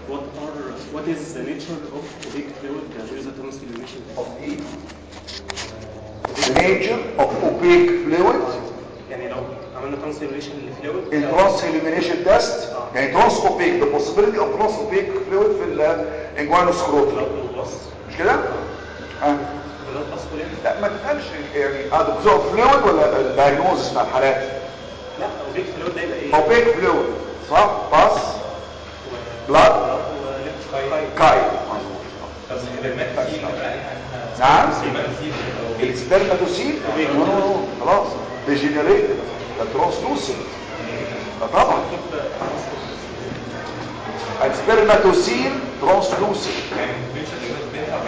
what are what is the nature of opaque fluid that there is a transformation of ايه the nature of opaque fluid يعني لو عملنا transformation لفلويد الترانس illumination test يعني ترانس opaque the possibility of trans opaque fluid في الانجوانو سكروتال بلاد بلس مش كده؟ اه بلاد بلس كلها لا ما تفهمش يعني اه ده بتوع فلويد ولا الدايجنوز بتاع الحالات لا opaque fluid ده يبقى ايه؟ اوبيك فلويد صح باس بلاد وليفت كاي كاي مظبوط بس السبرمات دي بيبقى عليها نعم سيبرسيد او السبرماتوسيل نو نو نو خلاص ديجنريتد ده ترانسلوسنت ده طبعا السبرماتوسيل ترانسلوسنت يعني مش بينها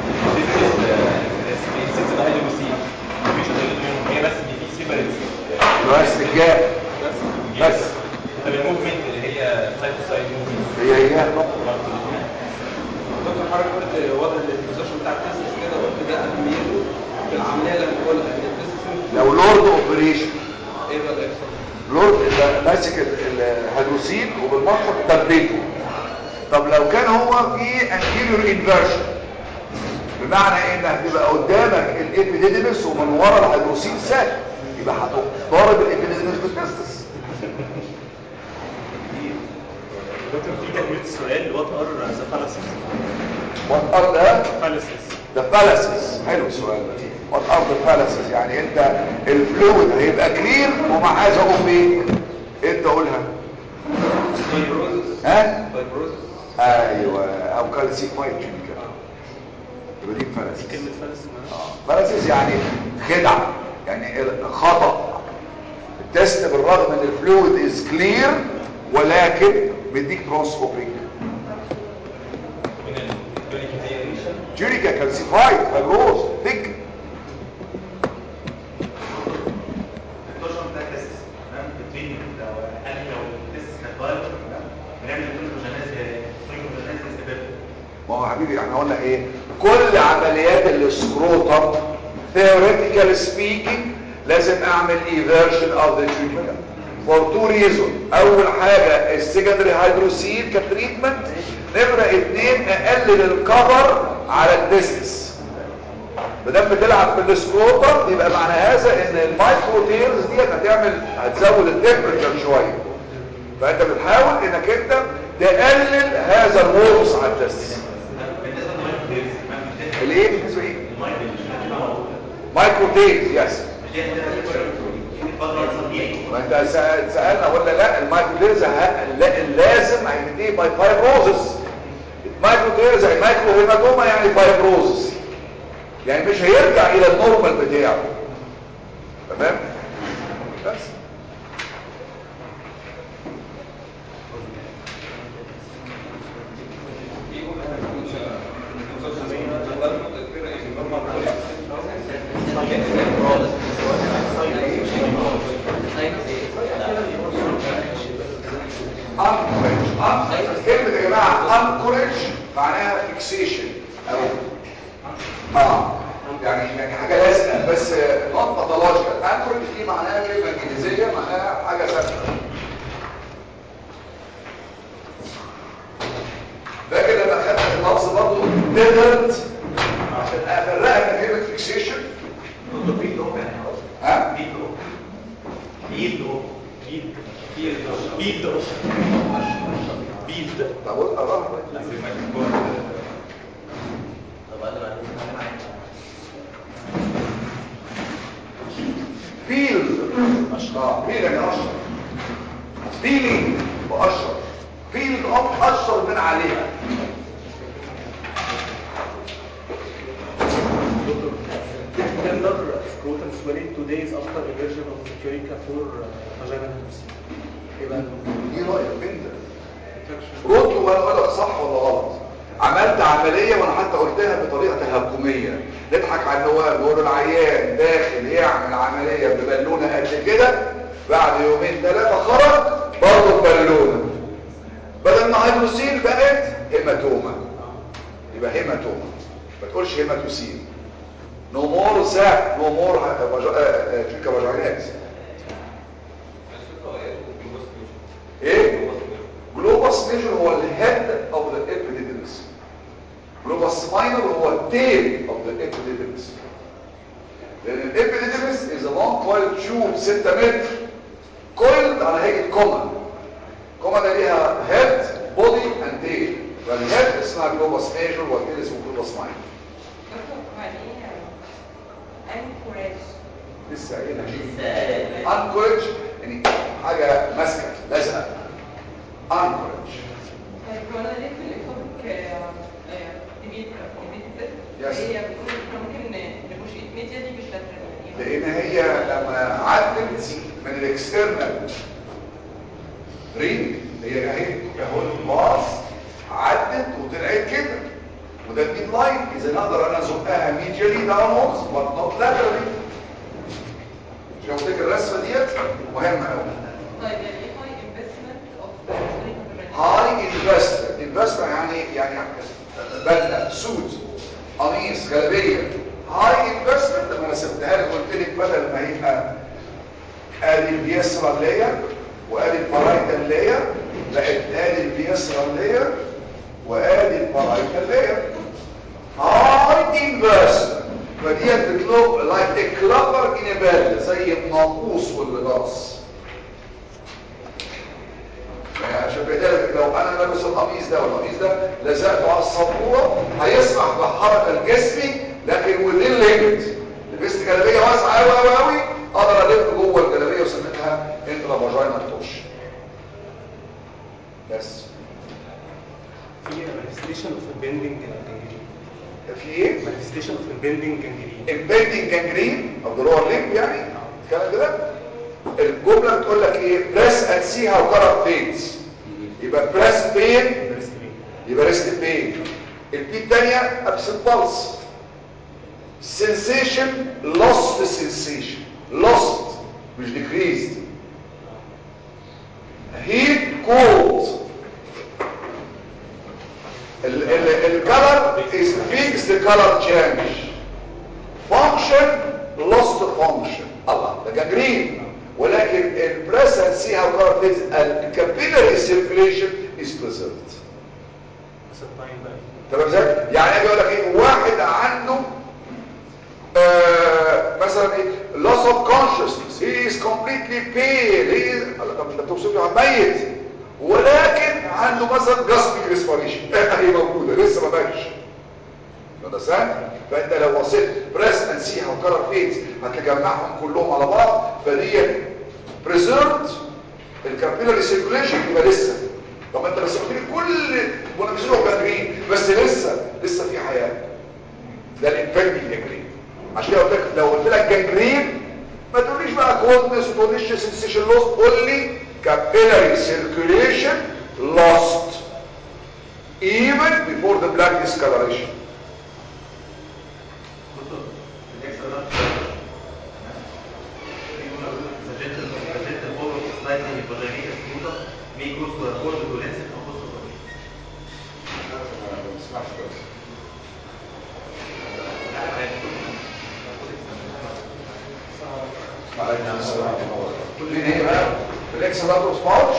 الست ده هيدروسين مش منهم هي بس ان في سيبرسيد بس الجاب بس طب الموفمنت اللي هي سايد تو سايد موفمنت هي هي دكتور حضرتك قلت وضع البوزيشن بتاع التستس كده قلت ده اهميته في العمليه لما بقول لك ان التستس لو لورد اوبريشن ايه بقى اللي يحصل؟ لورد يبقى ماسك ال- الهيدروسيل وبالمنطق ثبته طب لو كان هو في anterior inversion بمعنى ان هتبقى قدامك الابيديديمس ومن ورا الهيدروسيل ساك يبقى هتضطرب الابيديديمس بالتستس دكتور في تكمله السؤال what are the fallacies وات ار ذا fallacies ذا فالاسيس حلو السؤال ده وات ار ذا فالاسيس يعني انت الفلويد هيبقى كلير ومع هذا اوبيك انت قولها فايبروزس ها فايبروزس ايوه او كالسيفايد كيميكال يبقى دي فالاسيس كلمه fallacy معناها فالاسيس يعني خدعه يعني خطا التست بالرغم ان الفلويد از كلير ولكن بيديك ترانس اوبيك من الكونيكيشن جيريكا كالسيفايد فايبروز ثيك الكوشن ده تيست تمام بتريد لو قال لي لو التيست كانت فايروس بنعمل كلوجيناز كلوجيناز استباب ما هو حبيبي احنا قلنا ايه كل عمليات السكروتم theoretically speaking لازم اعمل eversion of the tunica for two reasons اول حاجة السكندري هيدروسيل كتريتمنت نمرة اتنين اقلل الكفر على الديستس مادام بتلعب بالسكروتم يبقى معنى هذا ان المايكرو تيرز دي هتعمل هتزود التمبريتشر شويه فانت بتحاول انك انت تقلل هذا الورس على الديستس بالنسبه للمايكروتيرز الايه بالنسبه ايه المايكروتيرز مايكرو تيرز يس مش دي هتبقى الفتره الصديقه ما انت سأ- سالنا ولا لا المايكرو تيرز ه- لا- لازم هينتهي باي فايبروزس المايكرو تيرز يعني مايكرو هيماتوما يعني فايبروزس يعني مش هيرجع الى النورمال بتاعه تمام بس انكوريج كلمة يا جماعة انكوريج معناها فيكسيشن او اه يعني يعني حاجة لازقة بس نوت باثولوجيكال انكوريج دي معناها كلمة انجليزية معناها حاجة ثابتة لكن لما خدت اللفظ برضه تقدرت عشان افرقها من كلمة فيكسيشن ها بيلد بيلد بيلد بيلد طب قول اراها فيل اه فيل يعني اشرب فيلينج واشرب فيل اب اشرب من عليها tender scrotum swelling two days after inversion of the curica for uh, vaginal procedure. يبقى دي رايك انت رد وانا اقول لك صح ولا غلط عملت عمليه وانا حتى قلتها بطريقه تهكميه نضحك على النواب نقول العيان داخل يعمل عمليه ببالونه قد كده بعد يومين ثلاثه خرج برضه ببالونه بدل ما هيدروسيل بقت هيماتوما يبقى هيماتوما ما تقولش هيماتوسيل نو مور ساك نو مور تلك فاجينات ايه جلوباس ميجر هو الهيد اوف ذا بلس ماينر هو التيل اوف ذا ابيديدمس لان الابيديدمس از لونج كويل تيوب 6 متر كويل على هيئه كومن كومن ده ليها هيد بودي اند تيل فالهيد اسمها جلوباس ميجور والتيل اسمه جلوباس ماينر دكتور وبعدين انكوريج لسه قايلها لسه انكورج يعني حاجه ماسكه لازقه انكورج طيب هو انا ليه في الايكوبيك ديبيت Yes. هي بتقول إحنا ممكن نبوش ميديا دي باللاترال لان هي لما عدت من الاكسترنال رينج هي اهي اهو الباص عدت وطلعت كده وده الميد لاين اذا اقدر انا ازقها ميديالي داونوردز بس نوت لاترالي مش هفتكر الرسمه ديت مهمه قوي طيب يعني ايه هاي انفستمنت اوف هاي انفستر انفستر يعني يعني بدله سوت قميص جلابيه هاي انفستمنت لما رسمتها لك قلت لك بدل ما يبقى ادي البيسرا لاير وادي البرايتال لاير بقت ادي البيسرا لاير وادي البرايتال لاير هاي انفستمنت فديت بتلوك لايك كلابر ان بدله زي الناقوس واللباس عشان كده لو انا لابس القميص ده والقميص ده لزقته على السبوره هيسمح بالحركه الجسمي لكن ودين ليميت لبست جلابيه واسعه قوي قوي قوي اقدر الف جوه الجلابيه وسميتها انترا فاجينال توش بس في manifestation of impending gangrene في ايه manifestation of impending gangrene امبندنج جانجرين او ضلوع الليمب يعني الكلام ده الجمله بتقول لك ايه بريس اند سي هاو كارت فيدز يبقى بريس بين بريست بين يبقى ريست بين البي الثانيه ابسنت بالس sensation lost sensation lost مش decreased heat cold الكالر is fixed color change function lost function الله ده جانجرين ولكن البريسنس سي هاو كارت فيز الكابيلاري سيركيليشن از preserved بس التايم بقى تمام ازاي يعني اجي اقول لك ايه واحد عنده آه مثلا ايه loss of consciousness he is completely pale he is طب انت بتوصف له عن ميت ولكن عنده مثلا gastric respiration هي موجوده لسه ما ماتش understand فانت لو بصيت بريس اند سي هاو كلر فيدز هتجمعهم كلهم على بعض فدي preserved الكابيلاري سيركيليشن يبقى لسه طب انت بس قلت لي كل منافسينه جانجرين بس لسه لسه في حياه ده الانفكتنج جانجرين عشان كده قلت لك لو قلت لك جانجرين ما تقوليش بقى كولدنس وما تقوليش سنسيشن لوست قول لي capillary circulation lost even before the black discoloration دكتور الاكسترا ده في جمله بتقول the gentle the gentle ball of slightly vaginated scrotum may cause to a cold to lancet or cause to مين هي بقى الاكس لاتروس باوتش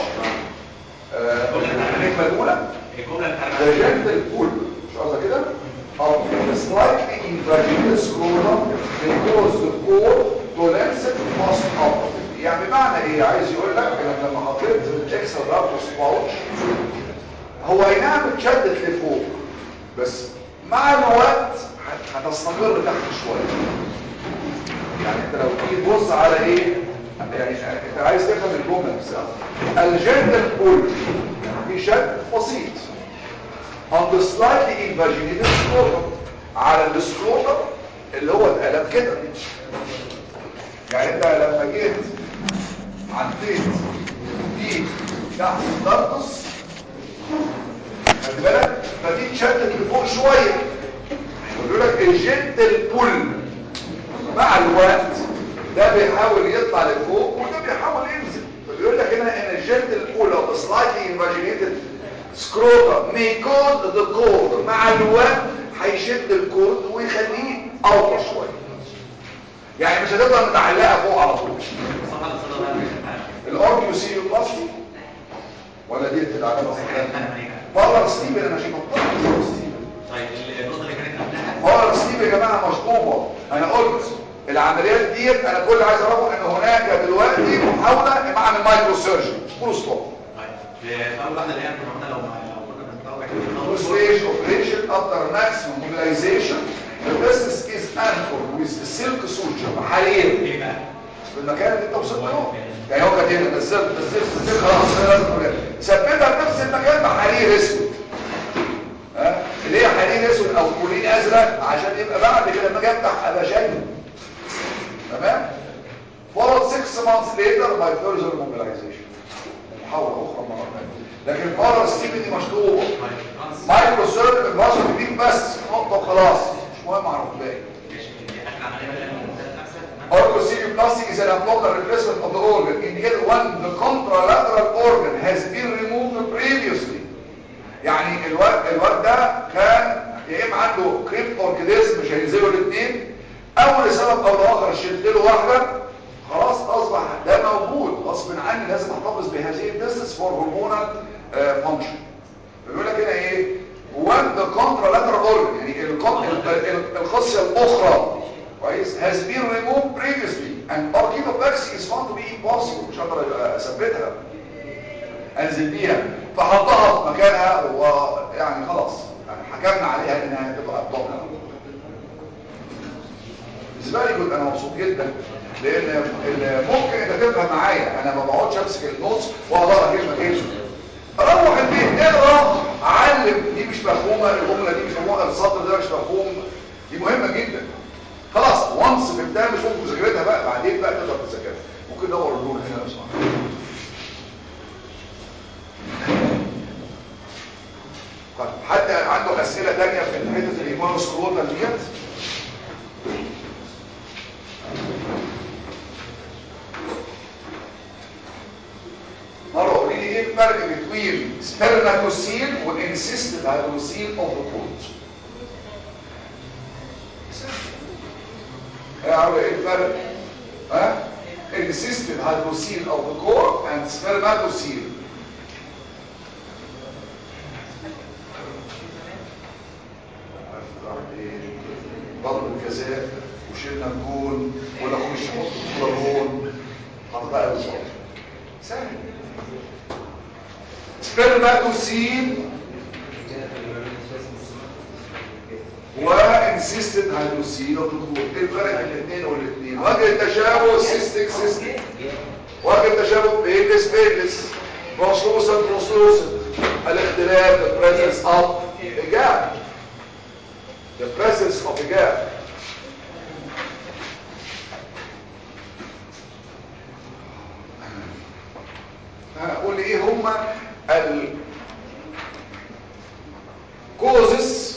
الكلمه الاولى الجمله اللي the اتعلمها gentle pull مش قصدك كده of the slightly invaginous scrotum may cause the core to lengthen post operative يعني بمعنى ايه عايز يقول لك انك لما حطيت الاكس لاتروس باوتش هو اي نعم اتشدت لفوق بس مع الوقت هت- هتستمر تحت شويه يعني انت لو تيجي تبص على ايه يعني انت عايز تفهم الجمله نفسها الجندل بول في شد بسيط on the slightly invaginated scrotum على السكروتم اللي هو اتقلب كده يعني انت لما جيت عديت دي تحت الدرقص خلي بالك فدي اتشدت لفوق شويه بيقول لك الجنتل بول مع الوقت ده بيحاول يطلع لفوق وده بيحاول ينزل فبيقول لك هنا ان الجنتل بول او slightly invaginated scrotum may cause the cord مع الوقت هيشد الكورد ويخليه اوطى شويه يعني مش هتفضل متعلقه فوق على طول صح ولا صدق بقى الاوربيوسيوبلاستي ولا دي العلامه انا بره ستيفن انا مش بطلت ستيفن طيب النقطه اللي كانت قبلها هو السليب يا جماعه مشطوبه انا قلت العمليات ديت انا كل اللي عايز اعرفه ان هناك دلوقتي محاوله مع المايكرو سيرجري فول ستوب طيب في اول واحده اللي هي كنا قلنا لو لو كنا بنطلع Two stage operation after maximum mobilization the business is anchored with the silk suture حرير ايه بقى؟ في المكان اللي انت وصلت له يعني هو كانت هنا بس بس بس خلاص هي لازم تقول ثبتها في نفس المكان بحرير اسود ها اللي هي حرير اسود او كولين ازرق عشان يبقى بعد كده لما اجي افتح ابقى شايفه تمام followed six months later by further mobilization محاولة أخرى مرة ثانية لكن مرة ستيفن دي مشطوبة مايكرو سيرف الباشا بيديك بس نقطة وخلاص مش مهم أعرف الباقي اخر عمليه بقى المنتهى نفسها Orthosteric plastic is an abdominal replacement of the organ indicated when the contralateral organ has been removed previously يعني الواد الواد ده كان يا اما عنده كريب اوركيديز مش هينزلوا الاثنين او لسبب او لاخر شلت له واحده خلاص اصبح ده موجود غصب عني لازم احتفظ بهذه الديستنس فور هرمونال فانكشن بيقول لك هنا ايه when the contralateral organ يعني القط- ال- ال- الخصيه الاخرى كويس has been removed previously and orchidoplaxy is found to be impossible مش هقدر اثبتها انزل بيها فحطها في مكانها ويعني خلاص يعني حكمنا عليها انها تبقى ابطال بالنسبه لي كنت انا مبسوط جدا لان ال- ممكن انت تفهم معايا انا ما بقعدش امسك النوتس واقعد اقرا كلمه كلمه روح البيت اقرا علم دي مش مفهومه الجمله دي مش مفهومه السطر ده مش مفهوم دي مهمه جدا خلاص وانس فهمتها مش ممكن مذاكرتها بقى بعدين بقى تقدر تذاكرها ممكن ندور اللون هنا لو سمحت طيب حد عنده اسئله تانية في حته الايمان سكروتال ديت مرة قولي لي ايه الفرق بين سبرماتوسيل والانسيستد هيدروسيل اوف ذا كورت اعرف ايه الفرق ها insisted hydrocele of the core and spermatocele ضرب الجزاء وشيلنا الجون ولا خش نحط الكوره جون خطأ قوي صعب سهل سبرماتوسيل وانسيستد هيدروسيل وبلوكور ايه الفرق بين الاثنين والاثنين وجه التشابه سيستيك سيستيك وجه التشابه بيلس بيلس بروسلوسن بروسلوسن الاختلاف the presence of a gap the presence of a gap هقول ايه هما ال causes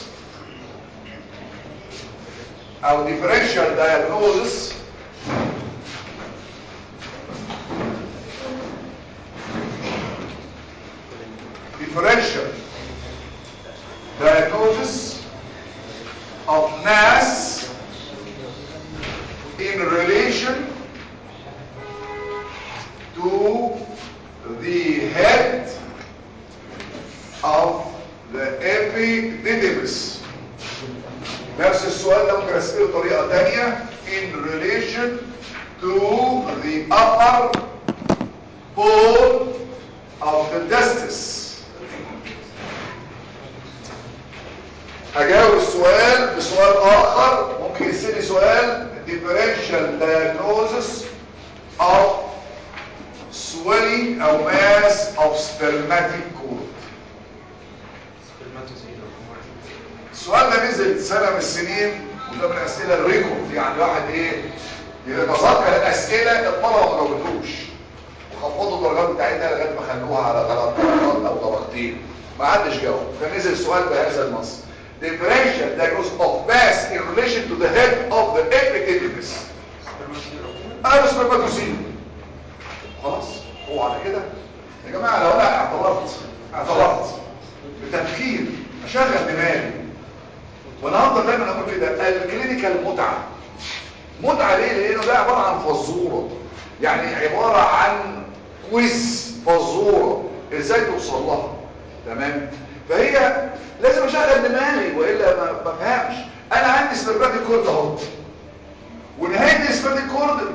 او differential diagnosis differential diagnosis of mass in relation to the head of the epididymis نفس السؤال ده ممكن اسأله بطريقة تانية in relation to the upper pole of the testis هجاوب السؤال بسؤال آخر ممكن يسألني سؤال differential diagnosis of swelling أو mass of spermatic cord السؤال ده نزل سنة من السنين وده من الأسئلة الريكورد يعني واحد ايه يتذكر الأسئلة الطلبة ما جاوبتوش وخفضوا الدرجات بتاعتها لغاية ما خلوها على غلط درجات أو درجتين ما حدش جاوب فنزل السؤال بهذا النص differential diagnosis of mass in relation to the head of the epididymis انا سبرماتوسيل خلاص هو على كده يا جماعة لو انا اعترضت اعترضت بتفكير اشغل دماغي وانا هفضل دايما اقول كده الكلينيكال متعه متعه ليه لانه ده عباره عن فزوره يعني عباره عن كويز فزوره ازاي توصل لها تمام فهي لازم اشغل دماغي والا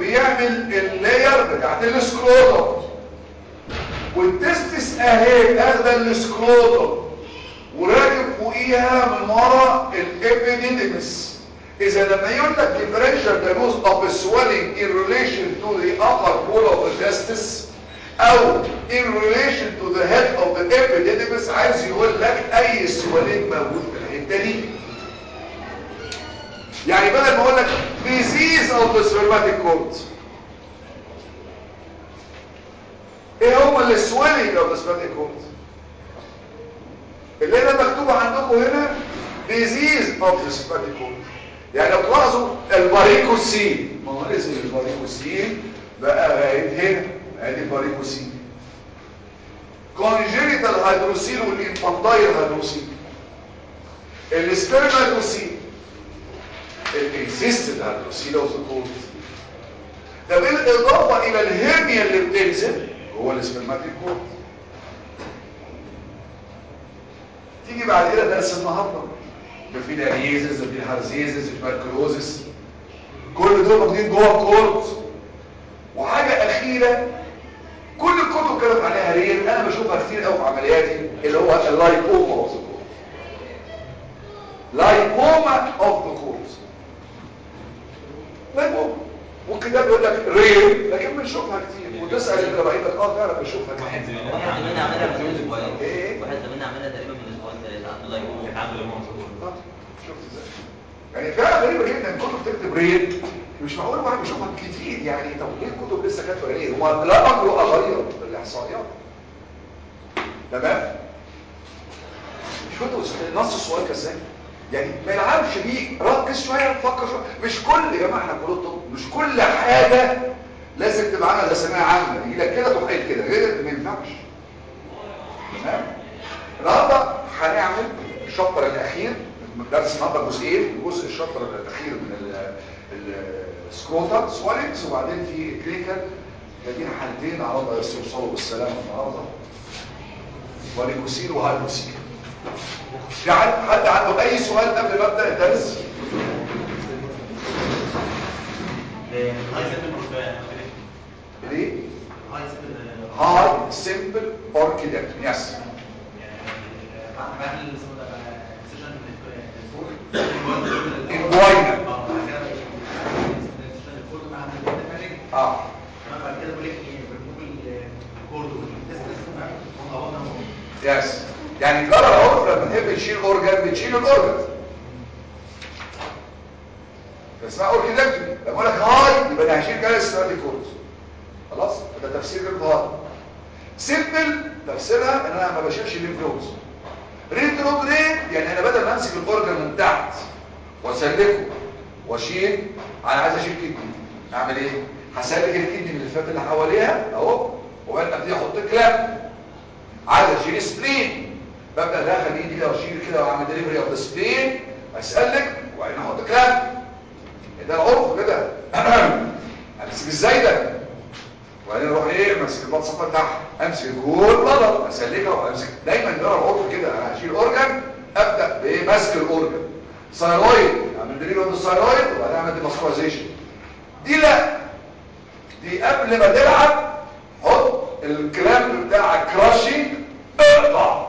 بيعمل اللاير بتاعت السكروتم والتستس اهي اخده السكروتم وراكب فوقيها من ورا الابيديديمس اذا لما يقول لك differential diagnosis of a swelling in relation to the upper wall of the testis او in relation to the head of the epididymis عايز يقول لك اي swelling موجود في الحته دي يعني بدل ما اقول لك disease of the spermatic cord ايه هو اللي swelling of the spermatic cord اللي هنا مكتوب عندكم هنا disease of the spermatic cord يعني لو تلاحظوا الباريكوسين ما هو اسم الباريكوسين بقى غاية هنا ادي الباريكوسين congenital هيدروسين والانفانتايل هيدروسين السبرماتوسين الانسيستد هيدروسين اوف ذا كورت ده بالاضافه الى الهرميا اللي بتنزل هو السبرماتيك كورت تيجي بعد كده درس النهارده ده في داريزز ده في هارزيزز في ماركلوزس كل دول موجودين جوه الكورت وحاجه اخيره كل الكتب كانت عليها ريل انا بشوفها كتير قوي في عملياتي اللي هو اللايبوما اوف ذا كورت لايبوما اوف ذا كورت لايبوما والكتاب يقول لك ريل لكن بنشوفها كتير وتسال انت بعيدك اه فعلا بشوفها واحد كتير زميلنا واحد زميلنا عملها من اسبوعين ايه واحد زميلنا عملها تقريبا من اسبوعين ثلاثه عنده لايكوما كان عنده ليمون آه، شفت ازاي يعني فعلا غريبه جدا الكتب تكتب ريل مش معقول واحد بيشوفها كتير يعني طب ليه الكتب لسه كاتبه ريل هو لا امر اغير الاحصائيات تمام شفتوا نص السؤال كان ازاي يعني ما يلعبش بيه ركز شويه فكر شويه مش كل يا جماعه احنا كل الطب مش كل حاجه لازم تبقى عامله زي سماعه عامه يجي لك كده تروح قايل كده غير ما ينفعش تمام النهارده هنعمل الشابتر الاخير درس النهارده جزئين جزء الشابتر الاخير من السكروتا سوالينجز وبعدين في كلينيكال جايبين حالتين على الله يوصلوا بالسلامه النهارده وليكوسين وهايبوسين في حد حد عنده اي سؤال قبل ما ابدا الدرس هاي سيمبل ليه هاي سيمبل هاي سيمبل اوركيدكتومي يس بعمل اسمه ده سيشن انجوينا اه بعد كده بقى سيشن الفول مع الدماغ اه تمام بعد كده بقول لك ايه بنقول الكورد والتستس تمام هم غلطنا يس يعني ترى العرف لما تحب تشيل اورجان بتشيل الاورجان اسمها اوركيدكتومي لما اقول لك هاي يبقى انا هشيل جالس سيرتي كورد خلاص ده تفسير كلمه هاي سيمبل تفسيرها ان انا ما بشيلش الليمف نودز ريتروجريد يعني انا بدل ما امسك الاورجان من تحت واسلكه واشيل انا عايز اشيل كدني اعمل ايه هسلك الكدني من الفات اللي حواليها اهو وبعدين ابتدي احط كلاب عايز اشيل سبلين ببدا ادخل ايدي كده واشيل كده واعمل ديليفري اوف ذا سبلين اسلك وبعدين احط كلاب ده العرف كده امسك ازاي ده وبعدين اروح ايه امسك البطن صفر تحت امسك كل بلد اسلكها وامسك دايما نرى العرف كده انا هشيل اورجان ابدا بمسك الاورجان ثايرويد اعمل ديليفري اوف ذا ثايرويد وبعدين اعمل ديماسكولايزيشن دي لا دي قبل ما تلعب حط الكلام بتاع كراشنج اقطع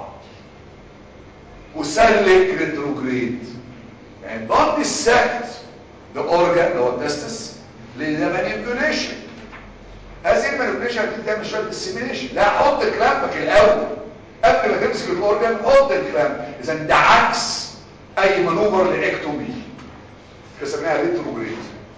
وسلك ريتروجريد يعني don't dissect the organ اللي هو التستس للمانيبيوليشن هذه المانيبيوليشن بتعمل شويه ديسيمينيشن لا حط كلامك الاول قبل ما تمسك الاورجان حط الكلام اذا ده عكس اي مانوفر لاكتومي بنسميها ريتروجريد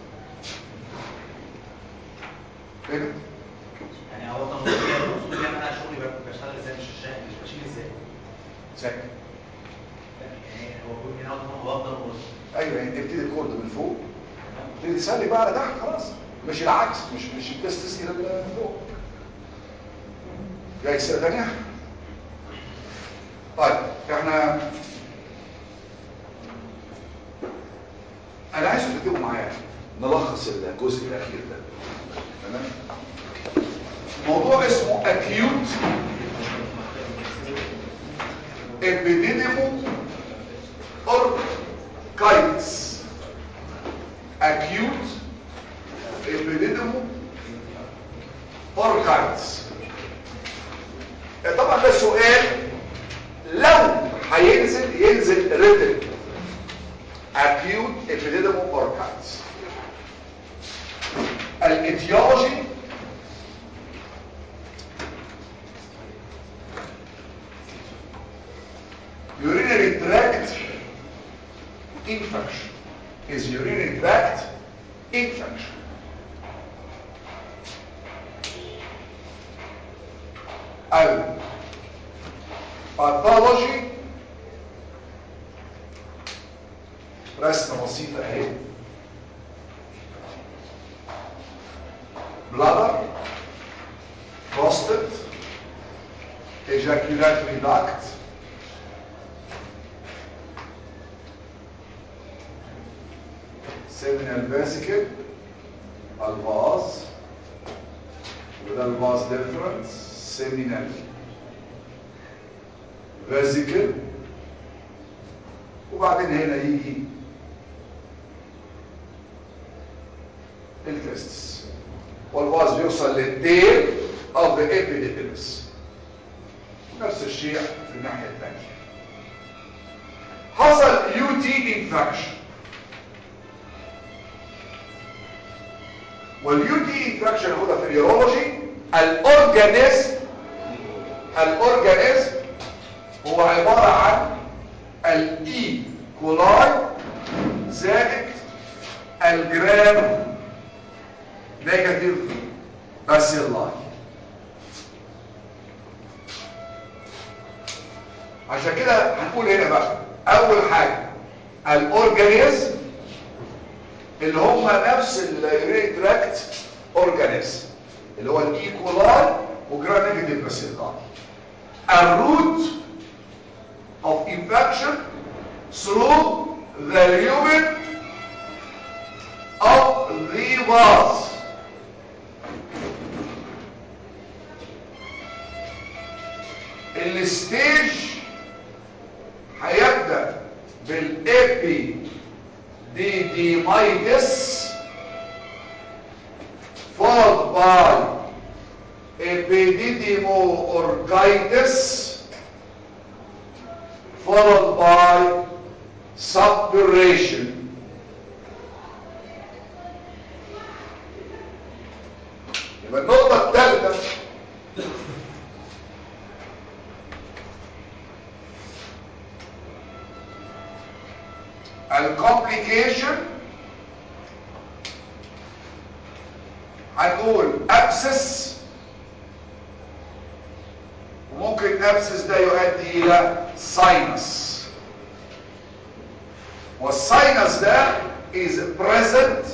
فهمت يعني هو طب المقصود يعني انا شغلي ب- بشتغل ازاي مش شا- مش بشيل ازاي ساكت يعني هو بيقول من اول ما بفضل وبص ايوه يعني ابتدي الكورد من فوق ابتدي تسلك بقى على تحت خلاص مش العكس مش مش التستس الى اللي فوق جاي سنه ثانيه طيب احنا انا عايز تكتبوا معايا نلخص الجزء الاخير ده تمام موضوع اسمه acute epididimo orchitis acute epididimo اوركايتس طبعا ده سؤال لو هينزل ينزل ريتم acute epididymal orchids الاتيولوجي urinary tract infection is urinary tract infection او pathology رسمة بسيطة اهي bladder prostate ejaculatory duct seminal vesicle الفاز وده الفاز difference seminal vesicle وبعدين هنا يجي التستس والفاز بيوصل للديل of the epididymis نفس الشيء في الناحية الثانية حصل يو تي انفكشن واليو تي انفكشن هنا في اليورولوجي الاورجانيزم الاورجانيزم هو عبارة عن الاي كولاي زائد الجرام نيجاتيف باسيلاي عشان كده هنقول هنا بقى اول حاجة الاورجانيزم اللي هم نفس اليورين تراكت اورجانيزم اللي هو الايكولاي وجرام نيجاتيف باسيلاي الروت of infection through the lumen of the vase الستيج هيبدأ بالابي دي دي مايتس followed by epididimo orchitis followed by subduration يبقى النقطة الثالثة الكومبليكيشن هنقول ابسس وممكن ابسس ده يؤدي الى ساينس والساينس ده is present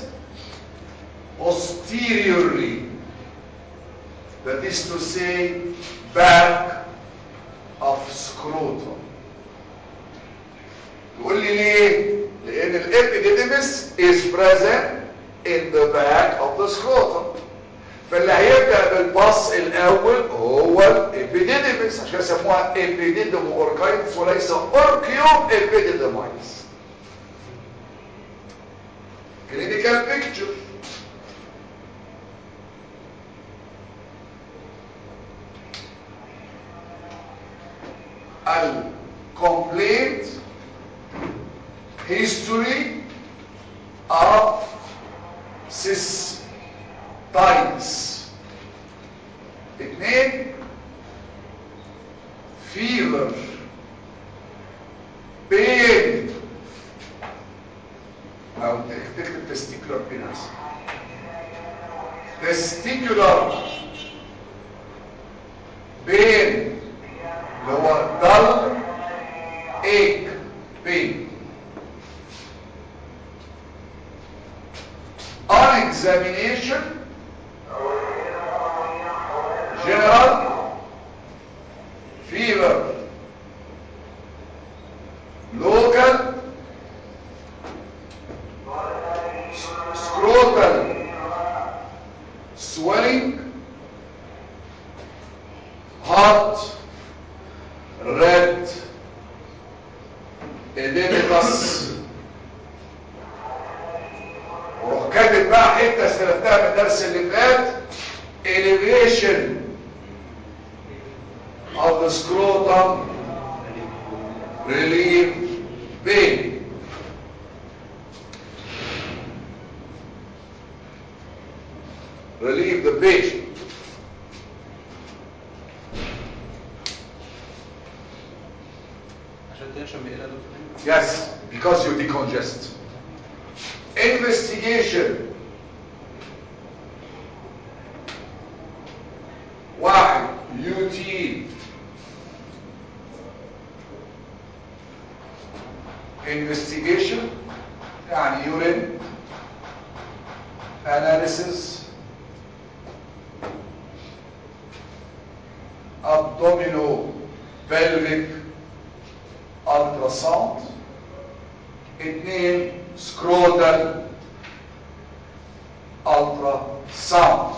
posteriorly that is to say back of scrotum تقول لي ليه لان الابيديديمس is present in the back of the scrotum فاللي هيبدأ بالباص الاول هو الابيديديمس عشان يسموها ابيديديمو اوركايتس وليس اوركيو ابيديديمايتس clinical picture الكومبليت history of cystitis اثنين fever pain او تكتب testicular penis testicular pain اللي هو dull ache pain on examination general fever local scrotal swelling hot red edematous وروح كاتب بقى حته استلفتها من الدرس اللي فات elevation of the scrotum relieve pain relieve the patient عشان تنشم ايه ده Yes, because you decongest. Investigation. واحد UT investigation يعني urine analysis abdominal pelvic ultrasound اتنين scrotal ultrasound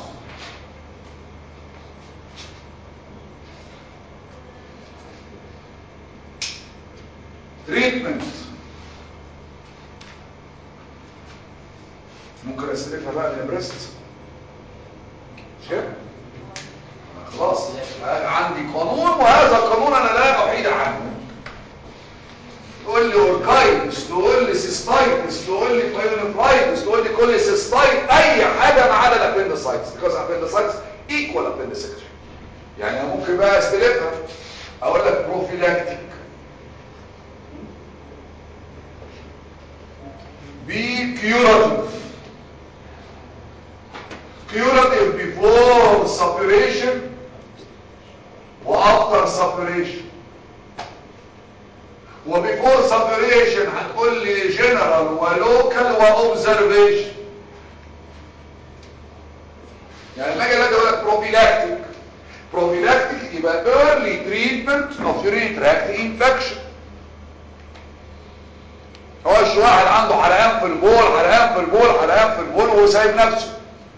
treatment ممكن استلفها بقى من البريست مش كده؟ خلاص عندي قانون وهذا القانون انا لا ابعد عنه تقول لي اوركايتس تقول لي سيستايتس تقول لي بايونيفرايتس تقول لي كل سيستايت اي حاجه ما عدا الابندسايتس because appendicitis equal appendicectomy يعني أنا ممكن بقى استلفها اقول لك بروفيلاكتيك be curative curative before suppuration وafter suppuration وبيفور سبريشن هتقول لي جنرال ولوكال واوبزرفيشن يعني لما اجي الاقي اقول لك بروفيلاكتيك بروفيلاكتيك يبقى early treatment of urinary tract infection هوش واحد عنده حرقان في البول حرقان في البول حرقان في البول وهو سايب نفسه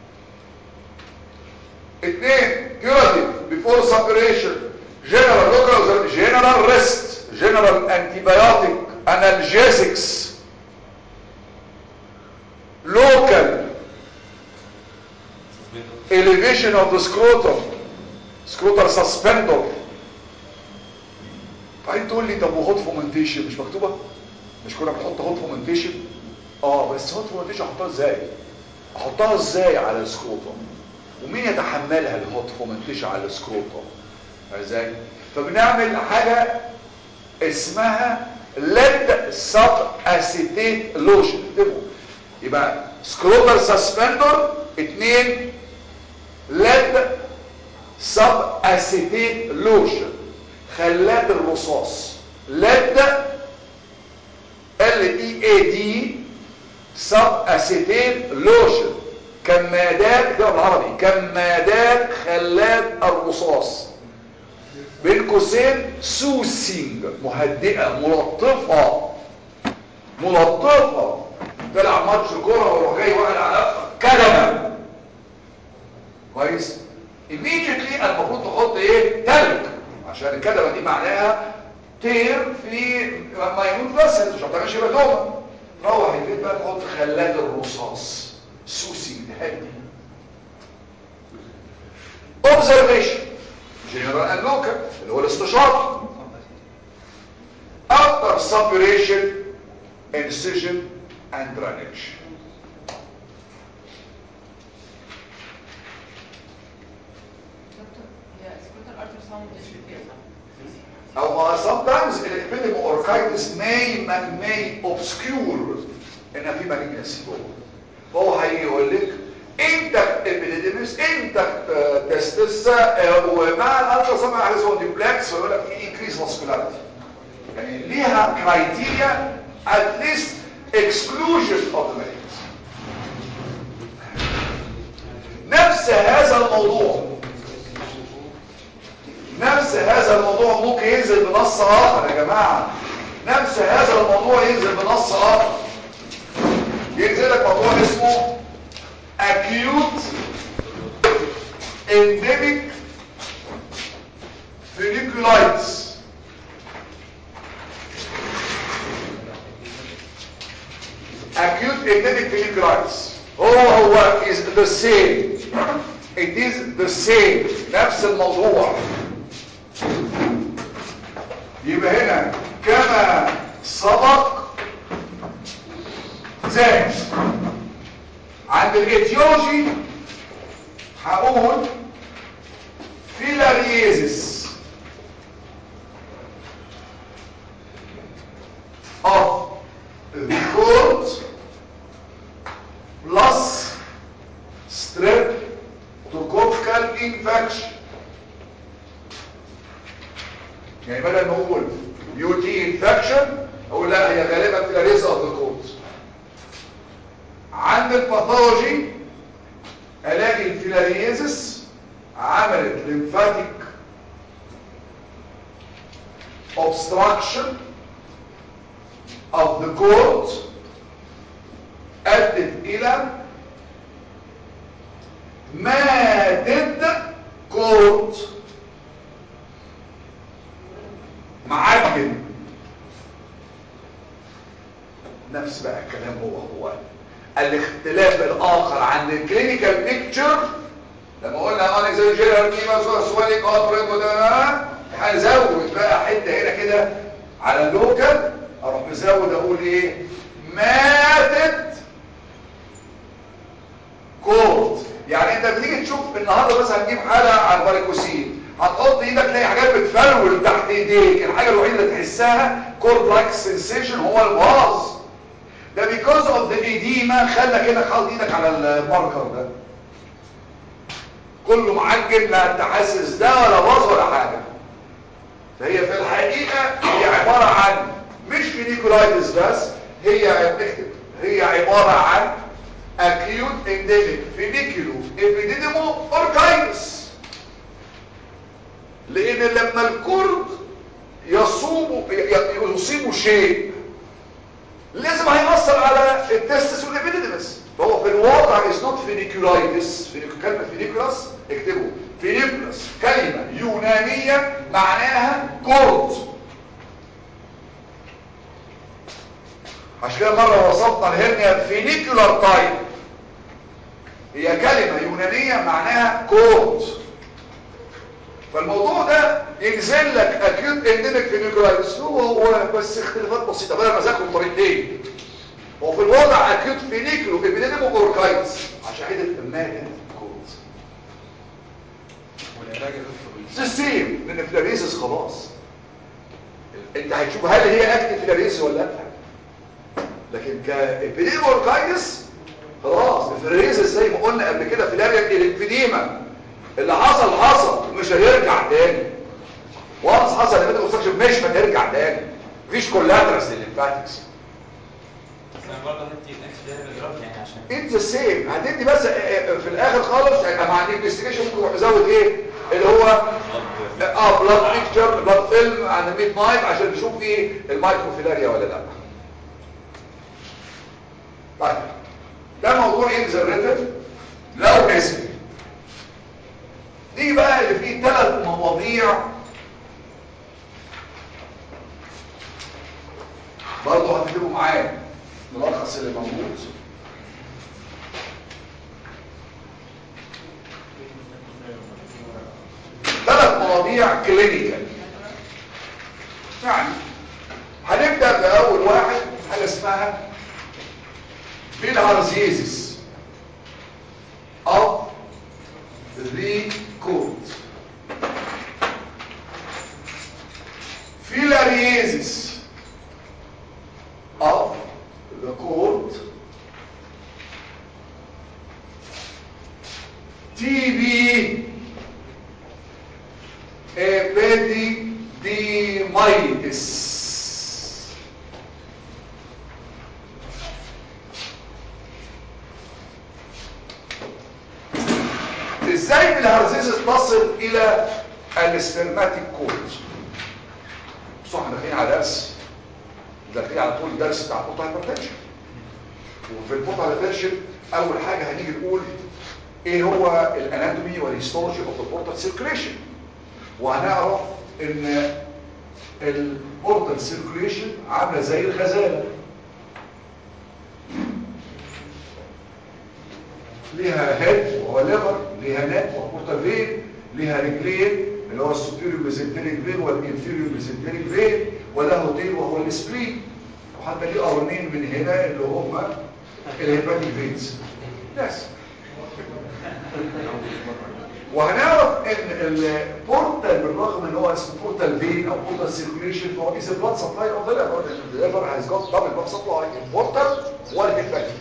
اثنين curative before separation general local general rest general antibiotic analgesics local elevation of the scrotum scrotal suspender بعدين تقول لي طب وهوت فومنتيشن مش مكتوبه مش كنا بنحط هوت فومنتيشن اه بس هوت فومنتيشن احطها ازاي احطها ازاي على السكروتوم ومين يتحملها الهوت فومنتيشن على السكروتوم ازاي فبنعمل حاجه اسمها ليد سب اسيتيت لوشن اكتبوا يبقى سكروتال سسبندر اتنين ليد سب اسيتيت لوشن خلات الرصاص ليد ال اي اي دي سب اسيتيت لوشن كمادات كده بالعربي كمادات خلات الرصاص بين قوسين سوسينج مهدئه ملطفه ملطفه تلعب ماتش كوره ويروح جاي واحد على كلمه كويس immediately المفروض تحط ايه تلج عشان الكدمه دي معناها تير في ماينوت فاسل مش هتعملش بدومه تروح البيت بقى تحط خلات الرصاص سوسينج تهدي observation general and local اللي هو الاستشارة after suppuration incision and drainage دكتور هي سكروتال التراساوند دي او ما sometimes الابيديم اوركايتس may may obscure ان في malignancy جوه فهو هيقول لك انت ابيديمس انت تستس ومع الالتراساوند هيزون ديبلكس ويقول لك في انكريز فاسكولاريتي يعني ليها كرايتيريا at least exclusion of the malignancy نفس هذا الموضوع نفس هذا الموضوع ممكن ينزل بنص اخر يا جماعة نفس هذا الموضوع ينزل بنص اخر ينزل لك موضوع اسمه acute endemic folliculitis acute endemic folliculitis هو هو is the same it is the same نفس الموضوع يبقى هنا كما سبق زاد عند الايتيولوجي هقول فيلاريزس of the cold plus streptococcal infection يعني بدل ما اقول يوتي انفكشن اقول لا هي غالبا فيلاريزس of the cold عند الباثولوجي الاقي الفيلاريزس عملت lymphatic obstruction of the cord ادت الى مادد كورد معجن نفس بقى الكلام هو هو الاختلاف الاخر عند الكلينيكال بيكتشر لما قلنا انا زي جيرار ميما سوالي قاطرين وده هنزود بقى حته هنا كده على اللوكال اروح مزود اقول ايه ماتت كورد يعني انت بتيجي تشوف النهارده مثلا هتجيب حاله على الباريكوسين هتحط ايدك تلاقي حاجات بتفلول تحت ايديك الحاجه الوحيده اللي تحسها كورد لايك سنسيشن هو الباص ده because of the edema خلى كده حاطط ايدك على الماركر ده كله معجن لا انت حاسس ده ولا باظ ولا حاجه فهي في الحقيقه هي عباره عن مش فينيكولايتس بس هي اكتب هي عباره عن acute endemic فينيكولو ابيديديمو اوركايتس لان لما الكرد يصوب يصيبه شيء لازم هيأثر على التستس والابيديديمس فهو في الواقع is not فينيكولايتس كلمة فينيكولاس اكتبوا فينيكولاس كلمة يونانية معناها كورد عشان كده مرة وصفنا الهرنيا فينيكولار تايب هي كلمة يونانية معناها كورد فالموضوع ده ينزل لك اكيوت انديميك فينيكولايتس هو هو بس اختلافات بسيطة بدل ما ذاكروا طريقتين هو في الوضع اكيوت فينيكلو ابيديمو اوركايتس عشان كده المادة كورد والعلاج يا دكتور سيستيم لان فلاريزس خلاص انت هتشوف هل هي اكتف فلاريزس ولا لا لكن كابيديمو اوركايتس خلاص الفلاريزس زي ما قلنا قبل كده فلاريا الانفيديما اللي حصل حصل مش هيرجع تاني وانس حصل الميديكال اوبستراكشن مش هترجع تاني مفيش كولاترس للليمفاتكس بس انا برضه هدي الاكس ده الاجراء يعني عشان انت سيم هتدي بس في الاخر خالص هيبقى مع الانفستيجيشن ممكن تروح مزود ايه اللي هو اه بلاد بيكتشر بلاد فيلم عن الميد نايت عشان تشوف فيه المايكروفيلاريا ولا لا طيب ده موضوع اكزريتيف لو نسبي دي بقى اللي فيه ثلاث مواضيع برضه هتكتبوا معايا ملخص اللي موجود ثلاث مواضيع كلينيكال يعني هنبدأ بأول واحد حاجة اسمها بالهارزيزيس of the court filariasis of the court TB epididymitis ازاي الهرزيزس تصل الى السpermatic كود بصوا احنا داخلين على درس داخلين على طول درس بتاع البوت هايبرتنشن وفي البوت هايبرتنشن اول حاجه هنيجي نقول ايه هو الاناتومي والهيستولوجي اوف البورتال سيركيليشن وهنعرف ان البورتال سيركيليشن عامله زي الغزاله ليها هيد وهو ليفر ليها نك وهو بورتال فين ليها رجلين اللي هو السوبيريور ميزنتريك فين والانفيريور ميزنتريك فين وله تيل وهو السبلين وحتى ليه قرنين من هنا اللي هم الهيباتيك فينز بس وهنعرف ان البورتال بالرغم ان هو اسمه بورتال فين او بورتال سيركيوليشن فهو از بلاد سبلاي اوف ذا ليفر الليفر هاز جوت دبل بلاد سبلاي البورتال والهيباتيك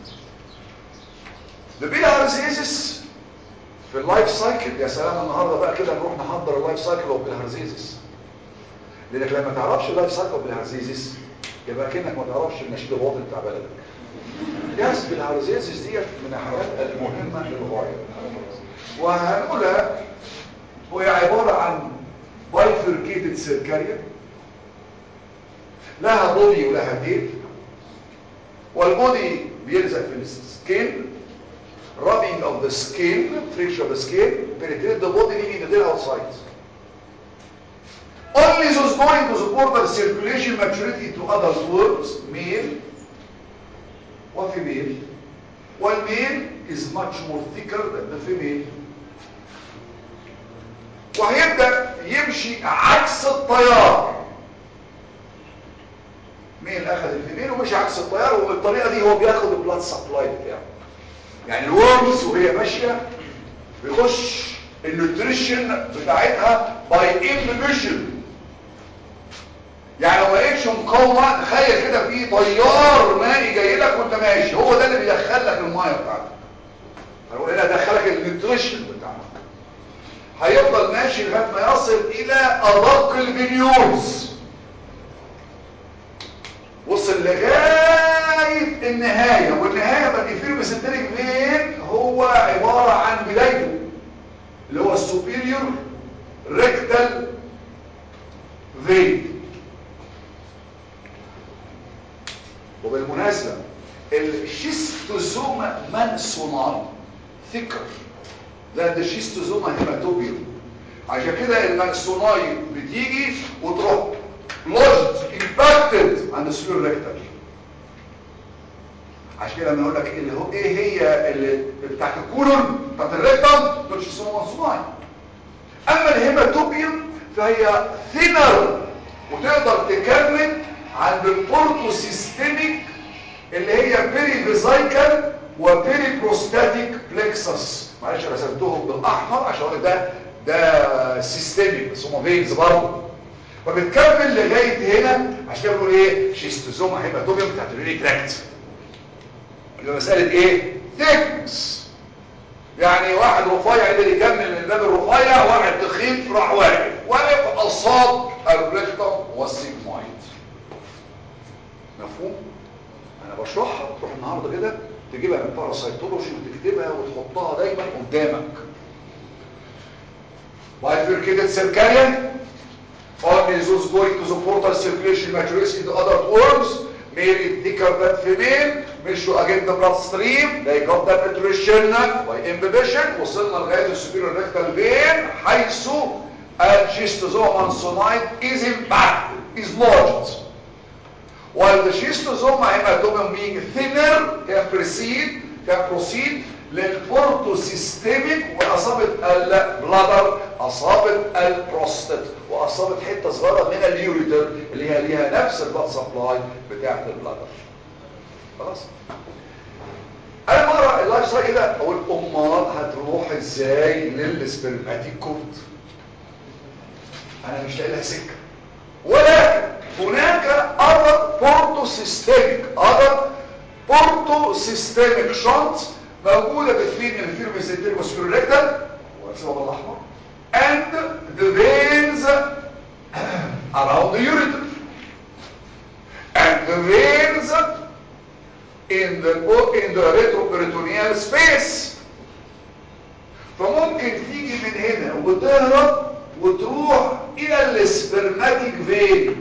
البيلارزيزس في اللايف سايكل يا سلام النهارده بقى كده نروح نحضر اللايف سايكل اوف بالهرزيزس لانك لما تعرفش اللايف سايكل اوف بالهرزيزس يبقى كانك ما تعرفش النشيد الوطني بتاع بلدك يس بالهرزيزس ديت من الحاجات المهمه للغايه وهنقولها وهي عباره عن بايفركيتد سيركاريا لها بودي ولها تيل والبودي بيلزق في السكين rubbing of the skin, friction of the skin, penetrate the body leaving the tail outside. Only those going to support the circulation maturity to adult worms, male or female. While male is much more thicker than the female. وهيبدأ يمشي عكس التيار ميل اخذ الفيميل ومشي عكس التيار وبالطريقة دي هو بياخد البلاد سبلاي بتاعه يعني الورمز وهي ماشية بيخش النوتريشن بتاعتها باي انبيشن يعني لو لقيتش مقاومة تخيل كده في طيار مائي جاي لك وانت ماشي هو ده اللي بيدخل لك المايه بتاعتك هنقول هنا دخلك النوتريشن بتاعك هيفضل ماشي لغايه ما يصل الى ادق الفينيولز وصل لغايه النهايه والنهايه بقى في ميسنتريك فين هو عباره عن بدايته اللي هو السوبيريور ريكتال فين وبالمناسبه الشيستوزوما مانسوناي ثيكر ده ده الشيستوزوما هيماتوبيوم عشان كده المانسوناي بتيجي وتروح لوجد امباكتد عند السيور ريكتال عشان كده لما اقول لك اللي هو ايه هي اللي بتاعت الكولون بتاعت الريكتال دول شيستوزوما مانسوناي اما الهيماتوبيوم فهي ثينر وتقدر تكمل عند البورتو سيستميك اللي هي بيري فيزايكال وبيري بروستاتيك بلكسس معلش انا رسمتهم بالاحمر عشان اقول ده ده سيستميك بس هم فينز برضه فبتكمل لغايه هنا عشان كده بنقول ايه شيستوزوما هيماتوبيوم بتاعت الريلي تراكت يبقى مساله ايه ثيكنس يعني واحد رفيع قدر يكمل من باب الرفيع واحد تخين راح واقف واقف اصاب الريكتم والسيجمويد مفهوم انا بشرحها تروح النهارده كده تجيبها من باراسيتولوجي وتكتبها وتحطها دايما قدامك bifurcated circadian only those going to the portal circulation maturity the other worms male is thicker than female مشوا against the blood stream they got the nutrition by imbibition وصلنا لغايه السوبيريور ريكتال فين حيث الشيستوزوما مانسونايت is impacted is lodged while the schistosoma hematobium being thinner can proceed can proceed للبورتوسيستميك واصابت البلادر اصابت البروستات واصابت حته صغيره من اليوريتر اللي هي ليها نفس البلاد سبلاي بتاعه البلادر خلاص انا مره اللايف سايكل كده اقول امال هتروح ازاي للسبرماتيك كورت انا مش لاقي لها سكه ولكن هناك other بورتوسيستميك other بورتوسيستميك شنط موجودة بين الفيروميسيتير والسبيروليكتال والسبب الأحمر and the veins around the ureter and the veins in the in the retroperitoneal space فممكن تيجي من هنا وتهرب وتروح الى السبرماتيك فين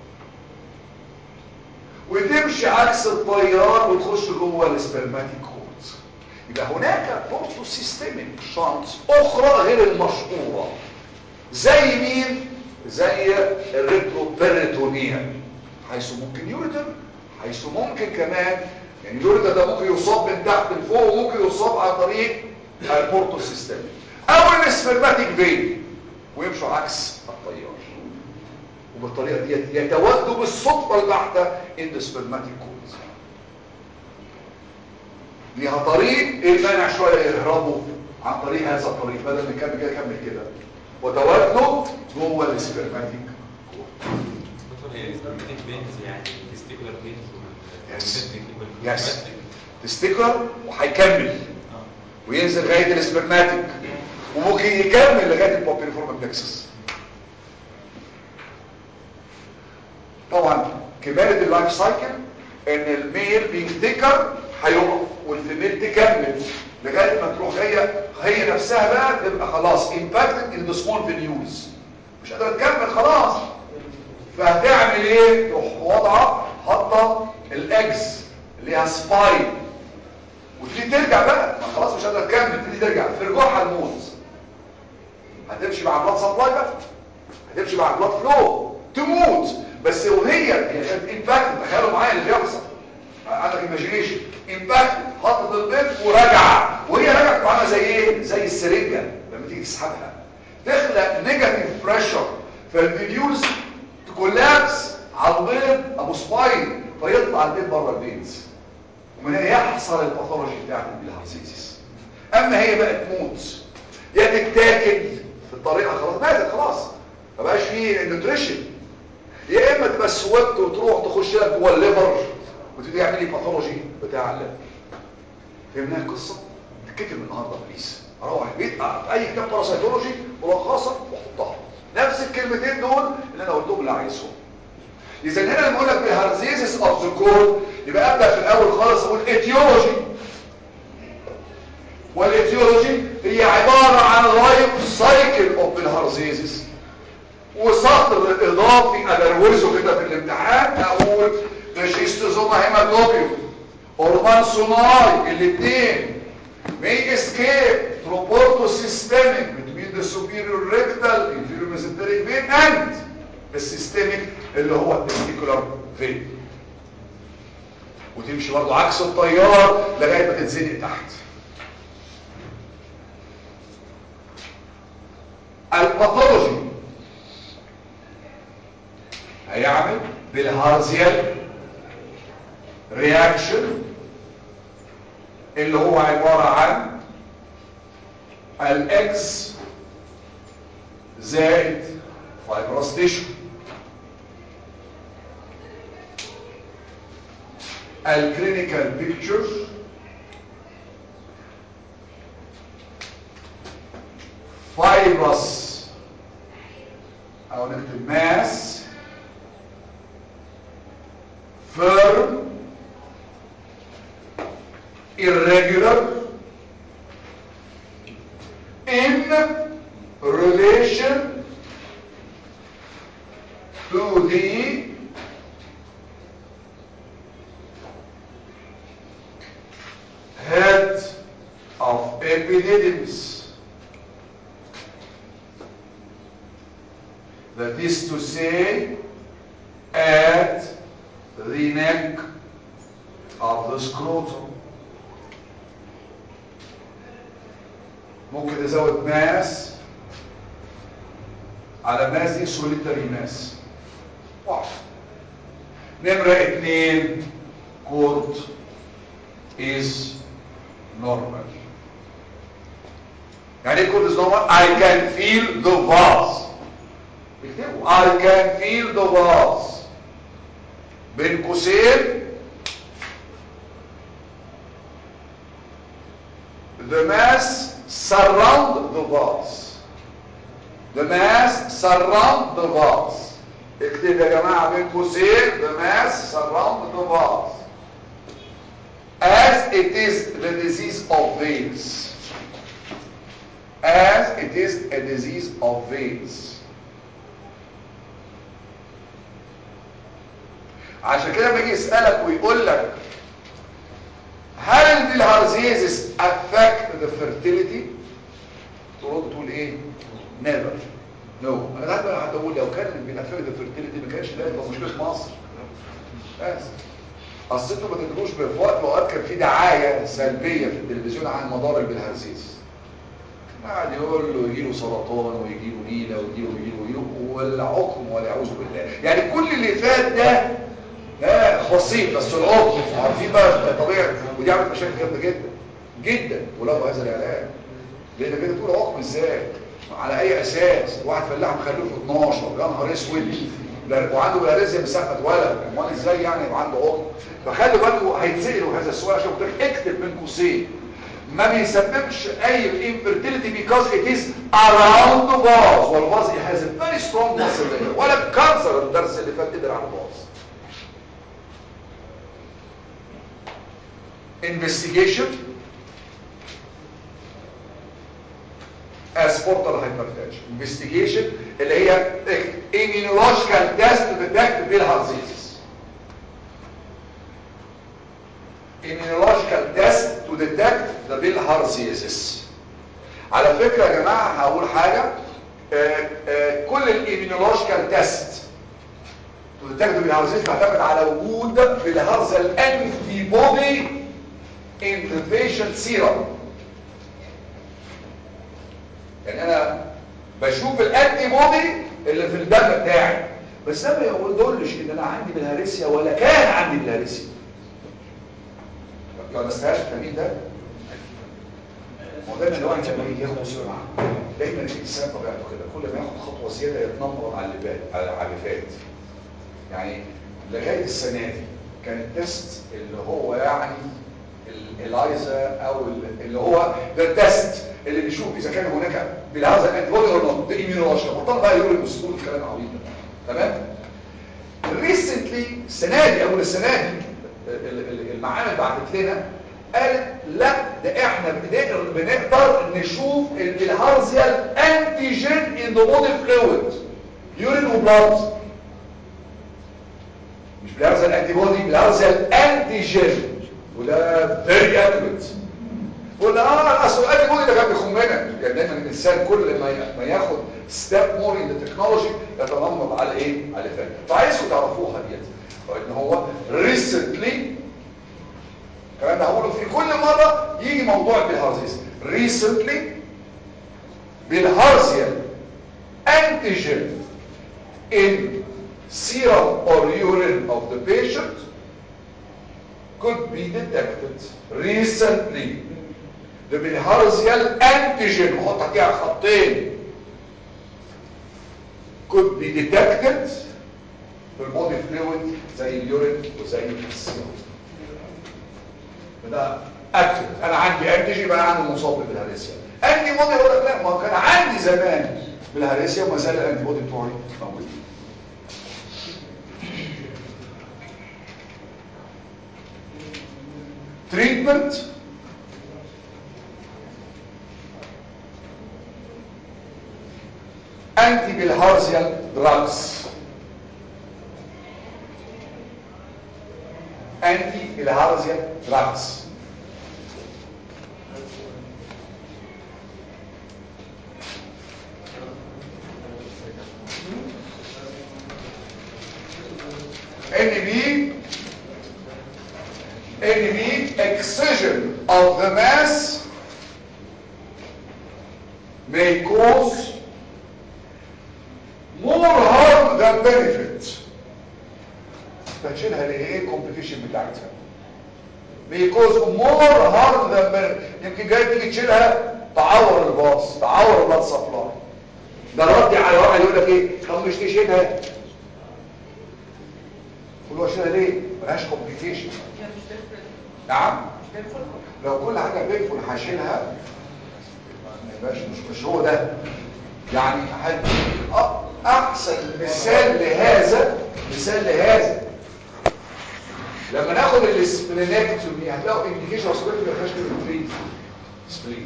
وتمشي عكس التيار وتخش جوه السبرماتيك كورت يبقى هناك بورتو سيستميك شانس اخرى غير المشهورة زي مين زي الريترو بيريتونيال حيث ممكن يوريتر حيث ممكن كمان يعني اليوريتر ده ممكن يصاب من تحت لفوق وممكن يصاب عن طريق البورتو سيستم او السبرماتيك فين ويمشوا عكس التيار وبالطريقه دي يتودوا بالصدفه البحته ان سبرماتيك كولز ليها طريق ايه المانع شويه يهربوا عن طريق هذا الطريق بدل ما نكمل كده كمل كده وتودوا جوه السبرماتيك دكتور هي سبرماتيك بينز يعني تستيكولار بينز يس يس تستيكر وهيكمل وينزل لغايه السبرماتيك وممكن يكمل لغايه البوبيليفورم بلكسس طبعا كمالة اللايف سايكل ان الميل بيفتكر هيقف والفيميل تكمل لغايه ما تروح هي هي نفسها بقى تبقى خلاص امباكتد ان ذا سمول فينيولز مش قادره تكمل خلاص فهتعمل ايه تروح واضعه حاطه الاجز اللي هي سباين وتيجي ترجع بقى ما خلاص مش قادره تكمل تيجي ترجع في رجوعها الموت هتمشي مع البلاد سبلاي بقى هتمشي مع البلاد فلو تموت بس وهي امباكت تخيلوا معايا اللي بيحصل عندك ايماجينيشن امباكت حطت البيض ورجع وهي رجعت معانا زي ايه زي السرنجه لما تيجي تسحبها تخلق نيجاتيف بريشر فالفيديوز تكولابس على البيض ابو سباين فيطلع البيض بره البيض ومن هنا يحصل الباثولوجي بتاعت البيلهارسيسيس اما هي بقى تموت يا تتاكل في الطريقه خلاص ماتت خلاص ما بقاش فيه نيوتريشن يا اما تبقى سوت وتروح تخش لك جوه الليفر وتبتدي تعملي باثولوجي بتاع الليفر فهمنا القصه تتكتب النهارده بليز اروح البيت اقعد اي كتاب باراسيتولوجي ملخصه واحطها نفس الكلمتين دول اللي انا قلتهم اللي عايزهم اذا هنا لما اقول لك بالهارزيزس اوف ذا كور يبقى ابدا في الاول خالص اقول ايتيولوجي والايتيولوجي هي عباره عن لايف سايكل اوف بالهارزيزس وسطر اضافي ادروزه كده في الامتحان اقول فاشيستوزوما هيماتوبيوم هرمان سوناي الاثنين may escape through portosystemic between the superior rectal inferior mesenteric vein and السيستميك اللي هو التستيكولار فين وتمشي برضه عكس التيار لغايه ما تتزنق تحت الباثولوجي هيعمل بالهارزيال رياكشن اللي هو عبارة عن الاكس زائد فايبروس تيشو الكلينيكال بيكتشر فايبروس او نكتب ماس firm irregular in relation to the head of epididymis that is to say at the neck of the scrotum ممكن ازود ماس على ماس دي سوليتري ماس واحد نمرة اتنين كورت is normal يعني ايه كورت is normal I can feel the vase اكتبوا I can feel the vase بين قوسين the mass surround the vase the mass surround the vase اكتب يا جماعة بين قوسين the mass surround the vase as it is the disease of veins as it is a disease of veins عشان كده لما يجي يسألك ويقول لك هل البلهارزيزس affect the fertility ترد تقول ايه never no انا ده هتقول لو كان بيأفكت the fertility ما كانش ده يبقى مشكله في مصر بس اصل انتوا ما تدروش في وقت من الاوقات كان في دعايه سلبيه في التلفزيون عن مدار البلهارسيس قاعد يقول له يجي له سرطان ويجي له نيله ويجي له ويجي له ويجي له والعقم والعياذ بالله يعني كل اللي فات ده ده بسيط بس العقم عارفين بقى طبيعي ودي عملت مشاكل جامده جدا جدا ولو هذا العلاج لان كده تقول عقم ازاي على اي اساس واحد فلاح مخليه في 12 يا نهار اسود ده- وعنده بلاريزيا من ساعه ما اتولد امال ازاي يعني يبقى عنده عقم فخلوا بالكم هيتسالوا هذا السؤال عشان قلت لك اكتب بين قوسين ما بيسببش اي infertility because it is around the vase والفاز has a very strong muscle layer ولا الكانسر الدرس اللي فات قدر على الفاز investigation as portal hypertension investigation اللي هي immunological test to detect bilharziosis immunological test to detect the bilharziosis على فكرة يا جماعة هقول حاجة آه، آه، كل الاميونولوجيكال تيست to detect the bilharziosis تعتمد على وجود بالهرزة الانتي بودي in the patient serum يعني انا بشوف الانتي بودي اللي في الدم بتاعي بس ده ما يقولش ان انا عندي بالهارسيا ولا كان عندي بالهارسيا ما درستهاش التمرين ده هو دايما الواحد لما يجي ياخد سرعه دايما الانسان طبيعته كده كل ما ياخد خطوه زياده يتنمر على اللي فات على على اللي فات يعني لغايه السنه دي كان التست اللي هو يعني الايزا او ال- اللي هو ده التست اللي بيشوف اذا كان هناك بالهذا الانتي بودي اور نوت ده ايميونولوجيا بطل بقى يقول المسؤول الكلام العبيط ده تمام ريسنتلي السنه دي اول السنه دي ال- ال- المعامل بعتت لنا قالت لا ده احنا بنقدر بنقدر نشوف الهارزيال انتيجين ان ذا بودي فلويد يورين وبلاد مش بالهارزيال انتي بودي بالهارزيال انتيجين وده فيري اكيوريت قلنا اه اصل الانتي بودي ده كان بيخمنا يعني دايما الانسان كل ما ي- ما ياخد ستيب مور ان ذا تكنولوجي يتنمر على ايه على اللي فات فعايزكم تعرفوها ديت ان هو ريسنتلي الكلام ده هقوله في كل مره يجي موضوع بالهارزيس ريسنتلي بالهارزيال antigen in serum or urine of the patient could be detected recently the bilharzial antigen نحط تحتيها خطين could be detected في البودي فلويد زي اليورين وزي السيروم ده اكتف انا عندي انتيجي بقى عندي مصاب بالهارسيا انتي بودي يقول لك لا ما هو كان عندي زمان بالهارسيا وما زال الانتي بودي بتوعي موجودين treatment anti-bilharzial drugs anti-bilharzial drugs NB NB excision of the mass may cause more harm than benefit فتشيلها ليه ايه الكومبليكيشن بتاعتها may cause more harm than benefit يمكن جاي تيجي تشيلها تعور الباص تعور البلاد سبلاي ده ردي على واحد يقول لك ايه طب مش تشيلها قول له اشيلها ليه ملهاش كومبليكيشن نعم لو كل حاجه بينفل هشيلها ما يبقاش مش مش هو ده يعني هديك أ- احسن مثال لهذا مثال لهذا لما ناخد السبلينكتومي هتلاقوا انديكيشن سبلين ما فيهاش كلمه سبلين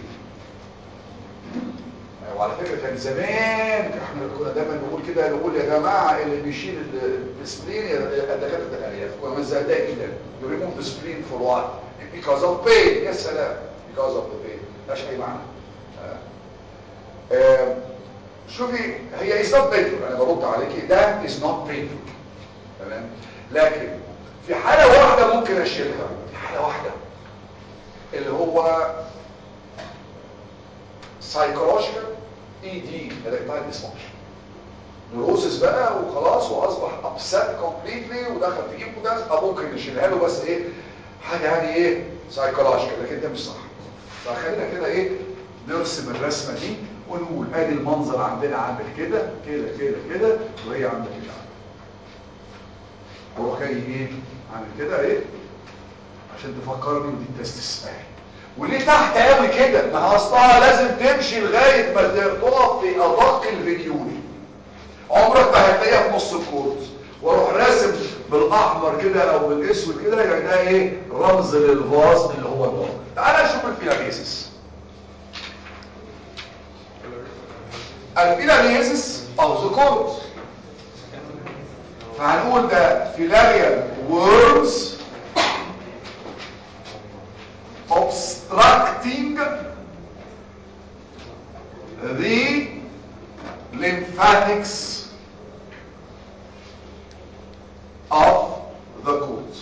وعلى فكره كان زمان احنا كنا دايما نقول كده نقول يا جماعه اللي بيشيل ال- السبلين يا يا دكاتره الالياف كنا مزهدين كده you remove the spleen for what because of pain يا سلام because of the pain ملهاش اي معنى آه. آه. شوفي هي is not painful انا برد عليكي ده is not painful تمام لكن في حالة واحدة ممكن ممكن اشيلها في حاله واحده اللي هو سايكولوجيكال اي دي الكتايل ديسفانكشن نيروزس بقى وخلاص واصبح ابسات كومبليتلي ودخل في ايبوداس اه ممكن نشيلها له بس ايه حاجه يعني ايه سايكولوجيكال لكن ده مش صح فخلينا كده ايه نرسم الرسمه دي ونقول ادي المنظر عندنا عامل كده كده كده كده وهي عامله كده وروح جاي ايه عامل كده ايه عشان تفكرني ودي التست اهي وليه تحت قوي كده ما هي اصلها لازم تمشي لغايه ما تقف في ادق الفيديول عمرك ما هتلاقيها في نص الكورس واروح راسم بالاحمر كده او بالاسود كده يعني ده ايه رمز للفاز اللي هو النار تعالى نشوف الفيلاريزس الفيلاريزس او ذا كورس فهنقول ده فيلاريال worms obstructing the lymphatics of the coat.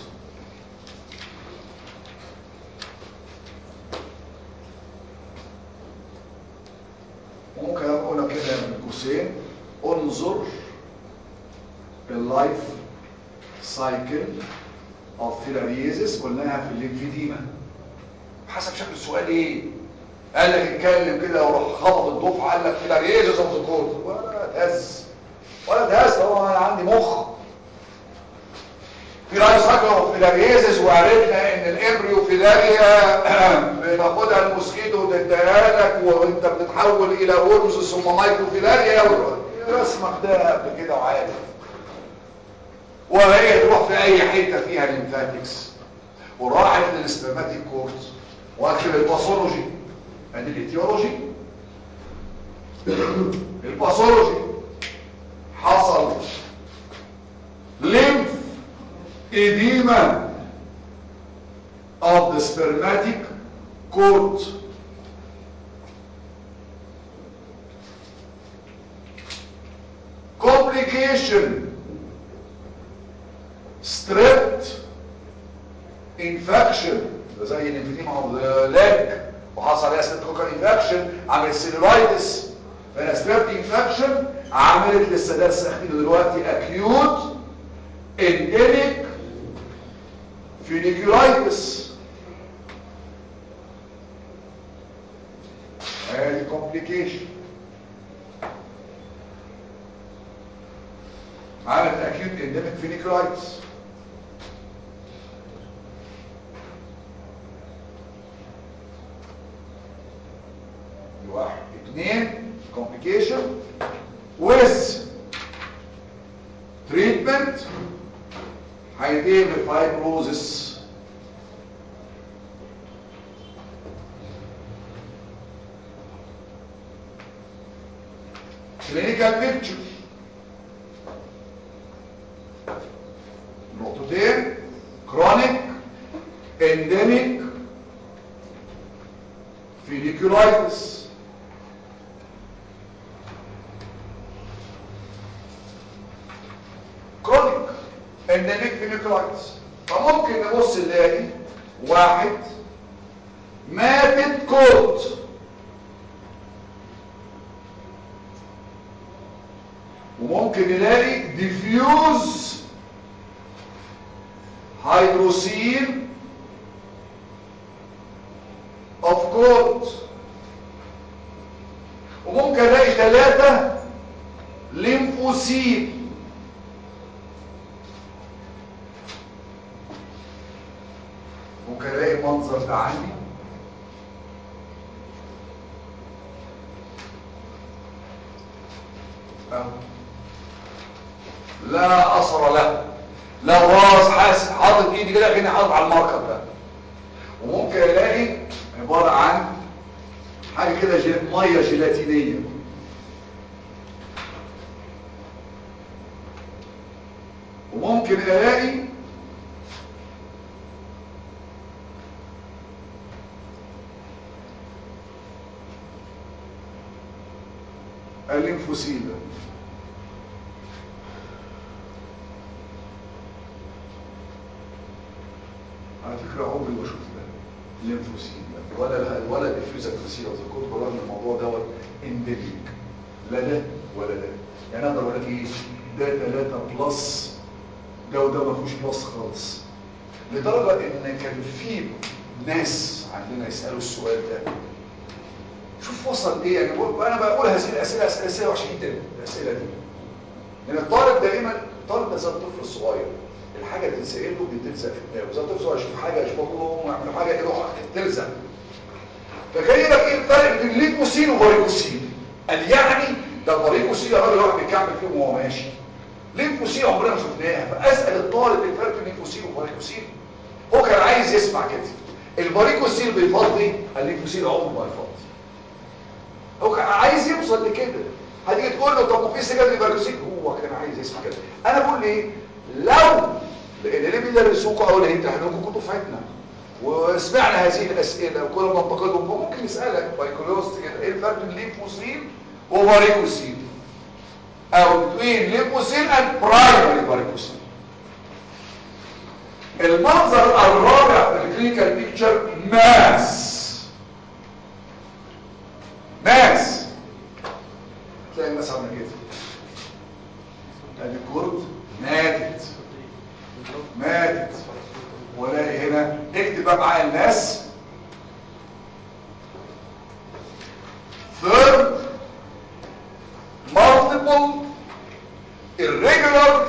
ممكن اقول كده من قوسين انظر اللايف سايكل اوف فيلاريزس قلناها في الليمفيديما حسب شكل السؤال ايه قال لك اتكلم كده وراح خبط الدفعه قال لك فيلاريزس اوف ذا كورت ولا تهز ولا تهز هو انا عندي مخ في لايف سايكل اوف فيلاريزس وعرفنا ان الامبريو فيلاريا بتاخدها الموسكيتو وتديها لك وانت بتتحول الى ورمز ثم مايكرو فيلاريا رسمك ده قبل كده وعارف وهي تروح في اي حته فيها الليمفاتكس وراحت للسبرماتيك كورت واكتب الباثولوجي ادي الايتيولوجي الباثولوجي حصل lymph edema of the spermatic cord complication strep infection ده زي الانفيتيما اوف ذا ليج وحصل عليها ستريبتوكوكال انفكشن عمل سيلولايتس فانا ستريبت انفكشن عملت لسه درس اخير دلوقتي اكيوت انديميك فينيكولايتس ادي كومبليكيشن عملت اكيوت انديميك فينيكولايتس واحد اثنين complication with treatment هيتم fibrosis clinical picture نقطتين chronic endemic folliculitis كرونيك انديميك فينيكولايتس فممكن نبص نلاقي واحد ماتت كوت وممكن نلاقي ديفيوز هيدروسين اوف كوت وممكن الاقي ثلاثة ليمفوسيت ممكن الاقي المنظر ده عندي أهو. لا اثر له لا راس حاسس حاطط ايدي كده كاني حاطط على الماركر ده وممكن الاقي عباره عن حاجه كده جل... ميه جيلاتينيه وممكن الاقي الليمفوسيل ده على فكره عمري ما شفت ده الليمفوسين ده ولا ولا ديفيوز اكتسيل او كنت برغم الموضوع دوت انديميك لا ده ولا ده يعني اقدر اقول لك ايه ده 3 بلس ده وده ما فيهوش بلس خالص لدرجه ان كان في ناس عندنا يسالوا السؤال ده شوف وصل ايه يعني بقول انا بقول هذه الاسئله اسئله 26 تاني الاسئله دي لان الطالب دائما الطالب ده زي الطفل الصغير الحاجه تنسال له بتلزق في دماغه زي الطفل الصغير يشوف حاجه يشوف له يعمل حاجه يروح تلزق فكان لك ايه الفرق بين ليكوسين وفاريكوسين قال يعني ده الفاريكوسين الراجل واحد بيكمل فيهم وهو ماشي ليكوسين عمرنا ما شفناها فاسال الطالب ايه الفرق بين ليكوسين وفاريكوسين هو كان عايز يسمع كده الفاريكوسين بيفضي الليكوسين عمره ما يفضي هو كان عايز يوصل لكده هتيجي تقول له طب ما في سجن ليفركوسين هو كان عايز يسمع كده انا بقول ايه لو لان اللي بيدرسوكوا او اللي امتحنوكوا كنتوا فاتنا وسمعنا هذه الاسئله وكنا بننتقدهم فممكن يسالك بايكولوست كده ايه الفرق بين ليمفوسين وفاريكوسين او بين ليمفوسين اند برايمري فاريكوسين المنظر الرابع في الكلينيكال بيكتشر ماس ماس تلاقي الناس عامله كده ادي الكورد ماتت ماتت ولاقي هنا اكتب بقى معايا الناس third multiple irregular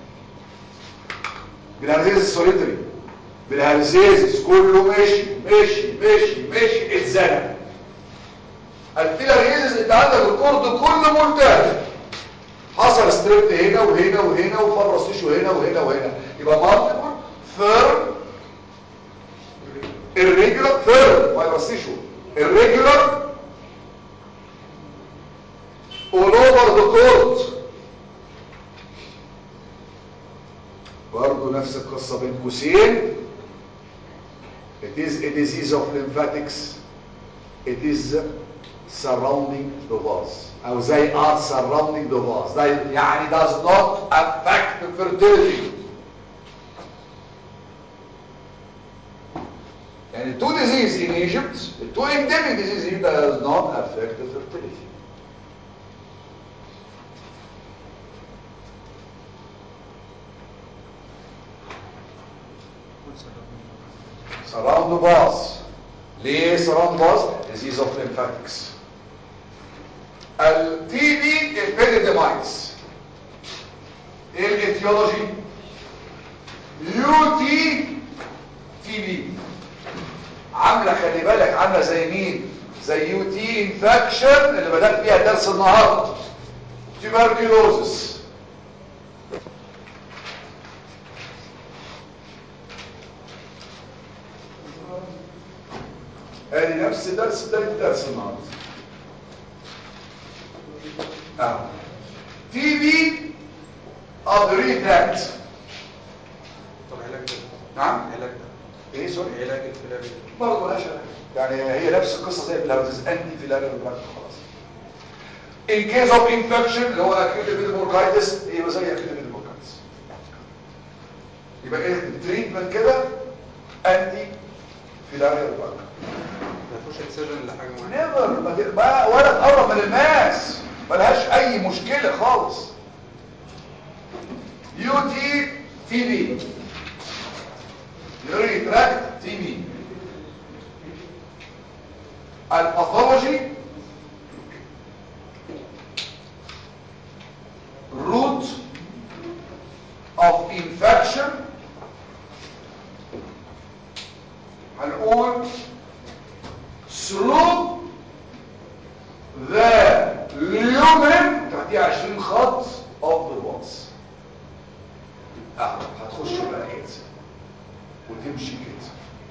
بالهرزيز السوليتري بالهرزيز كله ماشي ماشي ماشي ماشي اتزنق الفيلاريزز انت عندك الكورد كله مرتاح حصل ستريبت هنا وهنا وهنا وفرستيشو هنا وهنا وهنا يبقى مالتيبل فيرم irregular فيرم فايبرستيشو irregular all over the cord برضه نفس القصة بين قوسين it is a disease of lymphatics it is surrounding the vase او زي art surrounding the vase ده يعني does not affect fertility يعني two disease in Egypt two endemic disease in Egypt does not affect the fertility surround the vase ليه surround vase disease of lymphatics التي بي epidemitis ايه الايتيولوجي يو تي تي بي عامله خلي بالك عامله زي مين زي يو تي انفكشن اللي بدات فيها درس النهارده تيبركلوزس ادي نفس درس ده درس النهارده اه تي بي ادري تراكت طب علاج ده نعم علاج ده ايه سوري علاج الفيلاريز برضه مالهاش علاج. يعني هي نفس القصه زي البلاوزز انتي فيلاريال دراج خلاص in case of infection اللي هو acute epidermolysis يبقى زي acute epidermolysis يبقى ايه التريتمنت كده انتي فيلاريال دراج ما فيهوش اكسجن لحاجه معينه نيفر ما ت- ما- ولا تقرب من الماس ملهاش اي مشكله خالص يو تي تي بي يوري تراكت تي بي الباثولوجي root of infection هنقول through the lumen تحتيه 20 خط of the walls اه هتخش بقى كده وتمشي كده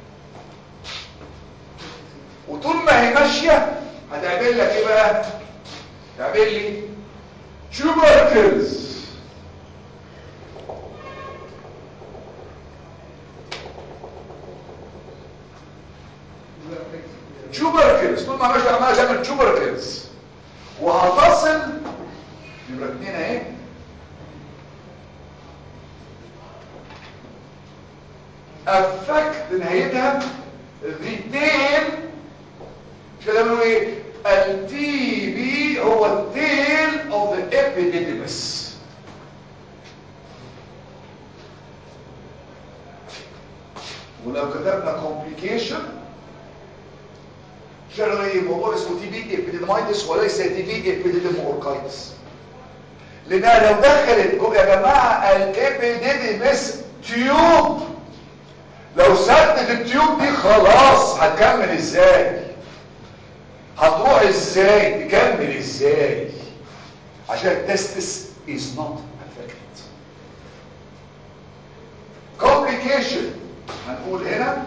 وطول ما هي ماشيه هتعمل لك ايه بقى تعمل لي tubercles tubercles طول ما ماشي عمال تعمل tubercles وهتصل يبقى اتنين اهي affect نهايتها the tail مش كده بيقولوا ايه التي بي هو التيل of the epididymis ولو كتبنا complication شغل ايه موضوع اسمه تي بي ابيديدمايتس وليس تي بي ابيديدموركايتس لانها لو دخلت جو- يا جماعه الابيديدمس تيوب لو سدت التيوب دي خلاص هتكمل ازاي هتروح ازاي تكمل ازاي عشان التستس is not affected complication هنقول هنا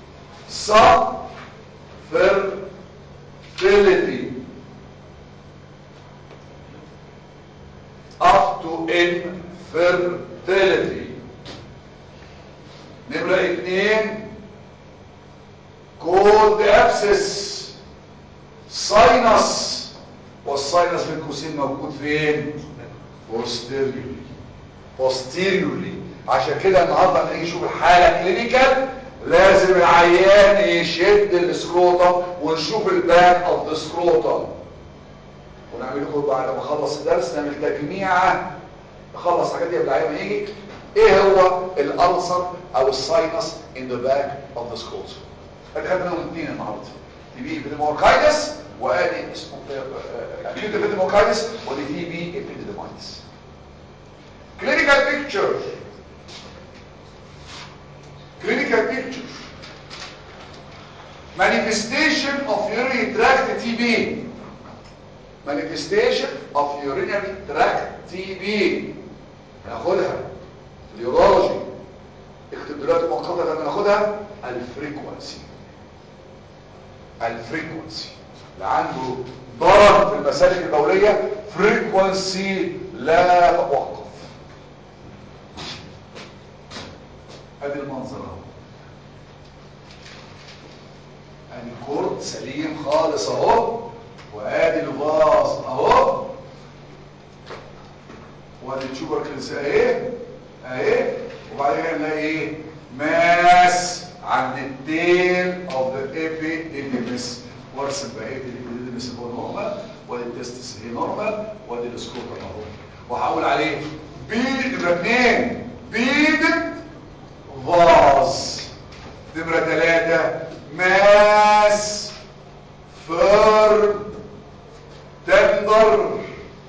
subfertility up to infertility نمرة اتنين cold abscess sinus والساينس بين قوسين موجود فين posteriorly posteriorly عشان كده النهارده لما نيجي نشوف الحاله كلينيكال لازم العيان يشد السكروتم ونشوف البان اوف ذا سكروتم ونعمل لكم بعد ما اخلص الدرس نعمل تجميعه نخلص الحاجات دي قبل العيان ما يجي ايه هو الالسر او الساينس ان ذا باك اوف ذا سكروتم اتخذنا منهم اثنين النهارده تي بي ابيديموكايتس وادي اسمه اكيوت ابيديموكايتس ودي تي بي ابيديمايتس clinical picture clinical picture manifestation of urinary tract TB manifestation of urinary tract TB ناخدها اليورولوجي اكتب دلوقتي مؤقتا لما ناخدها الفريكوانسي الفريكوانسي اللي عنده ضرر في المسالك البوليه فريكوانسي لا تتوقف ادي المنظر اهو ادي كورد سليم خالص اهو وادي الفاز اهو وادي التوبركلز اهي اهي وبعدين نلاقي ايه ماس عند التيل اوف ذا ايبيديديمس وارسم بقى ايبيديديمس هو نورمال وادي التستس هي نورمال وادي السكوتر اهو وهقول عليه بيد نمره اثنين بيدد فاز نمرة ثلاثة ماس فيرم tender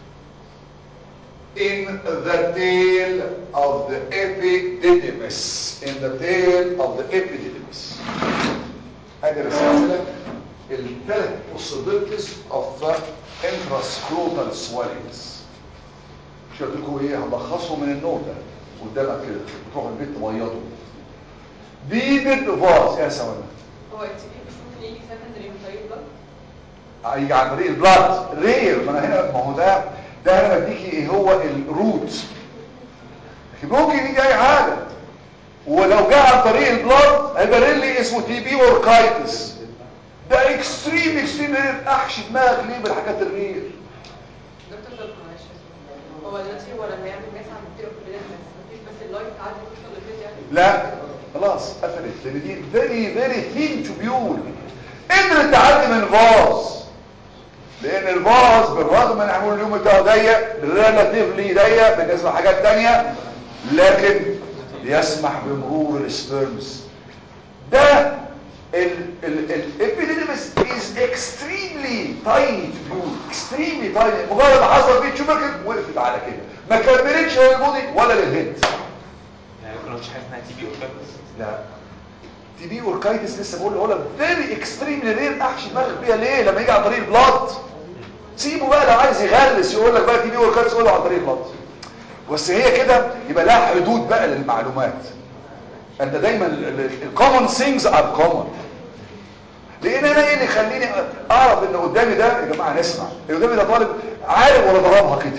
in the tail of the epididymis in the tail of the epididymis هذه رسالة الثلاث possibilities of intrascrotal swellings مش قلت لكم ايه هلخصه من النوتة قدامك كده تروح البيت تبيضه بيدد فاز يا سلام هو التي بي مش ممكن يجي سكندري من طريق البلد هيجي عن طريق البلاد رير ما انا هنا ما هو ده ده انا بديكي ايه هو الروت لكن ممكن يجي اي حاجه ولو جاء عن طريق البلاد هيبقى ريلي اسمه تي بي اوركايتس ده اكستريم اكستريم رير احشي دماغك ليه بالحاجات الرير دكتور طب معلش هو دلوقتي هو لما يعمل ماس عند التيرو كلنا بس مفيش بس اللايت تعدي توصل للبيت يعني لا خلاص قفلت لان دي فيري فيري ثين تبيول قدرت تعدي من فاز لان الفاز بالرغم من عمول اليوم بتاعه ضيق ريلاتيفلي ضيق بالنسبه لحاجات تانية لكن يسمح بمرور السبيرمز ده الابيديديمس از اكستريملي تايني تبيول اكستريملي تايني مجرد ما حصل فيه تشوبركل وقفت على كده ما كملتش للبودي ولا للهيد يعني ممكن مفيش حاجه اسمها تي بي اوركايتس لا تي بي اوركايتس لسه بقول هو فيري اكستريملي رير احشي دماغك بيها ليه لما يجي عن طريق البلاد سيبه بقى لو عايز يغلس يقول لك بقى تي بي اوركايتس قول له عن طريق البلاد بس هي كده يبقى لها حدود بقى للمعلومات انت دايما الكومن ثينجز ار كومن لان انا ايه اللي يخليني اعرف ان قدامي ده يا جماعه نسمع اللي قدامي ده طالب عارف ولا ضربها كده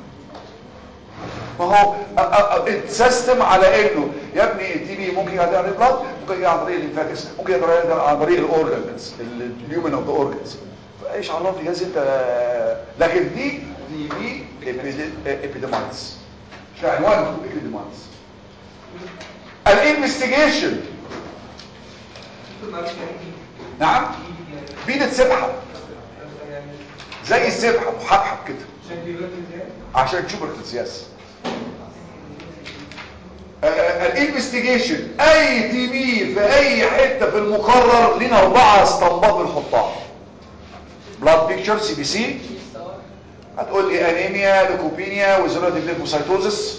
ما هو اتسيستم على انه يا ابني التي بي ممكن يجي عن البلاد ممكن يجي عن طريق الليمفاتكس ممكن يجي عن طريق الاورجنز الهيومن اوف ذا اورجنز فايش عرفني جاز انت لكن دي دي بي ابيديمايتس مش عنوان ابيديمايتس الانفستيجيشن نعم بيدة سبحة زي السبحة محبحب كده عشان تشوف الارتزاز الانفستيجيشن اي تي بي في اي حته في المقرر لنا اربعه اسطمبات بنحطها بلاد بيكتشر سي بي سي هتقول لي انيميا لوكوبينيا وزيراتيف ليمفوسايتوزس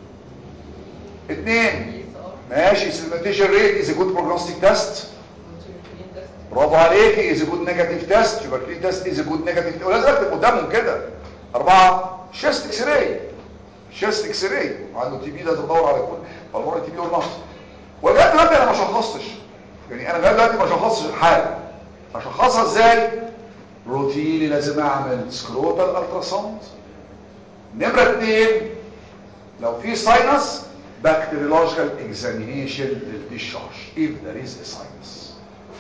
اثنين ماشي سيجمنتيشن ريت از جود بروجنوستيك تيست برافو عليك از جود نيجاتيف تيست تيوبركلين تيست از جود نيجاتيف ولازم اكتب قدامهم كده اربعه شيست اكس راي شيست اكس راي عنده تي بي لازم ادور على كل فالمره تي بي اور نقص ولغايه دلوقتي انا ما شخصتش يعني انا لغايه دلوقتي ما شخصتش الحاله اشخصها ازاي روتيني لازم اعمل سكروتال التراساوند نمره اثنين لو في ساينس بكتيريولوجيكال اكزامينيشن للديشارج if there is a sinus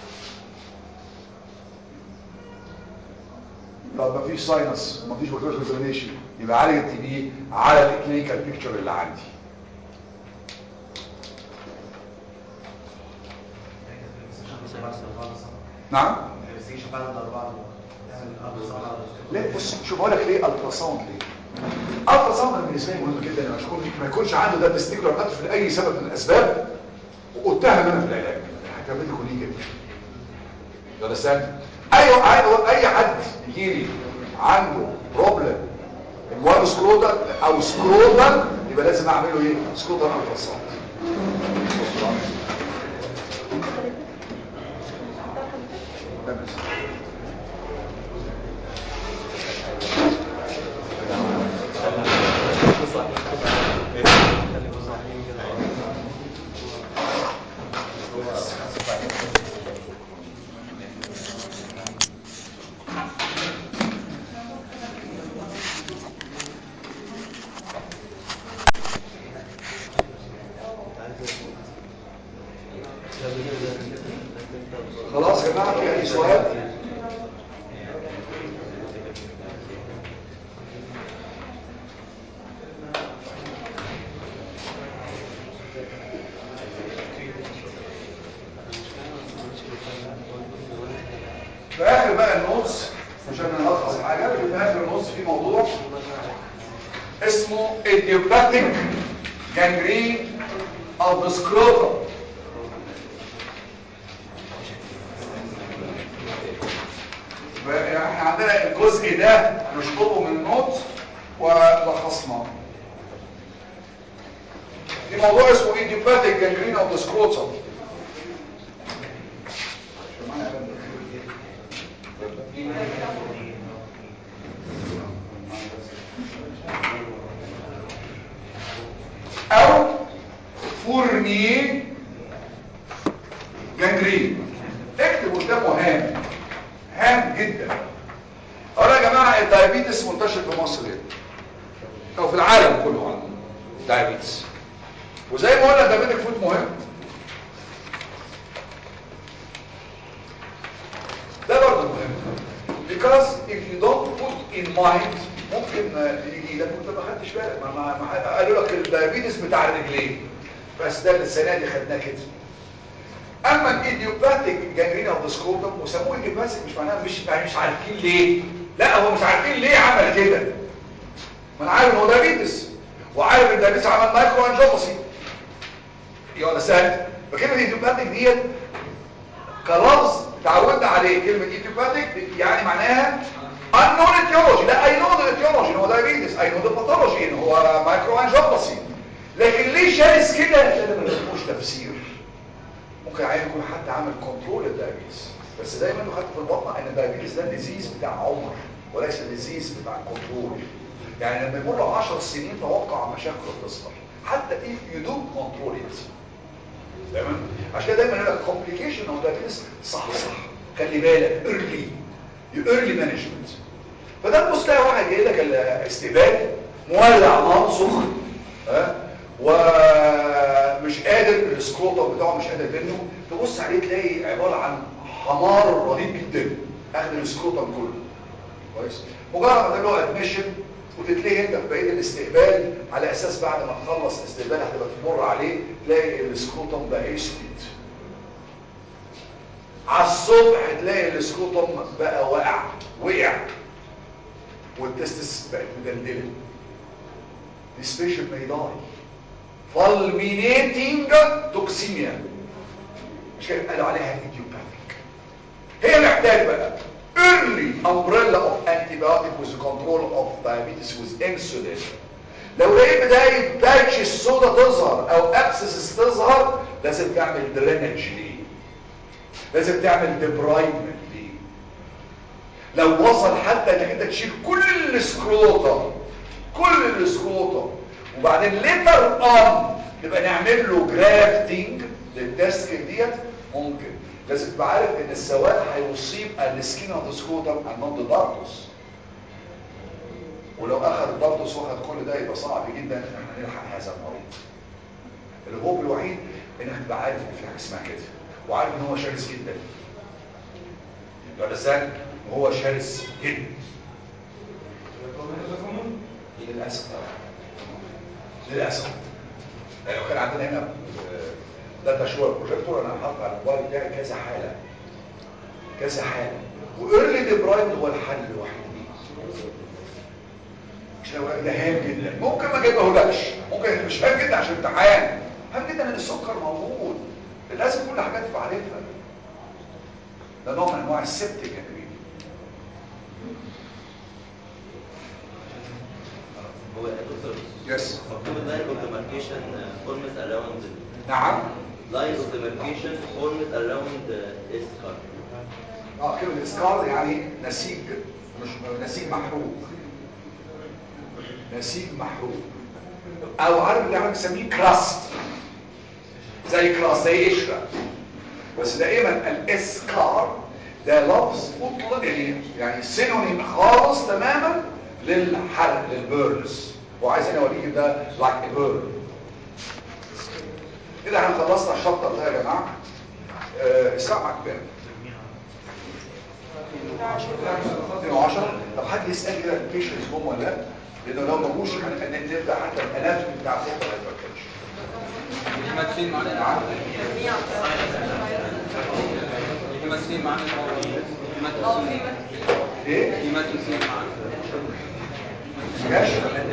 طب ما فيش ساينس وما فيش بكتيريولوجيكال اكزامينيشن يبقى عالج التي بي على الكلينيكال بيكتشر اللي عندي نعم الانفستيجيشن بعد الاربعه يعني الاربعه لا بص شوف اقول لك ليه التراساوند ليه التراساوند أنا بالنسبه لي مهم جدا عشان يكون ما يكونش عنده ده تستيكولار اتروفي لاي سبب من الاسباب واتهم انا في العلاج هتعمل لي كونيه كده ده استنى ايوه ايوه اي حد يجي لي عنده بروبلم الوان سكروتال او سكروتال يبقى لازم اعمل له ايه سكروتال التراساوند خلاص يا جماعه في اي سؤال في اخر بقى النوتس عشان نلخص حاجه في اخر النوتس في موضوع اسمه idiopathic gangrene of the scrotum احنا عندنا الجزء ده نشطبه من النوت ولخصناه في موضوع اسمه idiopathic gangrene of the scrotum او فورني جانجرين اكتب قدامه هام هام جدا اقول يا جماعه الدايابيتس منتشر في مصر هنا او في العالم كله عنه دايابيتس وزي ما قلنا الدايابيتك فود مهم ده برضه مهم because if you don't put in mind ممكن يجي لك وانت ما خدتش بالك ما, ما, ما قالوا لك الدايابيتس بتاع الرجلين بس ده السنه دي خدناه كده اما الايديوباتيك جانجرين اوف ذا سكروتم وسموه ايديوباتيك مش معناها مش مش عارفين ليه لا هو مش عارفين ليه عمل كده ما انا عارف ان هو دايابيتس وعارف ان الدايابيتس عمل مايكرو انجيوباسي يلا سهل فكلمه ايديوباتيك ديت كلفظ اتعودنا عليه كلمه ايديوباتيك يعني معناها unknown etiology لا I know the etiology ان هو diabetes I know the pathology ان هو مايكرو انجيوباسي لكن ليه شارس كده ده ما لهوش تفسير ممكن عين يكون حد عامل كنترول للدايابيتس بس دايما خدت في البطنه ان الدايابيتس ده ديزيز بتاع عمر وليس ديزيز بتاع كنترول يعني لما يمر 10 سنين توقع مشاكل تظهر حتى if you don't control it تمام عشان كده دايما يقول لك complication او دايابيتس صح صح خلي بالك early early management فده المستوى واحد جاي لك الاستقبال مولع نار سخن ها ومش قادر السكروتر بتاعه مش قادر منه تبص عليه تلاقي عباره عن حمار رهيب جدا اخد السكروتر كله كويس مجرد ما تعمل له ادميشن وتتلاقي انت في بقيه الاستقبال على اساس بعد ما تخلص الاستقبال هتبقى تمر عليه تلاقي السكروتم بقى اسود على الصبح تلاقي السكروتوم بقى واقع وقع والتستس بقت مدلدله This patient may die fulminating toxemia مش كده قالوا عليها idiopathic هي محتاج بقى early umbrella of antibiotic with control of diabetes with insulin لو لقيت بداية باتش السودا تظهر او ابسس تظهر لازم تعمل درينج ليه لازم تعمل ديبرايمنت ليه لو وصل حتى انك انت تشيل كل السكروتا كل السكروتا وبعدين ليتر اون نبقى نعمل له جرافتنج للديسك ديت ممكن لازم تبقى عارف ان السواد هيصيب السكين اوف ذا سكروتم and not the dartus ولو اخذ الدارتوس واخد كل ده يبقى صعب جدا ان احنا نلحق هذا المريض الهوب الوحيد انك تبقى عارف ان في حاجه اسمها كده وعارف ان هو شرس جدا يبقى لسان وهو شرس جدا للاسف للاسف لو كان عندنا هنا داتا شويه بروجيكتور انا حاطط على الموبايل بتاعي كذا حاله كذا حاله وايرلي ديبرايد هو الحل الوحيد مش لو ده هام جدا ممكن ما جايبهولكش ممكن مش هام جدا عشان امتحان هام جدا ان السكر موجود لازم كل حاجات تبقى عارفها ده نوع من انواع السبتك يا كريم هو يا دكتور يس مكتوب اللاين اوف ديماركيشن فورمز اراوند نعم لاين اوف ديماركيشن فورمز اراوند اس كار اه كلمه اسكار يعني نسيج مش نسيج محروق نسيج محروق او عارف اللي احنا بنسميه كراست زي كراست زي قشره بس دائما الاسكار ده لفظ مطلق يعني يعني سينونيم خالص تماما للحرق للبيرنز وعايزين اوريك ده لايك بيرن كده احنا خلصنا الشابتر ده يا جماعه آه الساعه معاك كام 210 طب حد يسال كده البيشنتس هم ولا لا لانه لو ما جوش نبدا حتى الاناتومي بتاع الفوق هايبرتنشن ممثلين معانا نعم ممثلين معانا اه في مثل ايه في ممثلين معانا ماشي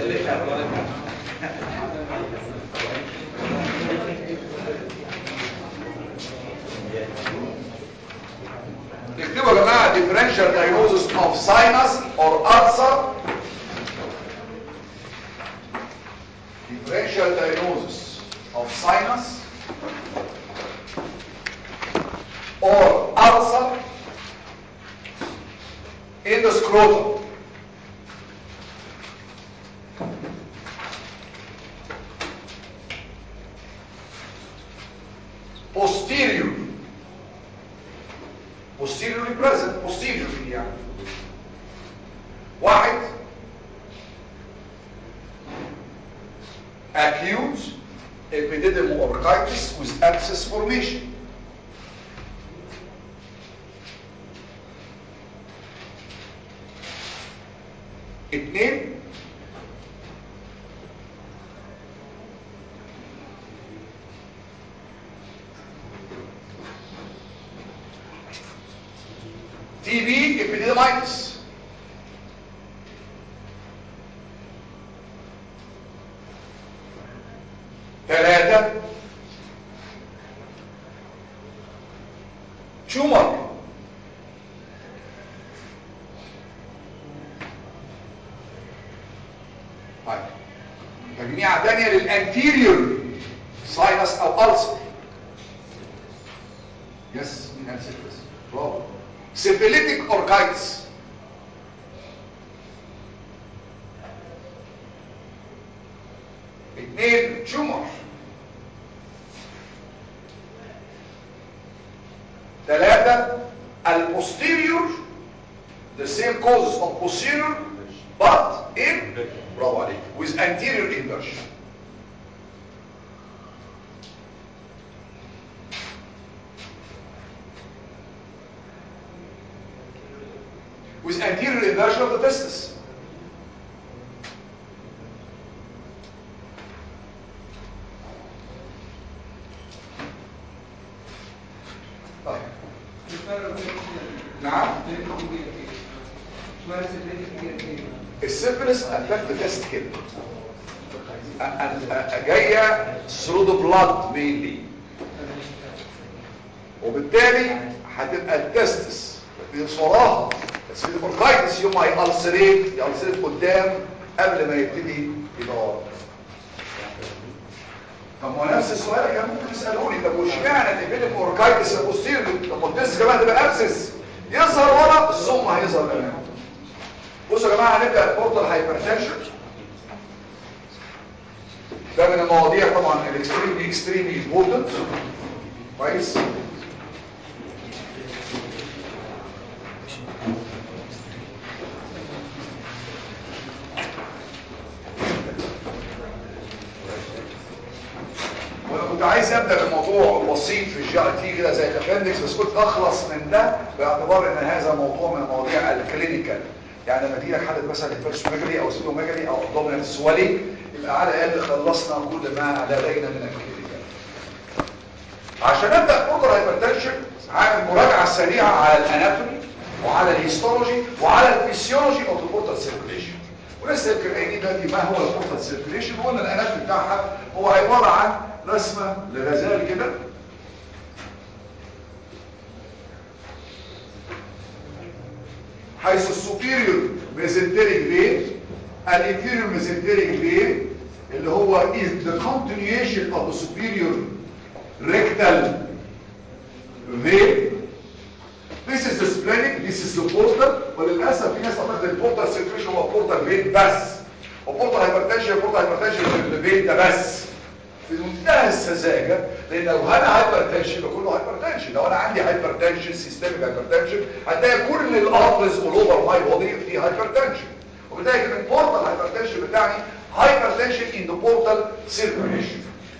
اكتبوا يا جماعه differential diagnosis of sinus or ulcer differential diagnosis of sinus or ulcer in the scrotum posterior posteriorly present posteriorly يعني واحد acute epididymoorchitis with abscess formation اتنين تي بي epididymitis ثلاثة تيومر طيب تجميعة تانية للانتيريور ساينس او ألسر يس مين قال سيفلس برافو سيفيليتيك اوركايتس اثنين تيومر ثلاثة البوستيريور the same causes of posterior but in برافو عليك with anterior inversion with anterior inversion of the testis طيب نعم السيفلس افكت تيست كده أ- أ- أ- جايه ثرو ذا بلاد مينلي وبالتالي هتبقى التستس في صراحه بس في البركايتس يوم ما يألسريت يألسريت قدام قبل ما يبتدي يدور طب ما هو نفس السؤال كان ممكن تسالوني طب واشمعنى الابيليك اوركايتس البوستيريور طب ما التست كمان تبقى ابسس يظهر ورا الصم هيظهر امام بصوا يا جماعه هنبدا البورتال هايبرتنشن ده من المواضيع طبعا الاكستريملي اكستريملي امبورتنت كويس وانا كنت عايز ابدا بموضوع بسيط في الجي اي تي كده زي الابندكس بس كنت اخلص من ده باعتبار ان هذا موضوع من المواضيع الكلينيكال يعني لما تيجي لك حاله مثلا هيبرسوميجالي او سيلوميجالي او ابدومينال سوالي يبقى على الاقل خلصنا كل ما لدينا من الكلينيكال عشان ابدا البورتال هايبرتنشن هعمل مراجعه سريعه على الاناتومي وعلى الهيستولوجي وعلى الفسيولوجي اوف البورتال سيركيليشن ولسه يمكن قايلين دلوقتي ما هو البورتال سيركيليشن وقلنا الاناتومي بتاعها هو عباره عن رسمه لغزال كده حيث السوبيريور ميزنتريك فين الانفيريور ميزنتريك فين اللي هو is the continuation of the superior rectal vein this is the splenic this is the portal وللاسف في ناس تعتقد البورتال سيركيشن هو بورتال فين بس وبورتال هايبرتنشن بورتال هايبرتنشن الفين ده بس في منتهى السذاجه لان لو انا هايبرتنشن يبقى كله هايبرتنشن لو انا عندي هايبرتنشن سيستميك هايبرتنشن هتلاقي كل الارترز اول اوفر ماي بودي في هايبرتنشن وبالتالي كده البورتال هايبرتنشن بتاعي هايبرتنشن ان ذا بورتال سيركيوليشن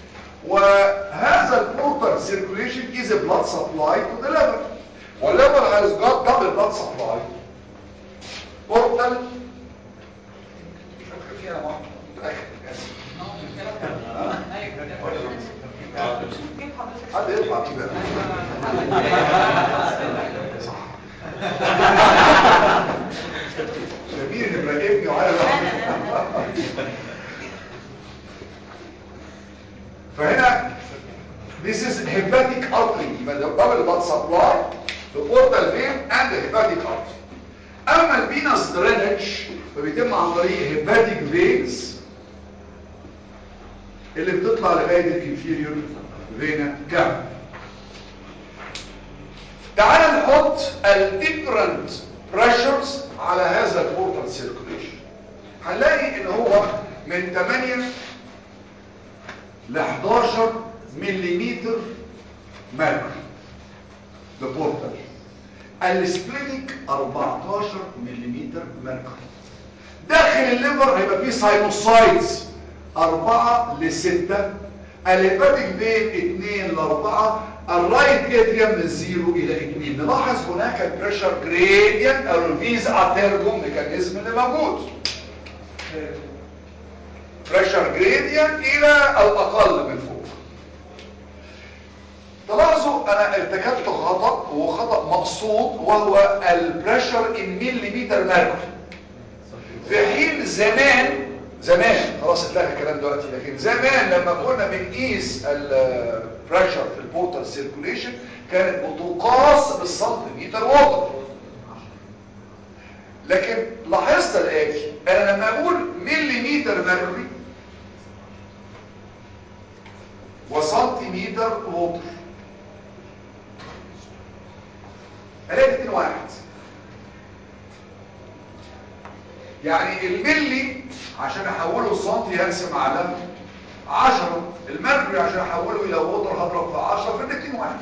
وهذا البورتال سيركيوليشن is a blood supply to the liver والliver has got double blood supply portal فيها واحد متأكد آسف. حد يطلع دي بقى صح جميل نبقى ابني وعلى فهنا this is hepatic artery يبقى ده double blood supply the portal vein and the hepatic artery اما الفينس درينج فبيتم عن طريق hepatic veins اللي بتطلع لغايه الانفيريور فينا كام تعال نحط الديفرنت بريشرز على هذا البورتال سيركوليشن هنلاقي ان هو من 8 ل 11 ملم ميركوري ده بورتال السبلينيك 14 ملم ميركوري داخل الليفر هيبقى فيه ساينوسايدز 4 ل 6 الهيباتيك بين 2 ل 4 الرايت اتريوم من 0 الى 2 نلاحظ هناك البريشر جريدينت او الفيز اتيرجوم ميكانيزم اللي موجود بريشر جريدينت الى الاقل من فوق تلاحظوا انا ارتكبت خطأ وهو خطأ مقصود وهو البريشر ان مليمتر ميركوري في حين زمان زمان خلاص اتلغى الكلام دلوقتي لكن زمان لما كنا بنقيس البريشر في البورتال سيركوليشن كانت بتقاس بالسنتيمتر ووتر لكن لاحظت الاتي انا لما اقول مليمتر ميركوري وسنتيمتر ووتر الاقي اتنين واحد يعني الملي عشان احوله لسنتي هرسم على 10 المركوري عشان احوله الى ووتر هضرب في 10 في الاثنين واحد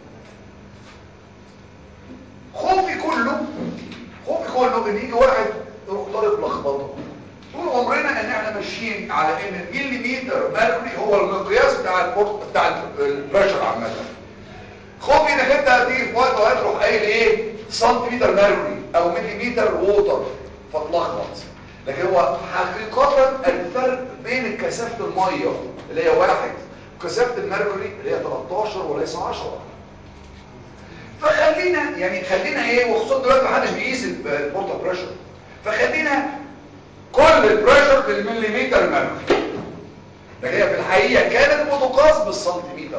خوفي كله خوفي كله ان يجي واحد يروح ضارب لخبطه طول عمرنا ان احنا ماشيين على ان المليمتر ميركوري هو المقياس بتاع البورت بتاع البريشر عامه خوفي انك انت هتيجي في وقت وهتروح قايل ايه سنتيمتر ميركوري او مليمتر ووتر فتلخبط لكن هو حقيقة الفرق بين كثافة المية اللي هي واحد وكثافة الميركوري اللي هي 13 وليس 10 فخلينا خلينا يعني خلينا ايه وخصوصا دلوقتي محدش بيقيس البورتا بريشر فخلينا كل البريشر بالمليمتر ميركوري ده هي في الحقيقه كانت بتقاس بالسنتيمتر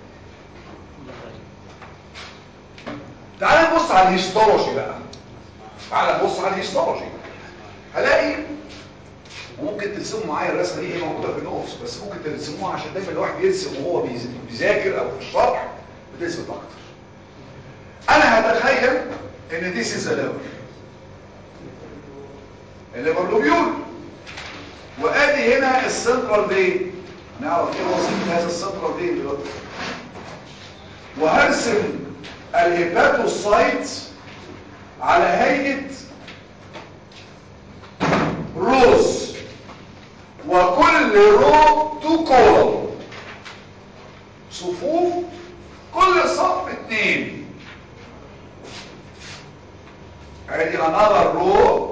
تعال نبص على الهيستولوجي بقى تعال نبص على الهيستولوجي هلاقي وممكن ترسموا معايا الرسمه دي هي موجوده في النص بس ممكن ترسموها عشان دايما الواحد يرسم وهو بيز- بيذاكر او في الشرح بتثبت اكتر انا هتخيل ان دي is a liver الليفر لوبيول وادي هنا السنترال فين نعرف ايه وظيفه هذا السنترال فين دلوقتي وهرسم الهيباتوسايت على هيئه روز وكل رو تو كولم صفوف كل صف اتنين ادي another row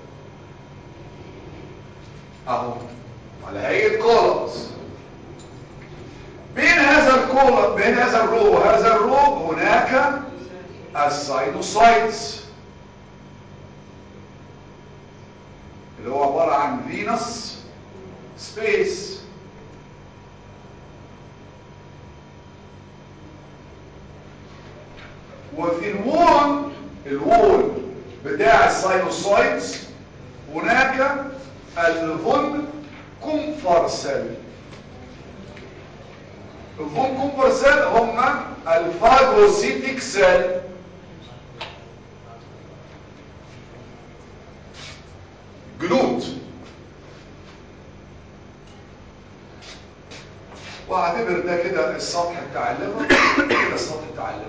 اهو على هيئه كولمز بين هذا الكولم بين هذا الرو وهذا الرو هناك الساينوسايتس اللي هو عبارة عن فينوس سبيس وفي الوول الوول بتاع الساينوسايتس هناك الفون كومفرسل الفون كومفرسل هم الفاجوسيتيك سيل جلود واعتبر ده كده السطح بتاع الليفر كده السطح بتاع الليفر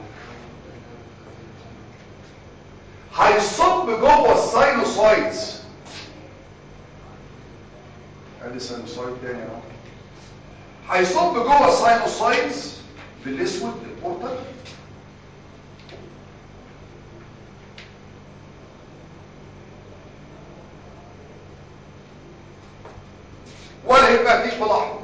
هيصب جوه الساينوسايتس ادي ساينوسايت تاني اهو هيصب جوه الساينوسايتس بالاسود البورتال ولا يبقى فيش بالاحمر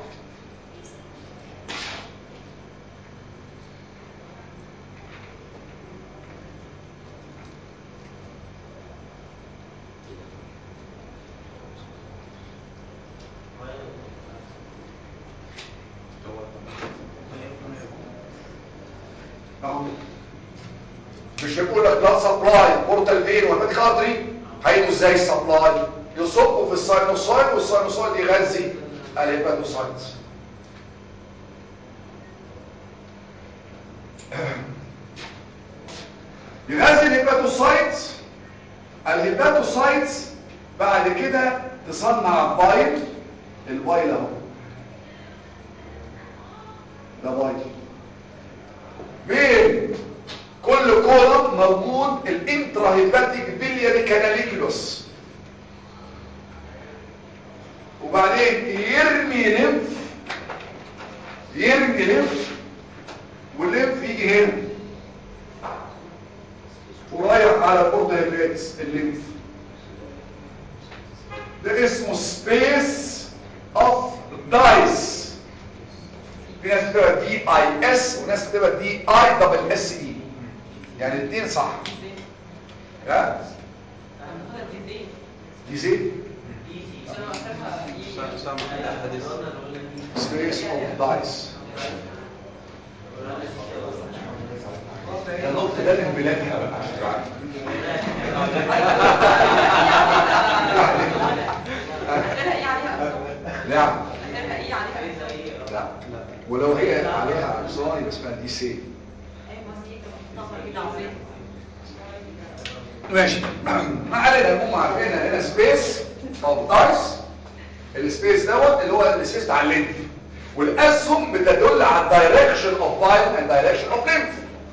اهو مش هيقول لك بلاد سبلاي بورتال فين ولا خاطري هيجوا ازاي السبلاي يصبوا في الساينوسايد والساينوسايد يغذي الهيباتوسايت يغذي الهيباتوسايت الهيباتوسايت بعد كده تصنع بايل البايل اهو ده بايل بين كل كولم موجود الانتراهيباتيك بيلياري كاناليكولوس وبعدين يرمي لمف يرمي لمف واللمف يجي هنا ورايح على بورتهيباتس الليمف ده اسمه سبيس اوف دايس في ناس بتبقى دي اي اس وناس بتبقى دي اي دبل اس اي يعني الاثنين صح ها دي زين سبيس اوف دايس ده النقطة ده اللي بلادها بقى عشان تبقى عارف. غيرها ايه عليها نعم غيرها ايه عليها لا ولو هي عليها عنصري بس اسمها دي سي ايوه ما هي نظر كده عظيم ماشي ما علينا هم عارفين هنا سبيس اوف دايس السبيس دوت اللي هو السبيس بتاع الليمف والاسهم بتدل على الدايركشن اوف بايل اند دايركشن اوف ليمف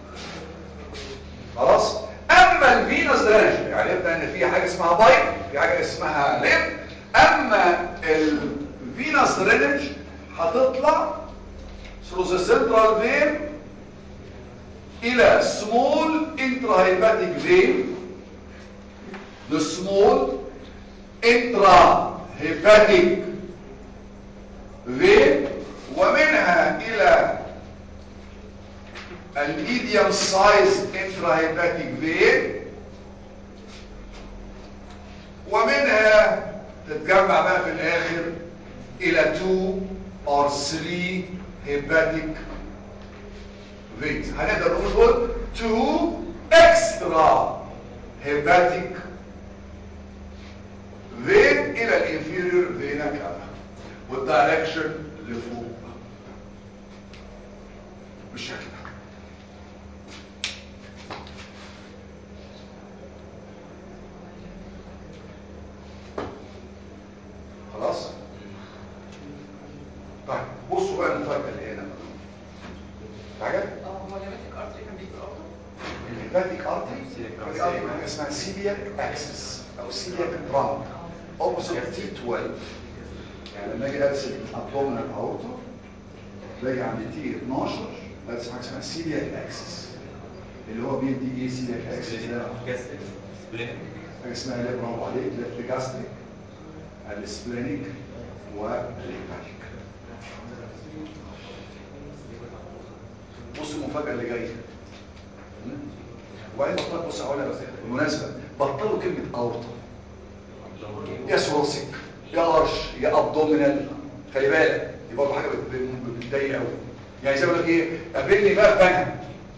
خلاص اما الفينوس درينج عرفنا ان في حاجه اسمها بايل في حاجه اسمها ليمف اما الفينوس درينج هتطلع through the central vein الى small intrahepatic vein the small intrahepatic vein ومنها الى الميديم سايز انتراهيباتيك فين ومنها تتجمع بقى في الاخر الى 2 or 3 hepatic veins هنقدر نقول 2 extra hepatic vein الى الانفيريور فينا كذا والدايركشن لفوق بالشكل ده خلاص طيب بصوا بقى المفاجاه اللي هنا حاجه اه هو الهيماتيك ارتري كان بيجي الاوضه الهيباتيك ارتري اسمها سيلياك اكسس او سيلياك ترانك اوبوزيت تي 12 يعني لما اجي ارسم ابدومينال اورتا باجي عند تي 12 ارسم حاجه اسمها سيلياك اكسس اللي هو بيدي ايه سيلياك اكسس ده جاستريك سبلينك حاجه اسمها اللي برافو عليك ليفت جاستريك السبلينيك والهيباتيك بص المفاجاه اللي جايه وبعدين بطلت بص هقولها بس بالمناسبه بطلوا كلمه اورطه يا سواسك يا ارش يا ابدومينال خلي بالك دي برضه حاجه بت- بت- بتضايق قوي يعني زي ما بقول لك ايه قابلني بقى في بنها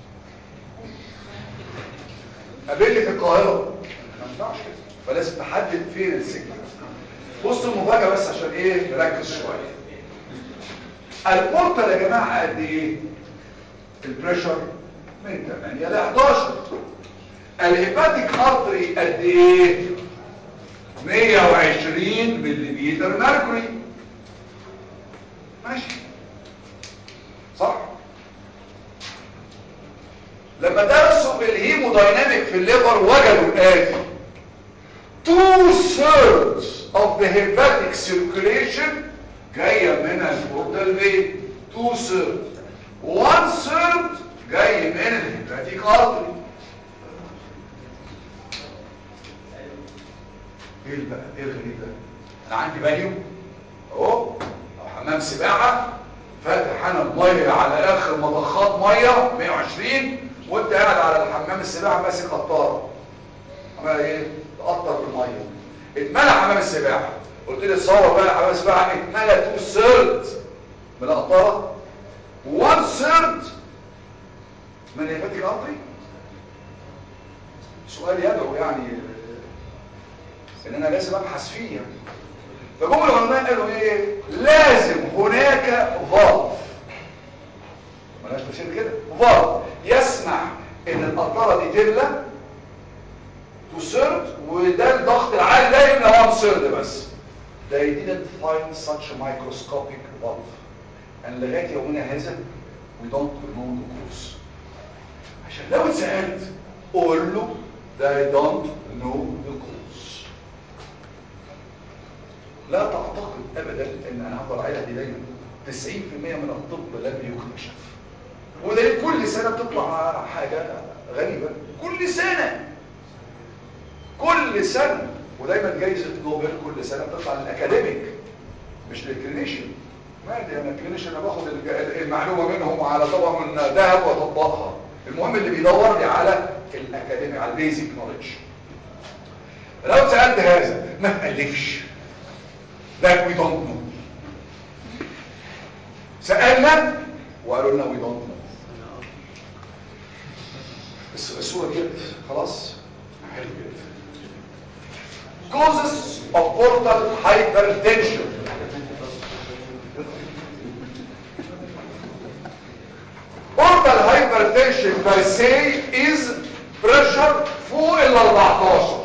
قابلني في القاهره ما ينفعش كده فلازم تحدد فين السجن بص المفاجاه بس عشان ايه نركز شويه البورتال يا جماعه قد ايه البريشر من 8 ل 11 الهيباتيك ارتري قد ايه 120 ملم ميركوري ماشي صح لما درسوا الهيمودايناميك في الليفر وجدوا الاتي two thirds of the hepatic circulation جايه من البورتال فين two thirds one third جاي من الهيباتيك ارتري ايه بقى ايه الغريب ده انا عندي بانيو اهو او حمام سباحه فاتح انا الميه على اخر مضخات ميه 120 وانت قاعد على الحمام السباحه ماسك قطاره عمال ايه تقطر بالميه اتملى حمام السباحه قلت لي تصور بقى حمام السباحه اتملى تو ثيرد من القطاره 1 ثيرد من الهيباتيك ارتري سؤال يدعو يعني ان انا لازم ابحث فيه يعني فجم العلماء قالوا ايه لازم هناك فالف ملاش تفسير كده فالف يسمح ان القطره دي تملى تسرد وده الضغط العالي ده يملى 1 سرد بس they didn't find such a microscopic valve and لغايه يومنا هذا we don't know the cause عشان لو اتسالت قول له they don't know the cause لا تعتقد ابدا ان انا هفضل عيلها دي دايما 90% من الطب لم يكتشف وده كل سنه بتطلع حاجه غريبه كل سنه كل سنه ودايما جايزه نوبل كل سنه بتطلع للاكاديميك مش للكلينيشن ما ادري انا الكلينيشن انا باخد الج- المعلومه منهم على طبق من ذهب واطبقها المهم اللي بيدور لي على الاكاديمي على البيزك نوليدج لو سالت هذا ما تالفش that we don't know سألنا وقالوا لنا we don't know الس- الصورة دي خلاص حلو جدا causes of portal hypertension portal hypertension per se is pressure فوق ال 14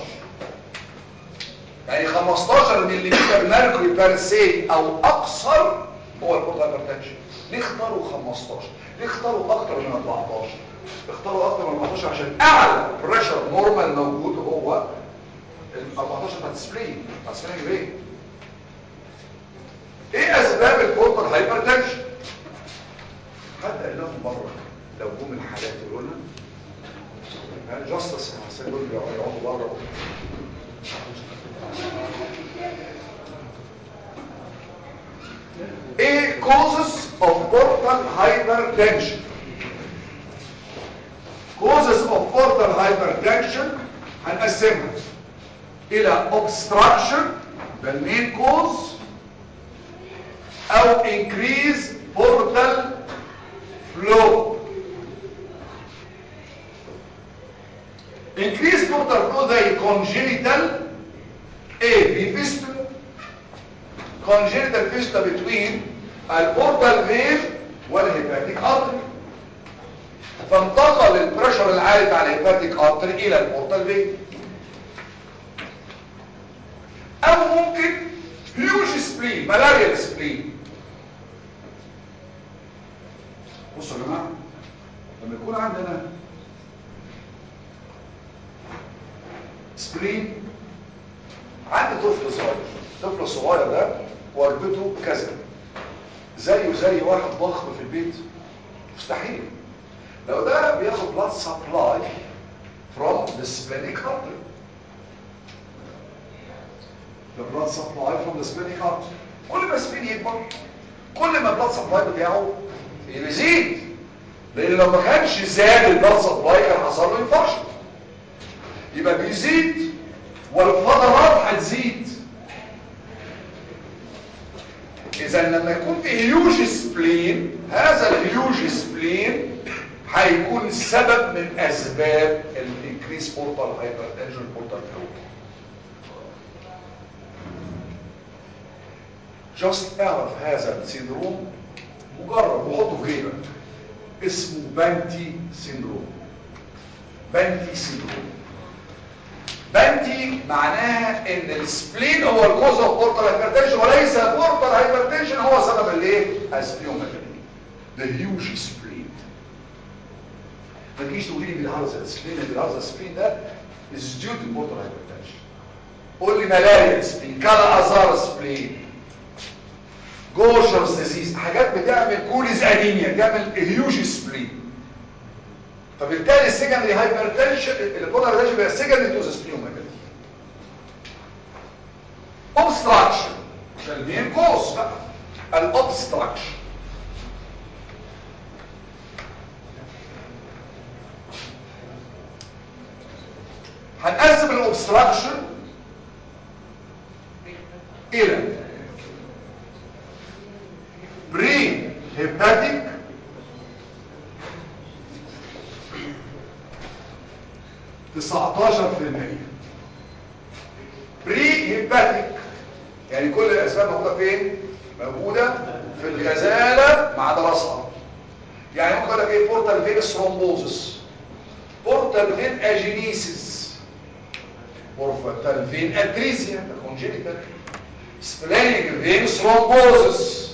يعني 15 ملم ميركوري بير سي او اكثر هو البورتال هايبرتنشن ليه اختاروا 15 ليه اختاروا اكتر من 14 اختاروا اكتر من 14 عشان اعلى بريشر نورمال موجود هو ال 14 بتاع السبرين بتاع السبرين ريت ايه اسباب البورتال هايبرتنشن حد قال لهم بره لو جم الحالات يقولوا لنا يعني جاستس حسين دول يقعدوا بره ايه causes of portal hypertension causes of portal hypertension هنقسمها الى obstruction ده المين cause او increase portal flow increase portal flow زي congenital AV fistula congenital fistula between البورتال vein والهيباتيك artery فانتقل البريشر العالي على الهيباتيك ارتري الى البورتال فين او ممكن هيوج سبلين ملاريال سبلين بصوا يا جماعه لما يكون عندنا سبلين عندي طفل صغير الطفل الصغير ده وجبته كذا زيه زي واحد ضخم في البيت مستحيل لو ده بياخد blood supply from the splenic artery the blood supply from the splenic artery كل ما السبين يكبر كل ما البلاد سبلاي بتاعه يزيد لان لو ما كانش زاد البلاد سبلاي كان حصل له انفكشن يبقى بيزيد والفضلات هتزيد اذا لما يكون في هيوج سبلين هذا الهيوج سبلين هيكون سبب من اسباب الانكريس بورتال هايبرتنشن بورتال فلو جاست اعرف هذا السيندروم مجرد وحطه في جيبك اسمه بانتي سيندروم بانتي سيندروم بانتي معناها ان السبلين هو الكوز اوف بورتال هايبرتنشن وليس بورتال هايبرتنشن هو سبب الايه اسبيوميجالي ذا هيوج سبلين ما تجيش تقولي لي بالهرزه السبلين بالهرزه السبلين ده is due to portal hypertension قول لي ملاريا سبلين كلا ازار سبلين جوشرز ديزيز حاجات بتعمل كوليز انيميا تعمل هيوج سبلين فبالتالي السكندري هايبرتنشن البورتال هايبرتنشن بيبقى سكندري تو سبليوميجالي obstruction ده المين كوز بقى الاوبستراكشن هنقسم الاوبستراكشن الى بري هيباتيك تسعتاشر في المية بري هيباتيك يعني كل الاسباب موجودة فين موجودة في الغزالة مع دراسها يعني ممكن اقول لك ايه بورتال فين ثرومبوزس بورتال فين اجينيسيس بورتال فين اتريزيا ده كونجينيتال سبلانيك فين ثرومبوزس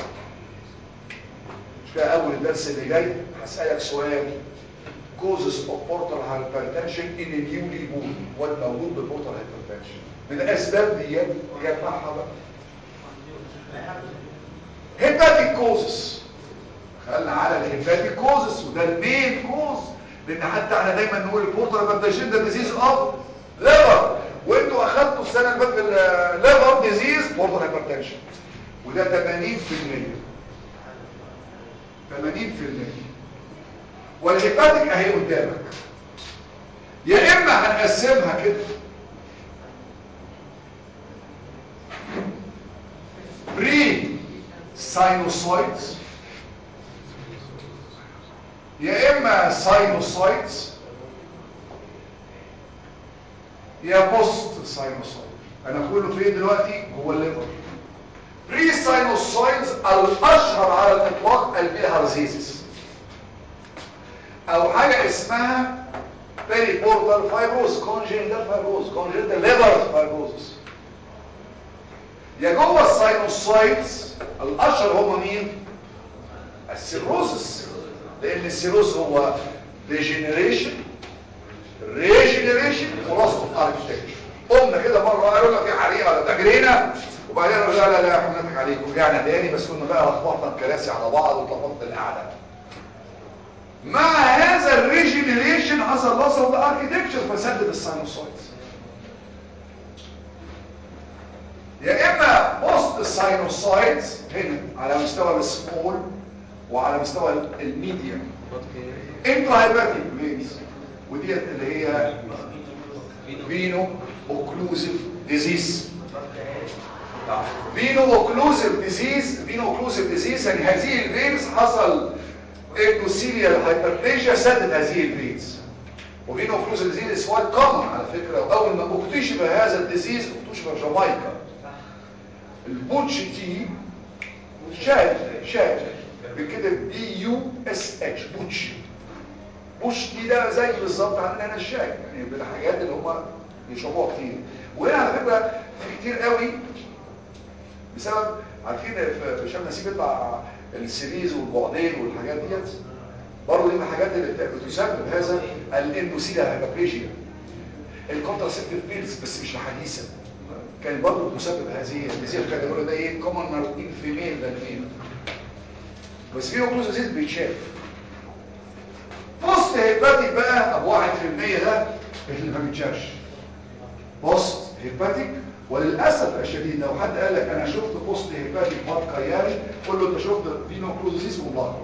مش كده اول الدرس اللي جاي هسألك سؤال causes of portal hypertension in a newly born والمولود بالبورتال hypertension من الاسباب دي جمعها بقى هيباتيك كوزس خلنا على الهيباتيك كوزس وده المين كوز لان حتى احنا دايما نقول البورتال هايبرتنشن ده ديزيز اوف ليفر وانتوا اخدتوا السنه اللي فاتت الليفر ديزيز بورتال هايبرتنشن وده 80% 80% والهيباتيك اهي قدامك يا اما هنقسمها كده بري ساينوسويدز يا اما ساينوسويدز يا بوست ساينوسويد انا كله فين دلوقتي هو الليفر بري ساينوسويدز الاشهر على الاطلاق البيلهارزيزيس او حاجه اسمها بيري بورتال فايبروز كونجنتال فايبروز كونجنتال ليفر فايبروزس يا جوه الساينوسايتس الاشهر هم مين السيروزس لان السيروز هو ديجنريشن ريجنريشن ولاست اوف اركتكتشر قمنا كده مره قالوا لك في حريقه ولا تجرينا وبعدين قالوا لا لا لا احنا بنضحك عليكم رجعنا تاني بس كنا بقى لخبطنا الكراسي على بعض واتلخبطت القعده مع هذا الريجنريشن حصل لاس اوف اركتكتشر فسدد الساينوسايتس يا اما بوست الساينوسايتس هنا على مستوى السمول وعلى مستوى الميديوم انترا هايبرتيك فينز وديت اللي هي فينو اوكلوزيف ديزيز فينو اوكلوزيف ديزيز فينو اوكلوزيف ديزيز يعني هذه الفينز حصل اندوثيليال هايبرتيشيا سدت هذه الفينز وفينو اوكلوزيف ديزيز سؤال كومن على فكره واول ما اكتشف هذا الديزيز اكتشف في جامايكا البوتش تي شاد شاد بكده بي يو اس اتش بوتش بوش دي ده زي بالظبط عندنا هنا الشاي يعني من الحاجات اللي هم بيشربوها كتير وهنا على فكره في كتير قوي بسبب عارفين في شام نسيب يطلع السيريز والبعدين والحاجات ديت برضه دي من الحاجات اللي بت- بتسبب هذا الاندوسيلا هايبريجيا الكونتراسيبتيف بيلز بس مش الحديثه كان برضه مسبب هذه الديزيز كان يقولوا ده ايه كومن ان فيميل ذان فيميل بس في اوكلوزيس بيتشاف بوست هيباتيك بقى ابو 1% ده اللي ما بيتشافش بوست هيباتيك وللاسف الشديد لو حد قال لك انا شفت بوست هيباتيك مارك كياري قول له انت شفت فينوكلوزيس وملخبط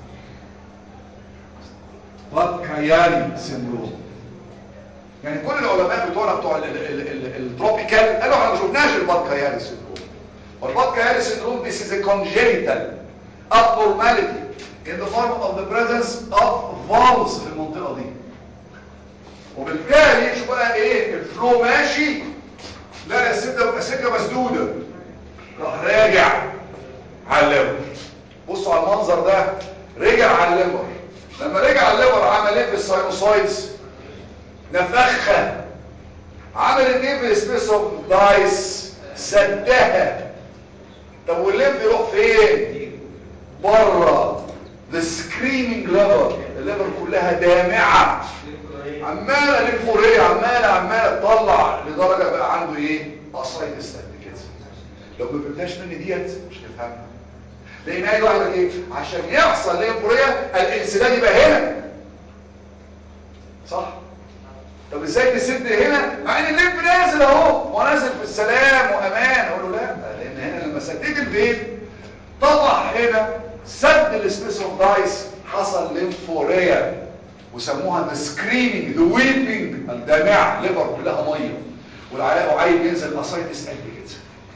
باتكاياري سيندروم يعني كل العلماء بتوعنا بتوع ال- ال- ال- التروبيكال قالوا احنا ما شفناش الباتكاياري سيندروم والباتكاياري سيندروم this is a congenital abnormality in the form of the presence of valves في المنطقة دي وبالتالي شو بقى ايه الفلو ماشي لا السكة السكة مسدودة راح راجع على الليفر بصوا على المنظر ده رجع على الليفر لما رجع على الليفر عمل ايه في الساينوسايدز نفخها عملت ايه في السبيس اوف دايس سدها طب والليف يروح فين بره the screaming liver الليفر كلها دامعة عمالة للفورية عمالة عمالة تطلع لدرجة بقى عنده ايه اسايتس قد كده لو ما فهمتهاش مني ديت مش هتفهمها لان اي واحد يقول ايه عشان يحصل للفورية الانسداد يبقى هنا صح طب ازاي تسد هنا مع ان الليمف نازل اهو ونازل في السلام وامان اقول له لا لان هنا لما سديت البيت طلع هنا سد السبيس اوف دايس حصل ليمفوريا وسموها ذا سكريمنج ذا ويبنج الدامعه ليفر كلها ميه والعلاء وعيل ينزل اسايتس قد كده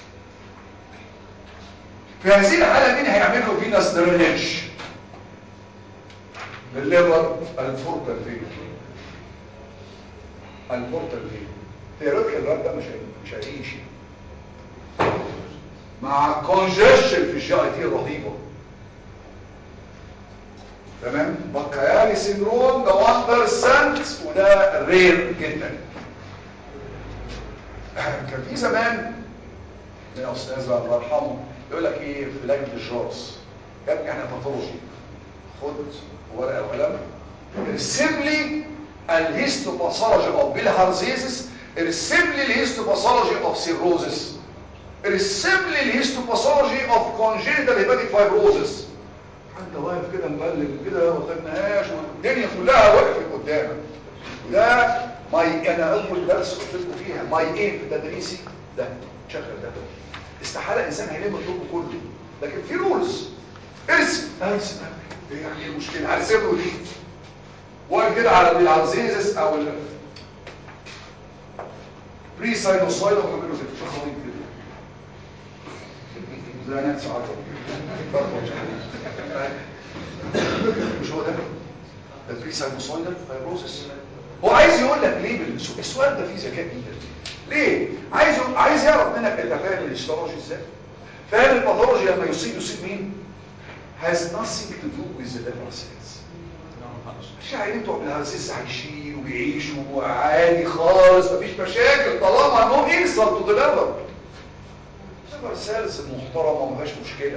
في هذه الحاله مين هيعمل له فينس درينج الليفر الفورتال فين البورتال فين تيوريتيكال الراب ده مش هي- مش هيعيش مع كونجيشن في الجي اي تي الرهيبه تمام بكايالي سيندروم ده 1% وده رير جدا كان في زمان من استاذ بقى الله يرحمه يقول لك ايه في لجنه الجورس يا ابني احنا باثولوجي خد ورقه وقلم ارسم لي الهيستوباثولوجي اوف بيلهارزيزس ارسم لي الهيستوباثولوجي اوف سيروزس ارسم لي الهيستوباثولوجي اوف كونجينيتال هيباتيك فايبروزس انت واقف كده مبلل كده ما خدناهاش والدنيا كلها وقفت قدامك وده ماي انا اول درس قلت لكم فيها ماي ايه في تدريسي ده شغل ده استحاله انسان هيلم الطب كله لكن في رولز ارسم ارسم ايه يعني ايه المشكله هرسم له دي واقف كده على العزيزس او ال بري ساينوسايد وعمل له كده شخصين كده زي ناس عجب برضه مش مش هو ده ده بري ساينوسايدال فايبروسيس هو عايز يقول لك ليه بالسؤال السؤال ده فيه ذكاء جدا ليه عايز عايز يعرف منك انت فاهم الهيستولوجي ازاي فاهم الباثولوجي لما يصيب يصيب مين has nothing to do with the liver cells مش عايزين بتوع الهرسيس عايشين وبيعيشوا عادي خالص مفيش مشاكل طالما نو انسل تو ذا ليفر الليفر سيلز محترمه ما فيهاش مشكله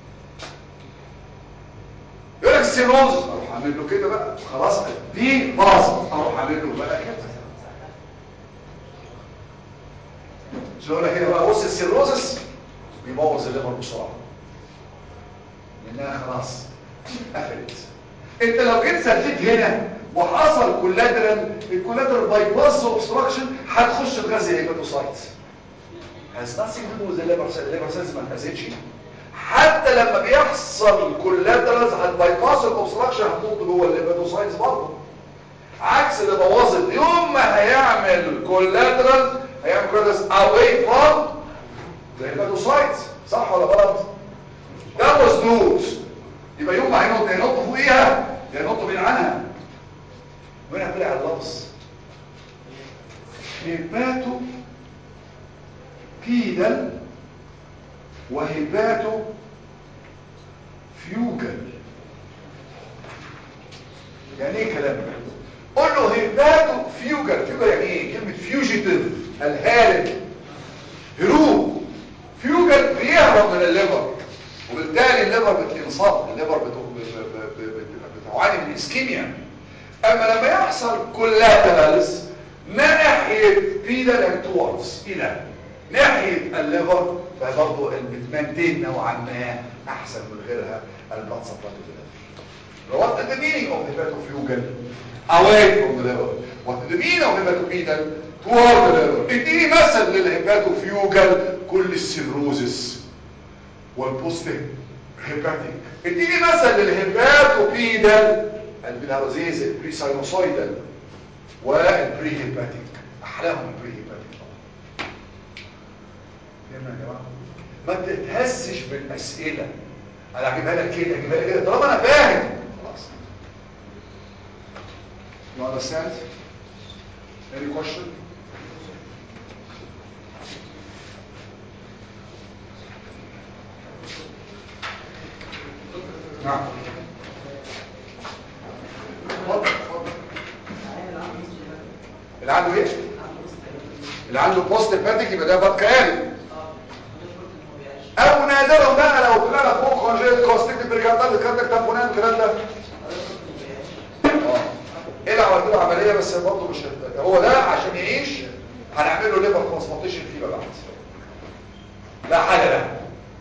يقول لك السيروز اروح اعمل له كده بقى خلاص دي باظت اروح اعمل له بقى كده مش هقول لك كده بقى بص السيروزس بيبوظ الليفر بسرعه لانها خلاص قفلت انت لو جيت سديت هنا وحصل كولاترال الكولاترال باي باس اوبستراكشن هتخش تغذي الهيباتوسايتس has nothing to do with the liver cell liver cells ما اتأذتش حتى لما بيحصل كولاترالز هتبايباس الاوبستراكشن هتنط جوه الليباتوسايتس برضه عكس اللي بوظت يوم ما هيعمل كولاترالز هيعمل كولاترالز اواي فروم الليباتوسايتس صح ولا غلط ده مسدود يبقى يوم ما هينط هينط فوقيها ينط من عنها وهنا طلع اللفظ هيباتو كيدل وهباتو فيوجل يعني ايه الكلام ده قول له هباتو فيوجل فيوجل يعني ايه كلمة فيوجيتيف الهارب هروب فيوجل بيهرب من الليفر وبالتالي الليفر بتنصاب الليفر بت- ب- ب- ب- بتعاني من اسكيميا اما لما يحصل كولاترالز ناحية بيدال اند توردز الى ناحية الليفر فبرضه بتمنتين نوعا ما احسن من غيرها البلاد سبلاي تو الليفر What is the meaning of hepatofugal? Away from the liver. What is the meaning of hepatopedal? Toward the liver. اديني مثل للهيباتوفيوجل كل السيروزس والبوست هيباتيك اديني مثل للهيباتوبيدال البيلارزيز البريساينوسويدال والبري هيباتيك احلاهم البري هيباتيك فهمنا يا جماعه ما تتهزش بالاسئله انا اجيبها لك كده اجيبها لك كده طالما انا فاهم خلاص You understand? Any question? نعم اتفضل اتفضل اللي عنده ايه؟ اللي عنده بوست هيباتيك يبقى ده باد كاري او نادرا بقى لو طلعنا فوق كونجيت كوستيك بريكاردال كاردك تامبونات الكلام ده اه ايه اللي عملت له عمليه بس برضه مش هت- هو ده عشان يعيش هنعمل له ليفر ترانسبلانتيشن فيما بعد لا حاجه لا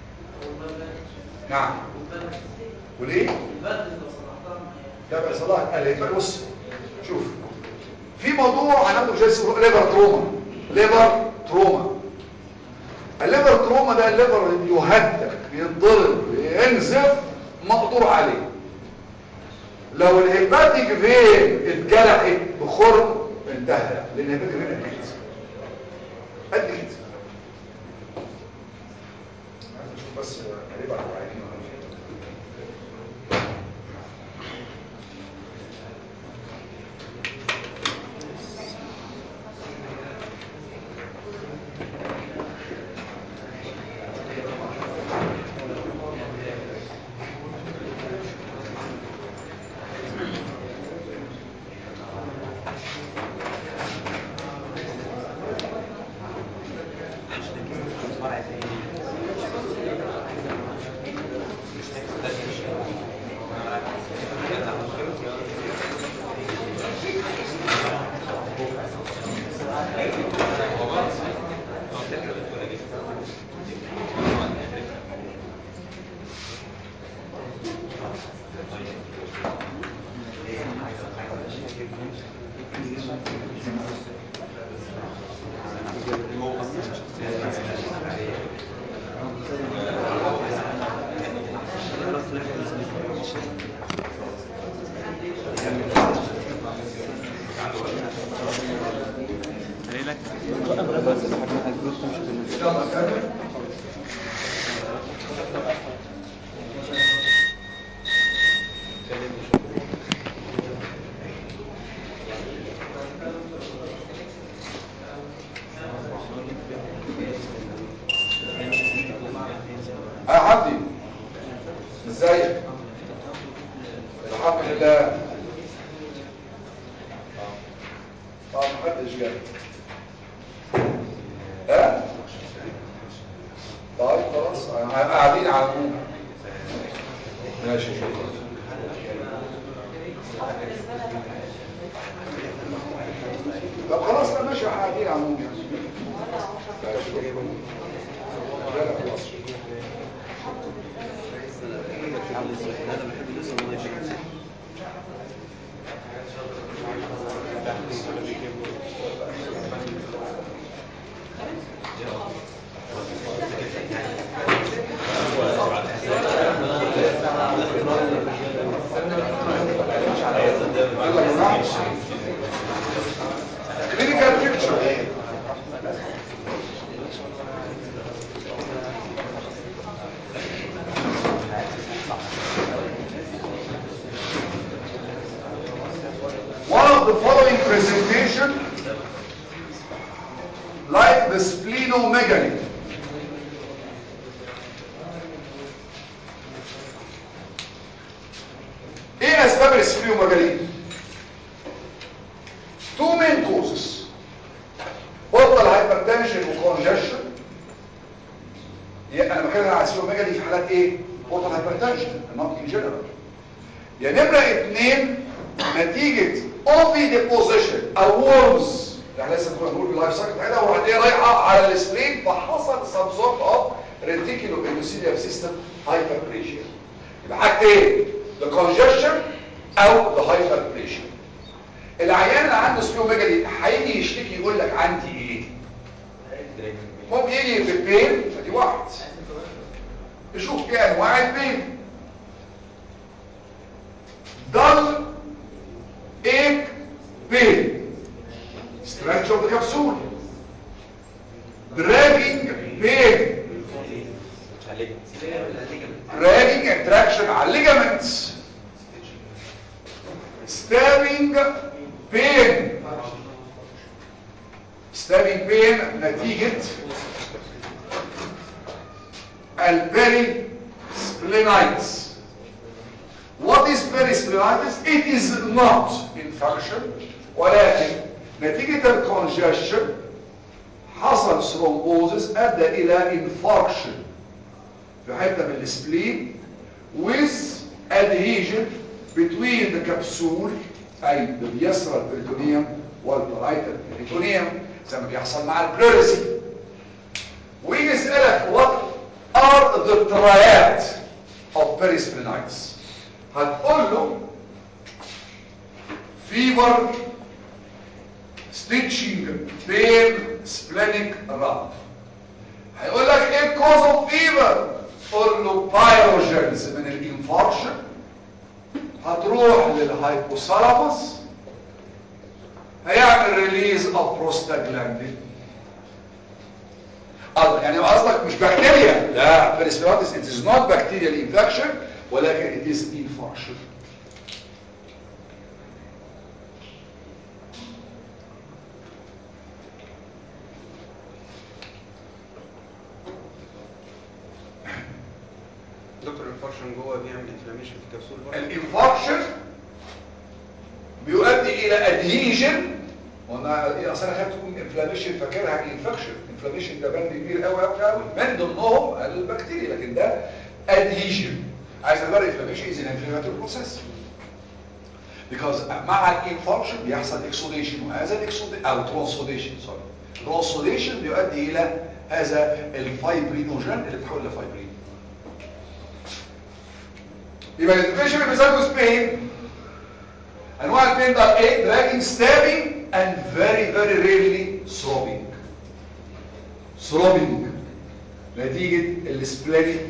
نعم وليه ده بقى صلاح قال لي بص شوف في موضوع هناخده في اسمه ليفر تروما ليفر تروما الليفر تروما ده الليفر يهدك بيتضرب بينزف مقدور عليه لو الهيباتيك فين اتجرحت بخرم انتهى لان الهيباتيك فين قد كده قد كده عايز اشوف بس قريب على العينين ولا إيه. يلا نكمل يا حمدي ازيك الحمد لله اه محدش جاي ها طيب خلاص قاعدين على النوم ماشي شكرا طب خلاص لا ماشي احنا قاعدين على النوم يعني ماشي لا لا خلاص يلا يا جماعه كلينيكال بيكتشر One of the following presentation like the splenomegaly ايه اسباب السبليوميجالي two main causes بطل هايبرتنشن وكونجشن انا بتكلم على السبليوميجالي في حالات ايه بطل هايبرتنشن not in general يا نمرة اتنين نتيجة اوفي ديبوزيشن او وورمز يعني لسه كنا بنقول اللايف سايكل بتاعتها وبعدين رايحة على السبلين فحصل some sort of reticular endothelial system hyperplasia يبقى حاجتين the congestion او the hyperplasia العيان اللي عنده سبليوميجالي هيجي يشتكي يقول لك عندي ايه ممكن يجي في البين فدي واحد يشوف ايه انواع البين dull ache pain stretch of the capsule dragging pain dragging attraction على ligaments stabbing pain stabbing pain نتيجة البري splenitis What is perisplenitis? It is not infection ولكن نتيجة الكونجشن حصل ثرومبوزس ادى الى انفاركشن في حته من السبلين with adhesion between the capsule اي the visceral peritoneum والبرايتال peritoneum زي ما بيحصل مع البلوريسي ويجي يسألك what are the triad of perisplenitis هتقول له fever stitching pain splenic rub هيقول لك ايه cause of fever قول له بايروجينز من الانفاركشن هتروح للهايبوثالاموس هيعمل ريليز اوف بروستاجلاندين قصدك يعني قصدك مش بكتيريا لا بيرسبيراتس it is not bacterial infection ولكن it is infection دكتور الفرشن جوه بيعمل انفلاميشن في الكبسول برضه الانفاركشن بيؤدي الى ادهيجن وانا ايه اصل انا خدت تكون انفلاميشن فاكرها انفكشن انفلاميشن ده بند كبير قوي قوي قوي من ضمنهم البكتيريا لكن ده ادهيجن عايز افرق انفلاميشن از انفلاماتوري بروسيس because مع الانفاركشن بيحصل اكسوديشن وهذا الاكسوديشن او ترانسوديشن سوري ترانسوديشن بيؤدي الى هذا الفايبرينوجين اللي بتحول لفايبرين يبقى الانفلاميشن بيسبب بين انواع البين ده ايه dragging stabbing and very very rarely throbbing throbbing نتيجة السبلينيك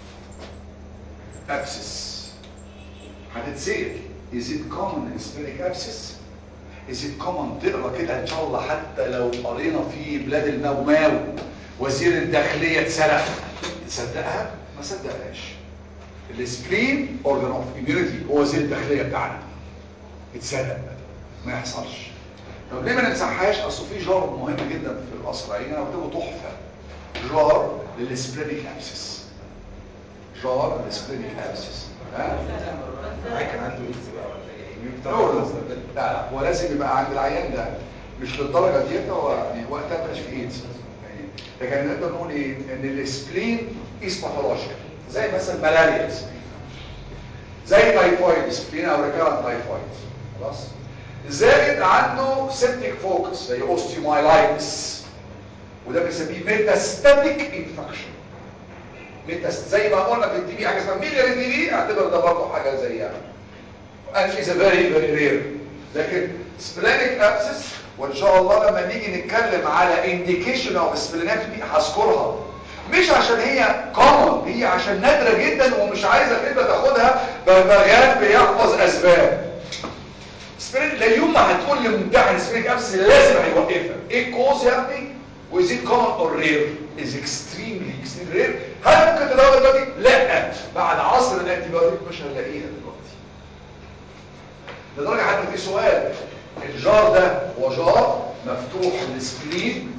abscess هتتسأل is it common in splenic abscess is it common تقرا كده ان شاء الله حتى لو قرينا في بلاد الموماو وزير الداخلية اتسرق تصدقها ما صدقهاش السبلين organ of immunity هو وزير الداخلية بتاعنا اتسرق ما يحصلش طب ليه ما نمسحهاش اصل في جار مهم جدا في القصرين انا بكتبه تحفه جار للسبلينيك ابسس جار للسبلينيك ابسس ها كان عنده ايدز بقى ولا ايه؟ لا لا لا هو لازم يبقى عند العيان ده مش للدرجه ديت هو يعني وقتها مش في ايدز يعني لكن نقدر نقول ايه ان السبلين از باثولوجيكال زي مثلا ملاريا سبلين زي تايفويد سبلين او ريكارنت تايفويد خلاص زائد عنده سيبتيك فوكس زي اوستيومايلايتس وده بنسميه ميتاستاتيك انفكشن ميتاست زي ما قلنا في التي بي حاجه اسمها ميلياري تي بي اعتبر ده برضه حاجه زيها and is a very very rare لكن splenic abscess وان شاء الله لما نيجي نتكلم على انديكيشن اوف سبلينكتومي هذكرها مش عشان هي كومن هي عشان نادره جدا ومش عايزه كده تاخدها بغبغان بيحفظ اسباب سبرينج لا يوم ما هتقول لممتحن سبرينج ابس لازم هيوقفها ايه الكوز يا ابني وإز it common or rare is extremely extremely rare هل ممكن تدور دلوقتي لا بعد عصر الانتيبيوتيك مش هنلاقيها دلوقتي لدرجه حتى في سؤال الجار ده هو جار مفتوح السكرين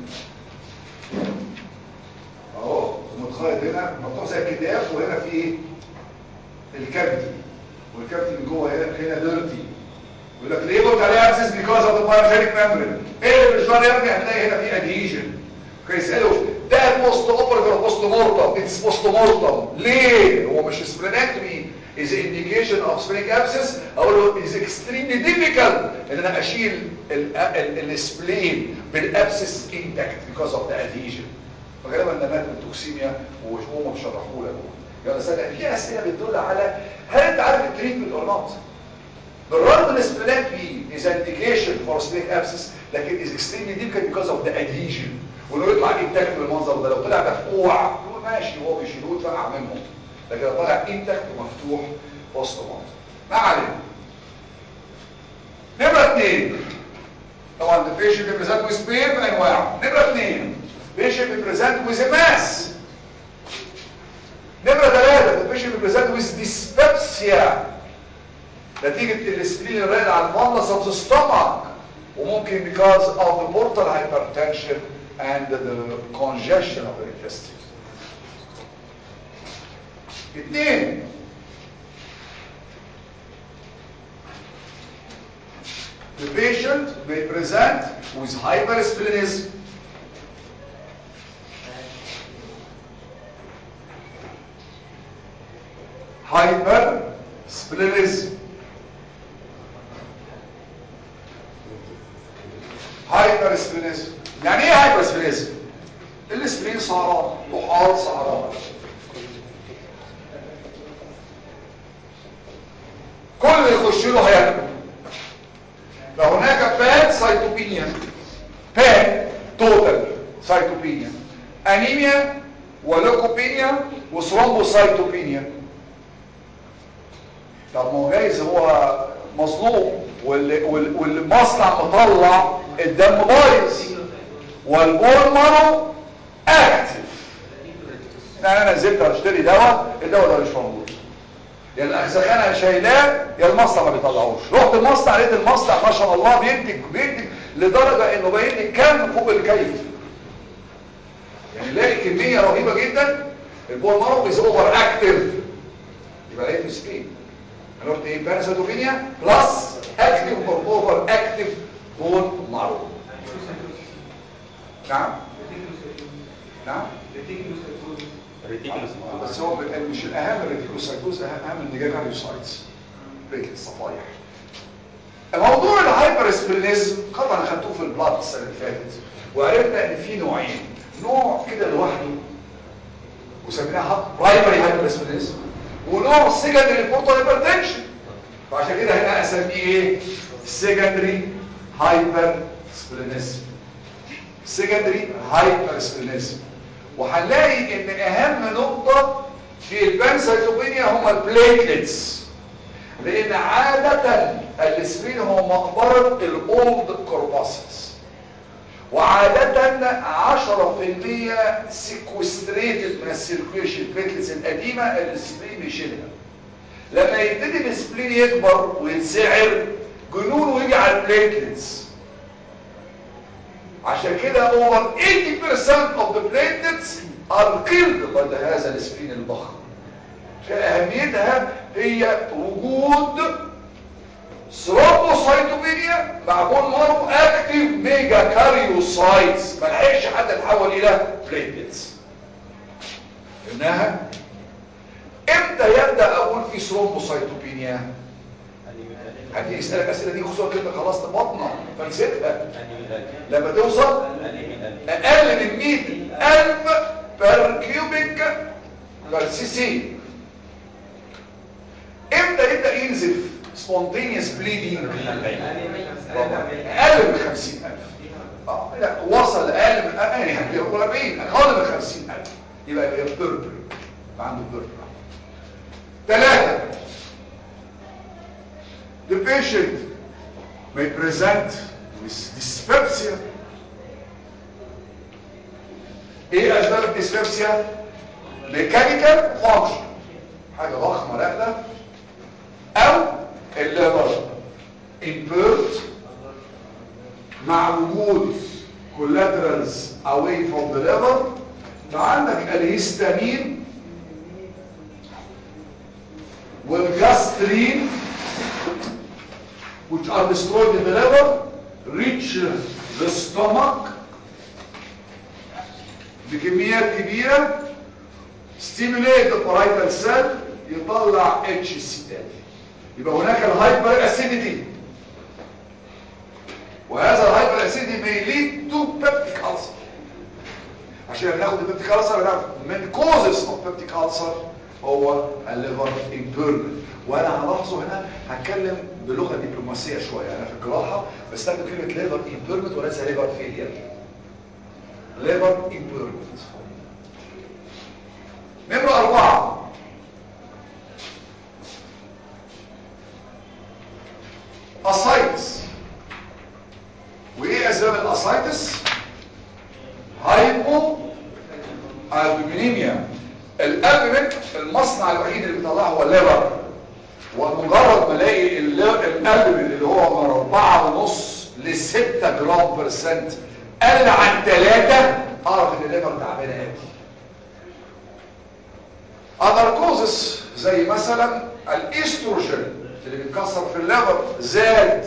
اهو متخيط هنا مفتوح زي الكتاب وهنا في ايه الكافيتي والكافيتي من جوه هنا هنا ديرتي يقول لك ليه قلت عليه ابسس بيكوز اوف ذا بايوجينيك ميمبرين ايه اللي مش يا ابني هتلاقي هنا في ادهيجن فيسالوا ده بوست اوبريتيف ولا بوست مورتم اتس بوست مورتم ليه هو مش سبلينكتومي is indication of splenic abscess اقول له is extremely difficult ان انا اشيل السبلين بالابسس intact because of the adhesion فغالبا ده مات من توكسيميا وهم بيشرحوا لك يلا استنى في اسئله بتدل على هل انت عارف التريتمنت اور نوت بالرغم ان سبلينكتومي is indication for splenic abscess لكن is extremely difficult because of the adhesion ولو يطلع intact بالمنظر ده لو طلع مفقوع يقول ماشي هو بيشيلوه يتفقع منهم لكن لو طلع intact ومفتوح وسط منظر ما علينا نمرة اثنين طبعا the patient represent with pain بانواعه نمرة اثنين patient represent with a mass نمرة ثلاثة the patient represent with dyspepsia نتيجة السبلين الرائد على المنص of the stomach وممكن because of the portal hypertension and the congestion of the intestine اثنين The patient may present with hypersplenism hypersplenism hypersplenism يعني ايه hypersplenism السبلين سعران طحال سعران كل اللي يخش له هياكله فهناك باد سايتوبينيا باد توتال سايتوبينيا انيميا ولوكوبينيا وثرومبوسايتوبينيا طب ما هو جايز هو مظلوم وال- وال- والمصنع مطلع الدم بايظ والبول مارو اكتف يعني انا نزلت اشتري دواء الدواء ده مش موجود يا الاخزخانه شايلاه يا المصنع ما بيطلعوش رحت المصنع لقيت المصنع ما شاء الله بينتج بينتج لدرجه انه بينتج كم فوق الكيف يعني لاقي كميه رهيبه جدا البول مارو از اوفر اكتف يبقى لقيت مسكين انا قلت ايه بانساتوبينيا بلس اكتف اور اوفر اكتف بول مارو نعم نعم ريتيكولوس بس هو مش الاهم الريتيكوسايتوز اهم النيجاتيوسايتس ريت الصفايح موضوع الهايبرسبلينيزم طبعا خدتوه في البلاد السنه اللي فاتت وعرفنا ان في نوعين نوع كده لوحده وسميناها برايمري هايبرسبلينيزم ونوع سكندري بورتال هايبرتنشن فعشان كده هنا اسميه ايه سكندري هايبرسبلينيزم سكندري هايبرسبلينيزم وهنلاقي ان اهم نقطة في البانسايتوبينيا هما البليتلتس لان عادة الاسبرين هو مقبرة الاولد كورباسس وعادة 10% سيكوستريتد من السيركيشن البليتلتس القديمة الاسبرين بيشيلها لما يبتدي الاسبرين يكبر ويتسعر جنونه يجي على البليتلتس عشان كده over 80% of the platelets are killed by هذا الاسبرين الضخم فأهميتها هي وجود ثرومبوسايتوبينيا مع بون مارو اكتيف ميجا كاريوسايتس ما لحقش حد يتحول الى بليتلتس انها امتى يبدا اقول في ثرومبوسايتوبينيا حد يسالك اسئله دي خصوصا كده خلصت بطنه فنسيتها لما توصل اقل من 100000 بير كيوبيك بير سي سي امتى يبدا ينزف سبونتينيوس بليدنج اقل من 50000 فوق 40 اقل من 50000 يبقى يبقى بيربر يبقى عنده بيربر ثلاثة the patient may present with dyspepsia ايه اسباب الديسبيبسيا ميكانيكال فانكشن حاجه ضخمه راكده او الليفر امبيرت مع وجود collaterals away from the liver فعندك الهستامين والجاسترين which are destroyed in the liver reach the stomach بكميات كبيرة stimulate the parietal cell يطلع HCl يبقى هناك الهايبر اسيديتي وهذا الهايبر اسيديتي may lead to peptic ulcer عشان ناخد البيبتيك ulcer نعرف من causes of peptic ulcer هو الليفر امبيرمنت وانا هلاحظه هنا هتكلم بلغه دبلوماسيه شويه انا في الجراحه بستخدم كلمه ليفر امبيرمنت وليس ليفر فيلير ليفر امبيرمنت نمرة أربعة أسايتس وإيه أسباب الأسايتس؟ هايبو البومينيميا الألبومين المصنع الوحيد اللي بيطلعه هو الليفر ومجرد ما الاقي الألبومين اللي هو من أربعة ونص لستة جرام برسنت قل عن ثلاثة أعرف إن الليفر تعبانة قوي other causes زي مثلا الاستروجين اللي بيتكسر في الليفر زاد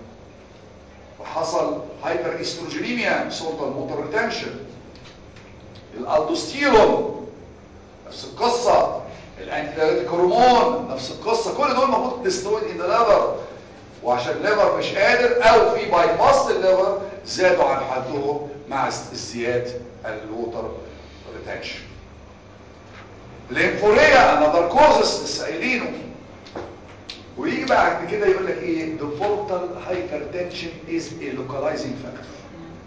وحصل هايبر استروجينيميا سلطة الموتور ريتنشن الالدوستيرون نفس القصة الانتيدايريتيك هرمون نفس القصة كل دول موجود ديسترويد ان الليفر وعشان الليفر مش قادر او في باي باس الليفر زادوا عن حدهم مع ازدياد الووتر ريتنشن الانفوريا another causes لسه قايلينه ويجي بعد كده يقول لك ايه the portal hypertension is a localizing factor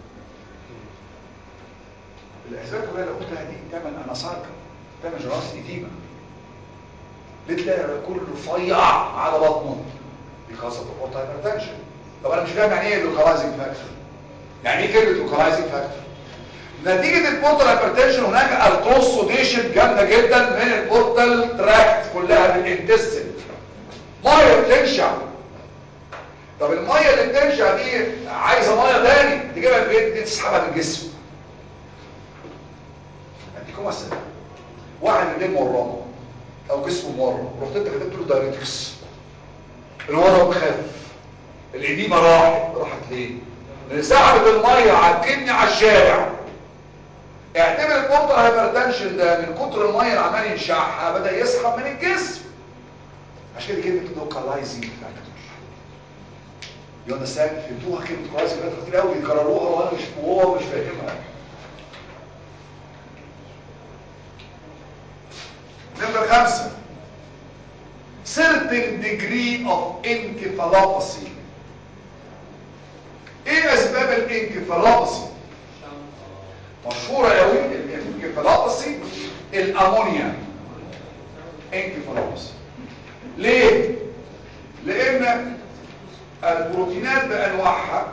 الاسباب كلها اللي قلتها دي تعمل اناسايكا تعمل جراس ايديما بتلاقي كله رفيع على بطنه because of the portal hypertension طب انا مش فاهم يعني ايه localizing factor يعني ايه كلمه localizing factor نتيجة البورتال هايبرتنشن هناك التروسوديشن جامدة جدا من البورتال تراكت كلها بالانتستين ميه بتنشع طب الميه اللي بتنشع دي عايزه ميه تاني تجيبها البيت دي تسحبها من الجسم اديكم مثلا واحد ايديه مورمه او جسمه مورم رحت انت كتبت له دايريتكس الورم خف الاديمه راحت راحت ليه؟ لان سحبت الميه عكني على الشارع اعتبر البورتال هايبرتنشن ده من كتر الميه اللي عمال ينشعها بدا يسحب من الجسم عشان كده كلمه لوكالايزنج فاكتور يو اندرستاند فهمتوها كلمه لوكالايزنج فاكتور كتير قوي يكرروها وانا مش وهو مش فاهمها نمبر خمسة certain degree of encephalopathy ايه اسباب الانكفالوباسي مشهورة قوي الانكفالوباسي الامونيا انكفالوباسي ليه لان البروتينات بانواعها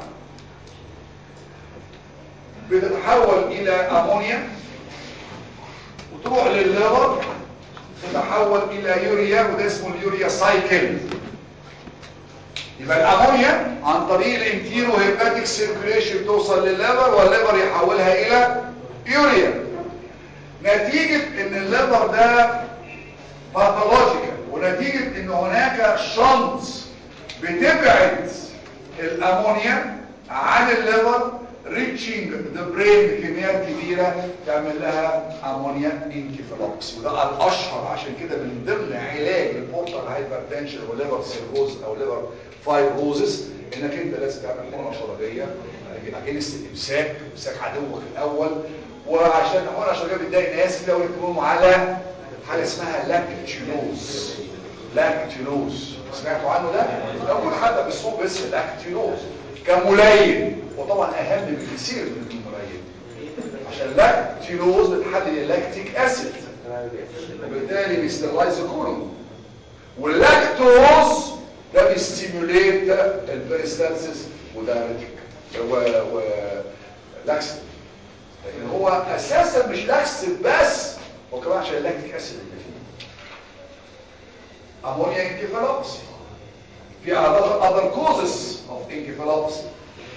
بتتحول الى امونيا وتروح للليفر تتحول الى يوريا وده اسمه اليوريا سايكل يبقى الامونيا عن طريق الانتيرو هيباتيك سيركيوليشن توصل للليفر والليفر يحولها الى يوريا نتيجة ان الليفر ده باثولوجيكال ونتيجة ان هناك شنط بتبعد الامونيا عن الليفر ريتشنج ذا برين بكميات كبيرة تعمل لها امونيا انكفالوبس وده الاشهر عشان كده من ضمن علاج البورتال هايبرتنشن او ليفر سيروز او ليفر فايبروزس انك انت لازم تعمل حقنه شرجيه اجنست الامساك امساك عدوك الاول وعشان الحقنه الشرجيه بتضايق ناس كده ويكتبوهم على حاجه اسمها لاكتينوز لاكتينوز سمعتوا عنه ده؟ موجود حتى بالسوق باسم لاكتينوز كملين وطبعا اهم بكثير من الملين عشان اللاكتيلوز بتحلل اللاكتيك اسيد وبالتالي بيسترلايز كولون واللاكتوز ده بيستيموليت البريستالسيس ودايرتيك و و لاكسيد لكن هو اساسا مش لاكسيد بس هو كمان عشان اللاكتيك اسيد اللي فيه امونيا انكفالوبسي في other causes of encephalopathy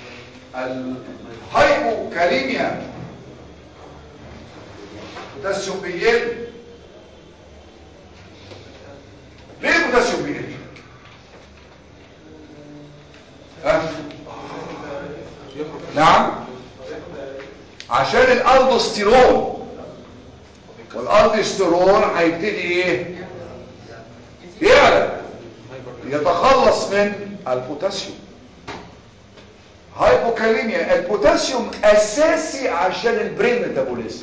الهايبوكاليميا بوتاسيوم بيقل ليه البوتاسيوم بيقل ها؟ نعم عشان الالدوستيرون والالدوستيرون هيبتدي ايه يعلى يتخلص من البوتاسيوم هايبوكاليميا البوتاسيوم اساسي عشان البرين ميتابوليزم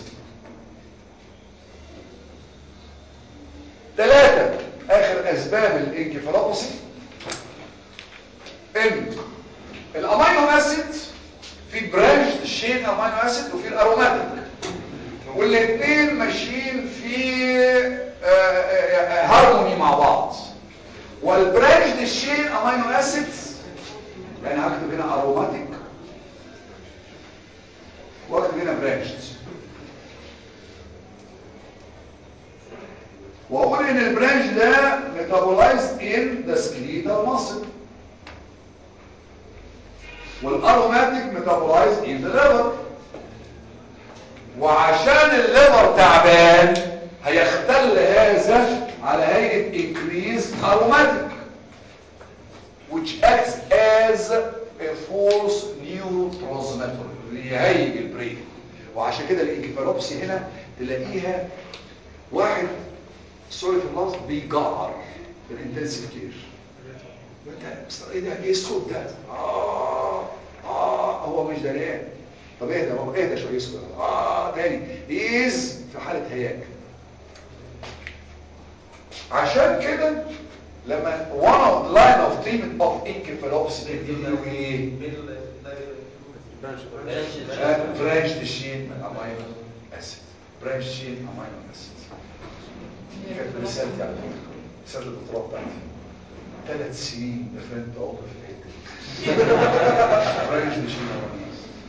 ثلاثة اخر اسباب الانكفالوباسي ان الامينو اسيد في برانش شين امينو اسيد وفي الاروماتيك والاثنين ماشيين في هارموني مع بعض والبرانش الشين امينو اسيد يعني هكتب هنا اروماتيك واكتب هنا برانشد واقول ان البرانش ده ميتابولايزد ان ذا سكليتال ماسل والاروماتيك ميتابولايزد ان ذا ليفر وعشان الليفر تعبان هيختل هذا على هيئه increased aromatic which acts as a false neurotransmitter يهيج البرين وعشان كده الانكفالوبسي هنا تلاقيها واحد سوري في اللفظ بيجعر في الانتنسيف كير ايه ده ايه الصوت ده اه اه هو مش دريان طب اهدى بابا اهدى شويه اسكت اه تاني از في حاله هياج عشان كده لما one of line of treatment of encephalopathy بيديله ايه برانش تشين امينو اسيد برانش تشين امينو اسيد دي كانت رسالتي على فكره رساله الدكتوراه بتاعتي ثلاث سنين دفنت عمر في الحته دي برانش تشين امينو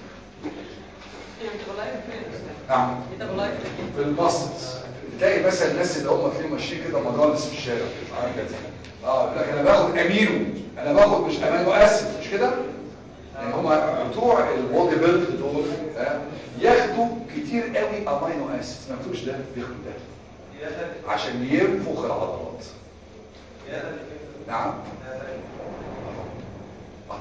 اسيد نعم في الماسترز تلاقي مثلا الناس اللي هم فيهم ماشيين كده مجالس في الشارع عارف كده اه يقول لك انا باخد امينو انا باخد مش امينو اسيد مش كده يعني هم بتوع البودي بيلد دول آه، ياخدوا كتير قوي امينو اسيد ما ياخدوش ده بياخدوا ده عشان ينفخ العضلات نعم آه.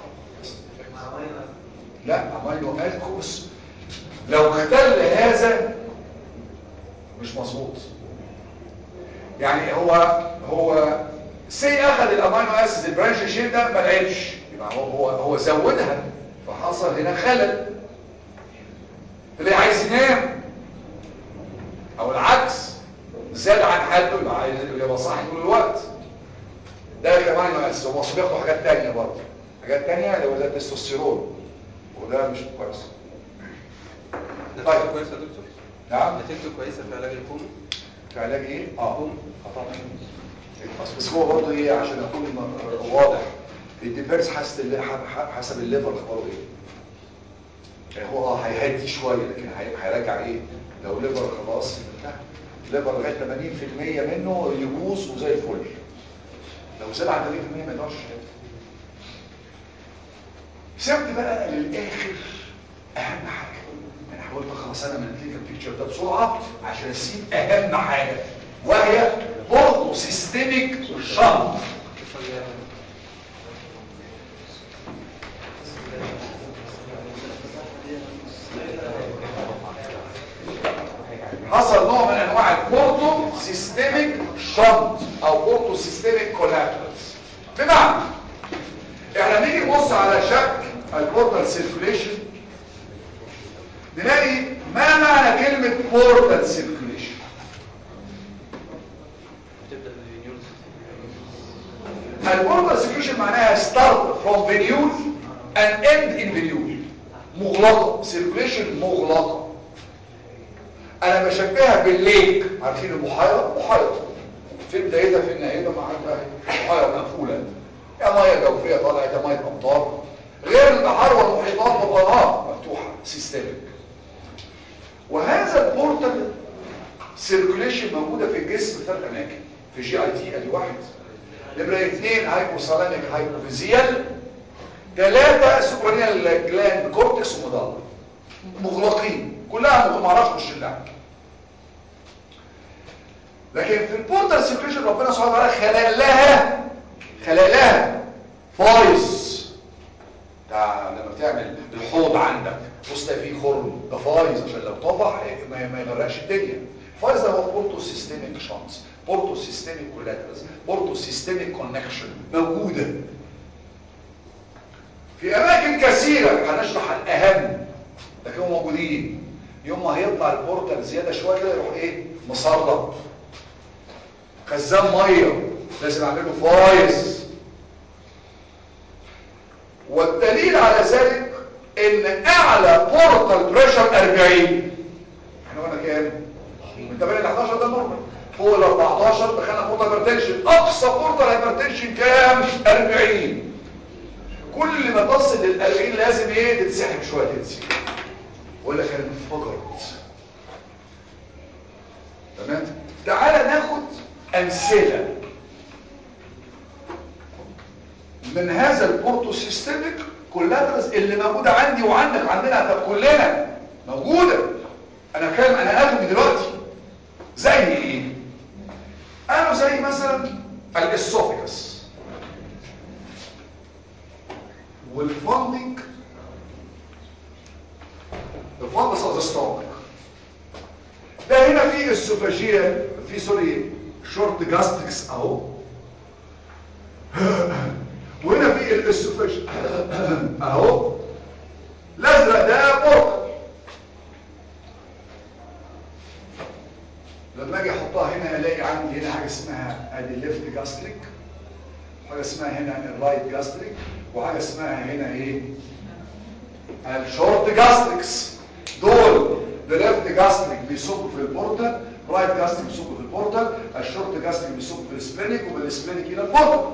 لا امينو اسيد لو اختل هذا مش مظبوط يعني هو هو سي اخذ الامينو اسيد البرانش شين ده ما لعبش يبقى هو هو هو زودها فحصل هنا خلل تلاقي عايز ينام او العكس زاد عن حده يبقى عايز يبقى صاحي طول الوقت ده الامينو اسيد هو بياخدوا حاجات تانية برضه حاجات تانية اللي هو زي التستوستيرون وده مش كويس نتيجته طيب. كويسه يا دكتور نعم نتيجته كويسه في علاج الكوما في علاج ايه؟ اه آه طبعا بس هو برضه ايه عشان اكون واضح الديبيرس حسب الل- ح- حسب الليفر اخباره ايه يعني هو اه هيهدي شويه لكن هي- هيراجع ايه لو ليفر خلاص انتهى ليفر لغايه 80% منه يبوظ وزي الفل لو زاد عن 80% ما يقدرش سبت بقى للاخر اهم حاجه انا حاولت اخلص انا من الكلينيكال بيكتشر ده بسرعه عشان اسيب اهم حاجه وهي برضه سيستميك شنط حصل نوع من انواع البورتو سيستميك شنط او بورتو سيستميك كولابس بمعنى احنا نيجي نبص على شكل البورتال سيركوليشن نلاقي ما معنى كلمة بورتال سيركوليشن البورتال سيركوليشن معناها start from venule and end in venule مغلقة سيركوليشن مغلقة انا بشبهها بالليك عارفين البحيره بحيره في بدايتها في نهايتها مع بحيره مقفوله يا ميه جوفيه طالعه يا ميه امطار غير البحار والمحيطات والانهار مفتوحه سيستمك وهذا البورتال سيركوليشن موجوده في الجسم في ثلاث اماكن في جي اي تي ادي واحد نمره اثنين هايبوثالاميك هايبوفيزيال ثلاثه سوبرانيال جلاند كورتكس ومضله مغلقين كلها ما اعرفش مش لها لكن في البورتال سيركيشن ربنا سبحانه وتعالى خلق لها خلق لها فايز ده لما بتعمل الحوض عندك بص تلاقي فيه خرم ده فايز عشان لو طفح ما ما يغرقش الدنيا فايز ده هو بورتو سيستميك شانس بورتو سيستميك كولاترز بورتو سيستميك كونكشن موجوده في اماكن كثيره هنشرح الاهم لكن هم موجودين يوم ما هيطلع البورتال زياده شويه كده يروح ايه مسرب خزان ميه لازم اعمل له فايز والدليل على ذلك ان اعلى بورتال بريشر 40 احنا قلنا كام من 8 ل 11 ده نورمال فوق ال 14 دخلنا بورتال هايبرتنشن اقصى بورتال هايبرتنشن كام 40 كل ما تصل لل 40 لازم ايه تتسحب شويه تنزل ولا كان انفجرت تمام تعالى ناخد امثله من هذا البورتو سيستميك كولاترز اللي موجوده عندي وعندك عندنا طب كلنا موجوده انا كلام انا ادمي دلوقتي زي ايه قالوا زي مثلا الاسوفيكس والفندنج الفندس اوف ذا ستومك ده هنا في السوفاجيال في سوري شورت جاستكس اهو وهنا في الاسوفاج اهو الازرق ده بورتال لما اجي احطها هنا الاقي عندي هنا حاجه اسمها ادي الليفت جاستريك حاجه اسمها هنا الرايت جاستريك وحاجه اسمها هنا ايه الشورت جاستريكس دول الليفت جاستريك بيصبوا في البورتال رايت جاستريك بيصبوا في البورتال الشورت جاستريك بيصب في السبلينيك ومن السبلينيك الى البورتال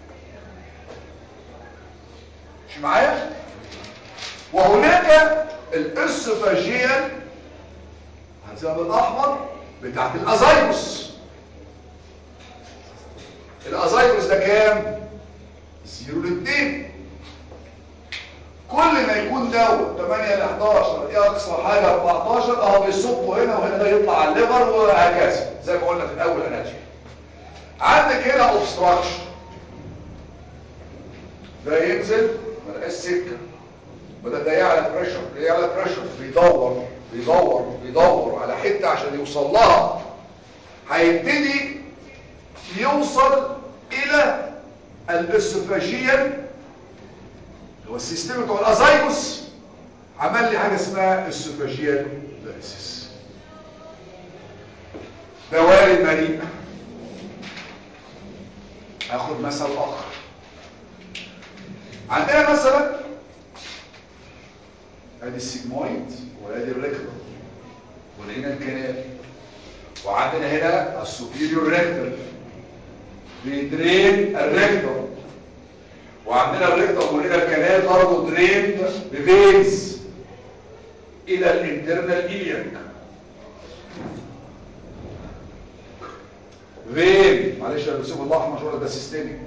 مش معايا وهناك الاسوفاجيال هنسميها بالاحمر بتاعت الازايروس الازايروس ده كام 0 ل 2 كل ما يكون دوت 8 ل 11 ايه اقصى حاجه 14 اهو بيصبوا هنا وهنا ده يطلع على الليفر وهكذا زي ما قلنا في الاول اناتومي عندك هنا اوبستراكشن ده ينزل ملقاش سكه بدأ ده يعلى بريشر يعلى بريشر بيدور بيدور بيدور على حته عشان يوصل لها هيبتدي يوصل الى الاسوفاجيال هو السيستم بتاع الازايروس عمل لي حاجه اسمها اسوفاجيال فيرسس دوالي المريء هاخد مثل اخر عندنا مثلا ادي السيجمويد وادي الريكتر وهنا الكنال وعندنا هنا السوبيريور ريكتر بيدرين الريكتر وعندنا الريكتر وهنا الكنال برضه درين بفينز الى الانترنال إلياك فين معلش يا بسيب الله احمر شغل ده سيستميك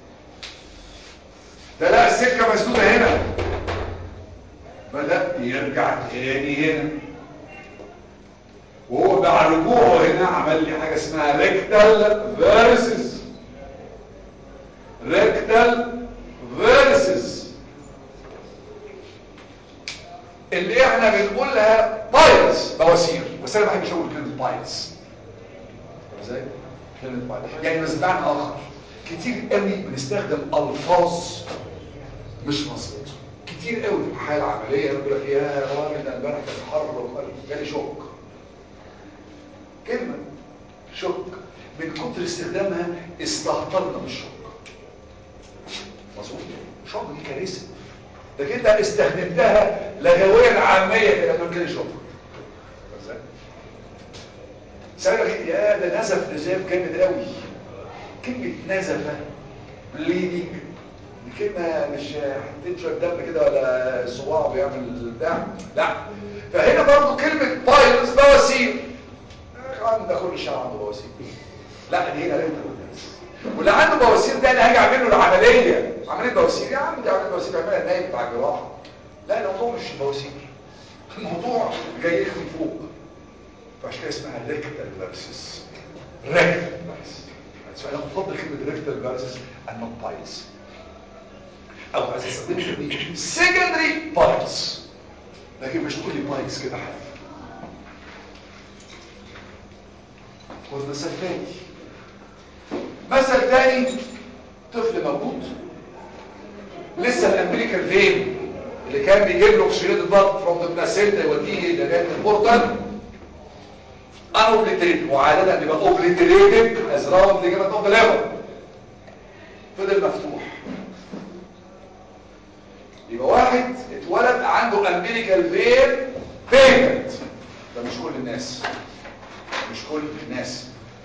ده لا السكه مسدوده هنا بدأ يرجع تاني هنا وهو مع رجوعه هنا عمل لي حاجة اسمها ريكتال فيرسز ريكتال فيرسز اللي احنا بنقولها بايلز بواسير بس انا ما بحبش اقول كلمة بايلز ازاي؟ كلمة بايلز يعني بس بمعنى اخر كتير قوي بنستخدم الفاظ مش مظبوطه كتير قوي في الحياه العمليه يقول لك يا راجل ده امبارح كان حر وقال جالي شوك كلمه شوك من كتر استخدامها استهترنا بالشوك مظبوط شوك دي كارثه ده انت استخدمتها لغويا عاميه كده تقول جالي شوك ازاي سألك يا ده نزف نزاف جامد قوي كلمة نزفة بليدنج دي كلمة مش حطيت شوية دم كده ولا صباع بيعمل بتاع لا فهنا برضو كلمة بايلز بواسير عند كل الشعب عنده بواسير لا دي هنا ليه بس واللي عنده بواسير ده انا هاجي اعمل له العملية عملية بواسير يا عم دي عملية بواسير بيعملها النايم بتاع الجراحة لا الموضوع مش البواسير الموضوع جاي لك من فوق فعشان كده اسمها ريكتال فيرسس ريكتال فيرسس انا بفضل كلمه ريكتال فيرسس النوت بايلز او عايز استخدم كلمه سكندري بايلز لكن مش تقول لي بايلز كده حاجه خد مثال تاني مثل تاني طفل موجود لسه الامريكان فين اللي كان بيجيب له اكسجين الضغط فروم ذا بلاسينتا يوديه لغايه البورتال unobliterated وعادة بيبقى obliterated as round ligament of the liver فضل مفتوح يبقى واحد اتولد عنده umbilical vein payment ده مش كل الناس مش كل الناس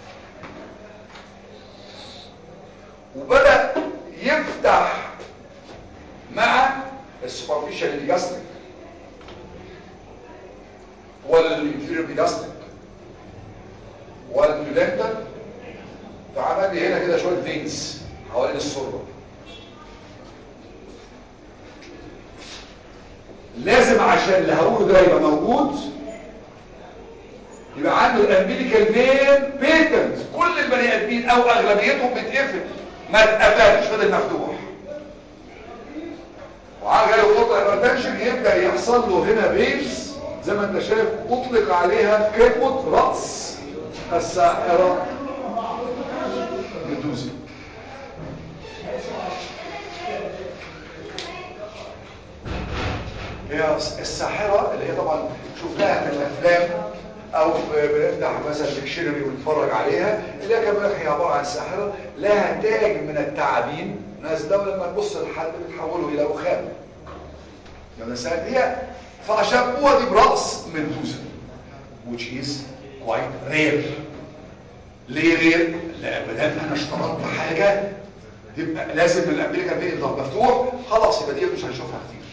وبدأ يفتح مع السوبرفيشال بيجاستريك والانفيريور بيجاستريك والبيولنتال فعمل لي هنا كده شويه فينز حوالين السرة لازم عشان اللي هقوله ده يبقى موجود يبقى عنده الامبيليكال فين بيتنت كل البني ادمين او اغلبيتهم بتقفل ما اتقفلش فضل مفتوح وعلى جاي قطع الريتنشن يبدا يحصل له هنا بيز زي ما انت شايف اطلق عليها كلمه راس الساحره ميدوزا هي الساحره اللي هي طبعا شفناها في الافلام او بنفتح مثلا ديكشنري ونتفرج عليها اللي هي كمان هي عباره عن ساحره لها تاج من التعابين نازله ولما تبص لحد بتحوله الى رخام يعني هي فاشبوها دي براس ميدوزا which is quite rare ليه غير لا ما دام انا اشترطت حاجه يبقى لازم الامريكان بين يفضل مفتوح خلاص يبقى دي مش هنشوفها كتير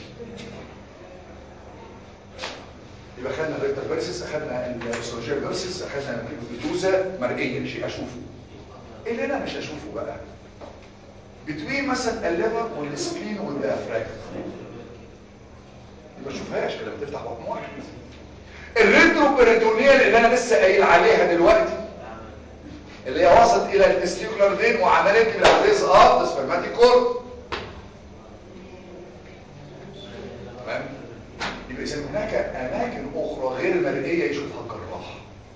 يبقى خدنا الريكتال فيرسس اخدنا الاستروجين فيرسس اخدنا الجلوزه مرئيه شيء اشوفه ايه اللي انا مش اشوفه بقى بتوين مثلا الليفر والسبلين والديافراجم ما اشوفهاش لما تفتح بطن واحد الريترو بيريتونيال اللي انا لسه قايل عليها دلوقتي اللي هي وصلت الى التستيكولار فين وعملت لي العريض اب سبرماتيك كورد تمام يبقى اذا هناك اماكن اخرى غير مرئيه يشوفها الجراح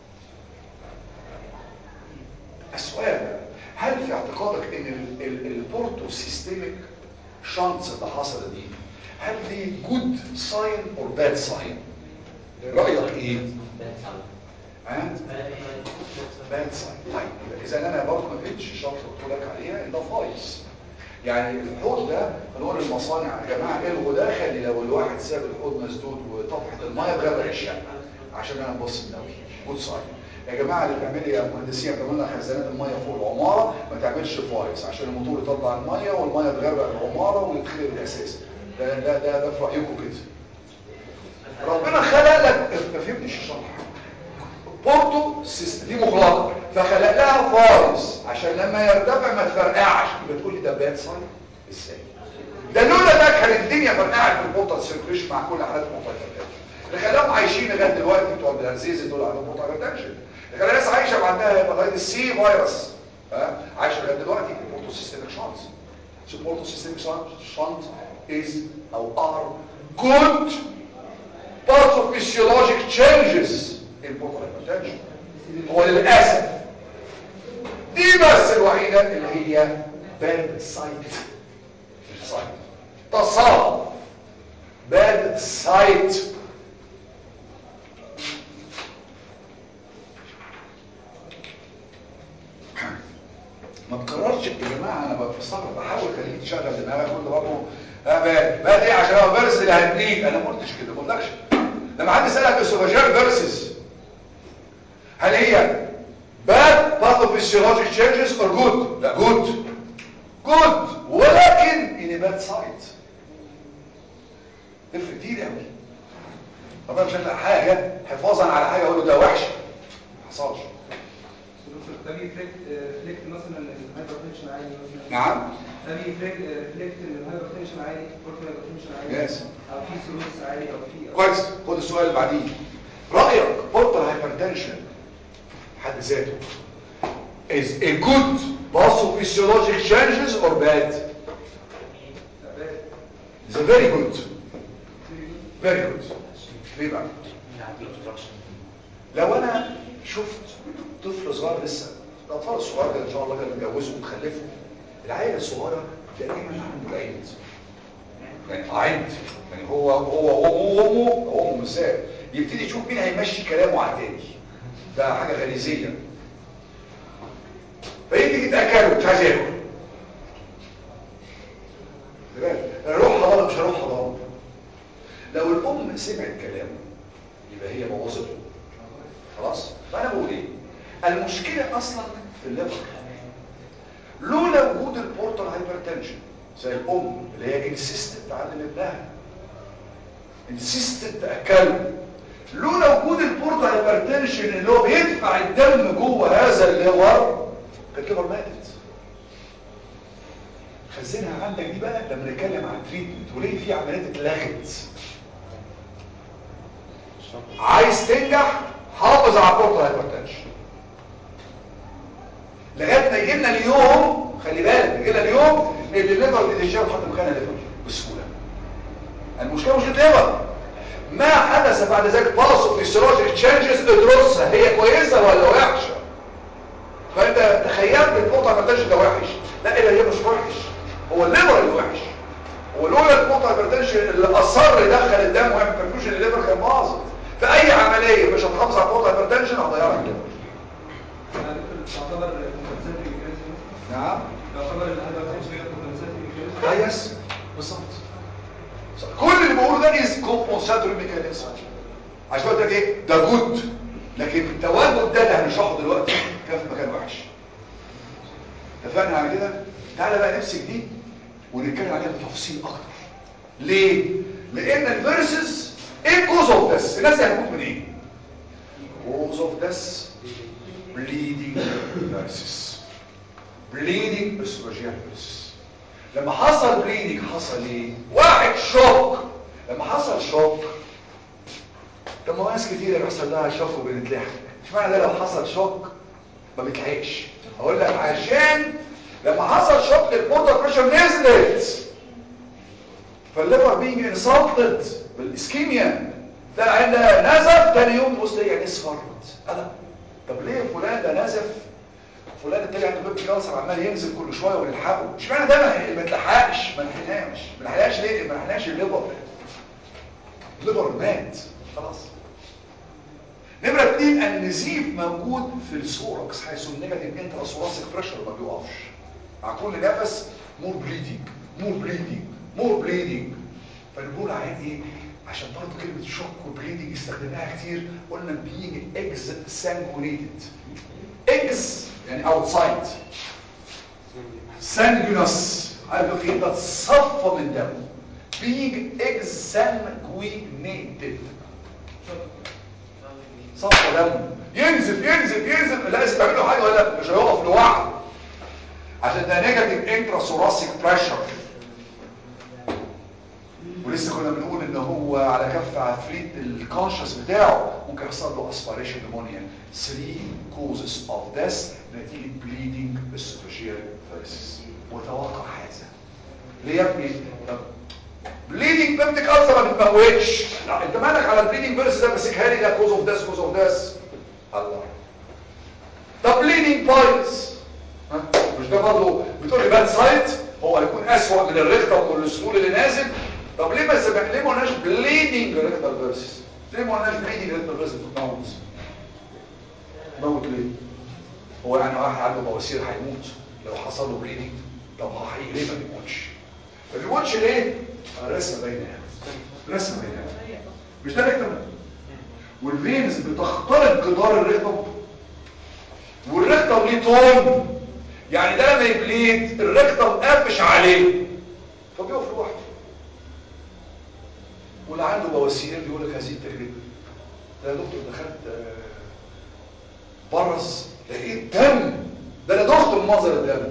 السؤال هل في اعتقادك ان البورتو سيستميك شانس اللي حصلت دي هل دي جود ساين اور باد ساين رايك ايه ها باد ساين طيب اذا انا برضه ما كنتش شرط قلت لك عليها ده فايز يعني الحوض ده نقول للمصانع يا جماعه الغوا ده خلي لو الواحد ساب الحوض مسدود وطفحه الميه تغرق الشقه عشان انا ابص من قوي جود ساين يا جماعه اللي بتعملي يا مهندسين بتعمل خزانات الميه فوق العماره ما تعملش فايز عشان الموتور يطلع الميه والميه تغرق العماره ويتخرب الاساس ده ده ده, ده في رايكم كده ربنا خلق لك ما فهمتش الشرح بورتو سيستم دي مغلقه فخلق لها فايز عشان لما يرتفع ما تفرقعش يبقى تقول لي ده باد ساين ازاي ده لولا ده كانت الدنيا فرقعت في البورتال سيركيوليشن مع كل حالات البورتال اللي خلاهم عايشين لغايه دلوقتي بتوع البلانزيز دول عندهم بورتال هايبرتنشن اللي خلى ناس عايشه وعندها هيباتيتس سي فيروس ها عايشه لغايه دلوقتي بورتو سيستميك شانس So portal systemic shunt is or are good parts of physiologic changes in portal hypertension هو للأسف دي بس الوحيدة اللي هي bad sight sight تصاب bad sight ما تكررش يا جماعه انا بستغرب بحاول اخليك تشغل دماغك كل برضه ها بقى بقى ايه عشان هو فيرس اللي هتنيك انا ما قلتش كده ما قلتش لما حد سالك السوفاجيال فيرسز هل هي pathophysiologic changes are good لا good good ولكن in a bad side تفرق كتير قوي طبعا مش هتلاقي حاجه حفاظا على حاجه اقول له ده وحشه ما حصلش دكتور ده بيفلكت ريفلكت مثلا ان الهايبر تنشن عالي مثلا نعم ده بيفلكت ريفلكت ان الهايبر تنشن عالي بورتال هايبر تنشن عالي Yes. او في سيروس عالي او في كويس خد السؤال اللي بعديه رايك بورتال هايبرتنشن حد ذاته is a good pathophysiologic changes or bad it's a very good very good ليه بقى لو انا شفت طفل صغير لسه الاطفال الصغار ده ان شاء الله كانوا يتجوزوا ويخلفوا العيل الصغير دايما عنده عند يعني عند يعني هو هو هو وامه وامه مثال يبتدي يشوف مين هيمشي كلامه على التاني ده حاجه غريزيه فيجي يتاكلوا مش عايز ياكل خلي بالك، اروح حضانه مش هروح حضانه لو الام سمعت كلامه يبقى هي بوظته خلاص فانا بقول ايه المشكله اصلا في الليفر لولا وجود البورتال هايبرتنشن زي الام اللي هي انسيستنت تعلم ابنها انسيستنت تاكله لولا وجود البورتال هايبرتنشن اللي هو بيدفع الدم جوه هذا الليفر كانت الليفر ماتت خزنها عندك دي بقى لما نتكلم عن تريتمنت وليه في عمليات اتلغت عايز تنجح حافظ على البورتال هايبرتنشن لغايه ما يجي لنا اليوم خلي بالك يجي لنا اليوم ان الليفر بتتشال وتحط مكانها ليفر بسهوله المشكله مش الليفر ما حدث بعد ذلك باصو فيسيولوجيك تشينجز ادرسها هي كويسه ولا وحشه فانت تخيلت البورتال هايبرتنشن ده وحش لا إيه ده هي مش وحش هو الليفر اللي وحش هو لولا البورتال هايبرتنشن اللي اصر يدخل الدم ويعمل برفيوجن الليفر كان باظت في اي عمليه مش هتحافظ على البورتال هايبرتنشن هتضيع لك الليفر تعتبر كومبنساتوري ميكانيزم نعم تعتبر الهايبر تنشن كومبنساتوري ميكانيزم اه يس بالظبط صح. كل اللي بقوله ده از كومبنساتوري ميكانيزم عشان قلت لك ايه ده جود لكن التواجد ده اللي هنشرحه دلوقتي كان في مكان وحش اتفقنا على كده تعالى بقى نمسك دي ونتكلم عليها بتفصيل اكتر ليه لان الفيرسز ايه كوز اوف ذس الناس هتموت من ايه كوز اوف ذس bleeding versus bleeding estrogen versus لما حصل bleeding حصل ايه واحد شوك لما حصل شوك طب ما ناس كتير بيحصل لها شوك وبنتلحق اشمعنى ده لو حصل شوك ما بتلحقش اقول لك عشان لما حصل شوك البورتال بريشر نزلت فالليفر بينج انسلتد بالاسكيميا ده عندها نزف تاني يوم تبص تلاقي نصفرت انا طب ليه فلان ده نزف فلان التاني عنده بيبي كانسر عمال ينزل كل شويه ونلحقه اشمعنى ده ما- ما اتلحقش ما لحقناش ما لحقناش ليه ما لحقناش الليفر الليفر مات خلاص نمرة اتنين النزيف موجود في السوركس حيث النيجاتيف انتراسوراسيك بريشر ما بيقفش مع كل نفس مور بليدنج مور بليدنج مور بليدنج فنقول عين ايه عشان برضه كلمة شوك وبليدنج استخدمناها كتير قلنا بينج اكز سانجونيتد اكز يعني اوتسايد سانجونس عارف ايه ده تصفى من دمه being exsanguinated صفى دمه ينزف ينزف ينزف لازم تعمل له حاجه ولا مش هيقف لوحده عشان ده نيجاتيف انتراسوراسيك بريشر ولسه كنا بنقول ان هو على كف عفريت الكونشس بتاعه ممكن يحصل له اسبيريشن نمونيا 3 كوزز اوف ذس نتيجه بليدنج اسوفيجيال فيرسس وتوقع هذا ليه يا ابني طب بليدنج بيبتيك ألسر ما بتموتش لا انت مالك على البليدنج فيرس ده ماسكها لي ده كوز اوف ذس كوز اوف ذس الله طب بليدنج بايلز مش ده برضه بتقول لي باد سايت هو هيكون اسوأ من الريختم والسلول اللي نازل طب ليه ما سمح ليه ما قلناش بليدنج ريختال فيرسس ليه ما قلناش بليدنج ريختال فيرسس بتموت موت ليه هو يعني واحد عنده بواسير هيموت لو حصل له بليدنج طب هو حقيقي ليه ما بيموتش ما بيموتش ليه الرسمه باينه يعني رسمه باينه مش ده ريختم والفينز بتخترق جدار الريختم والريكتم ليه تون يعني ده لما يبليد الريكتم قافش عليه فبيقف لوحده واللي عنده بواسير بيقول لك هذه التجربه ده يا دكتور دخلت آه، برص لقيت دم ده انا دخت من منظر الدم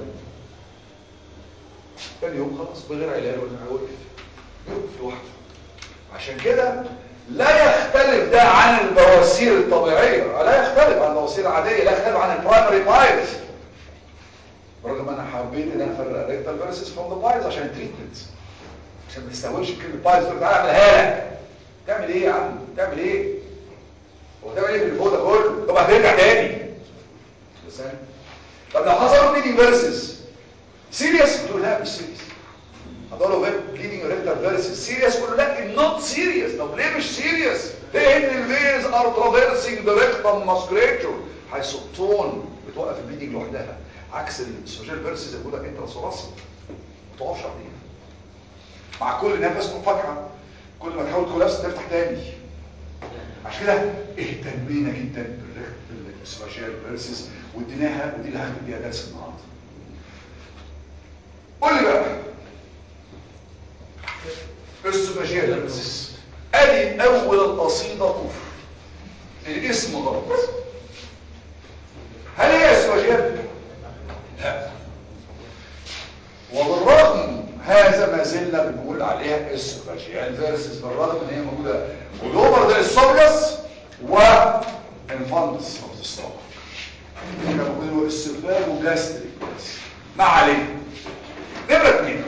تاني يوم خلاص بغير علاج ولا حاجه وقف يقف لوحده عشان كده لا يختلف ده عن البواسير الطبيعيه لا يختلف عن البواسير العاديه لا يختلف عن البرايمري بايلز رغم انا حبيت ان انا افرق ريكتال فيرسس فروم ذا بايلز عشان التريتمنت عشان ما تستهونش بكلمه بايلز تقول تعالى اعملها لك تعمل ايه يا عم تعمل ايه هو تعمل ايه في اللي فوق ده كله طب هترجع تاني بس أنا- طب لو حصل بليدنج فيرسس سيريس تقول لا مش سيريس هتقول له بليدنج ريكتال فيرسس سيريس تقول له لا نوت سيريس طب ليه مش سيريس لان الفينز ار ترافيرسينج ذا ريكتم ماسكريتشر حيث التون بتوقف البليدنج لوحدها عكس السوشيال فيرسس اللي بيقول لك انت راسه ما تقفش عليها مع كل نفس منفتحه كل ما تحاول تكولابس تفتح تاني عشان كده اهتمينا جدا بالسوشيال فيرسس واديناها ودي اللي هاخد بيها درس النهارده قول لي بقى السوشيال فيرسس ادي اول القصيده كفر الاسم غلط هل هي السوشيال لا وبالرغم هذا ما زلنا بنقول عليها السوبرجيال فيرسس بالرغم ان هي موجوده الاوفر ده السوبيوس وانفانتس اوف ذا ستوك احنا بنقول السفاج وجاستريك ما عليه نمرة اتنين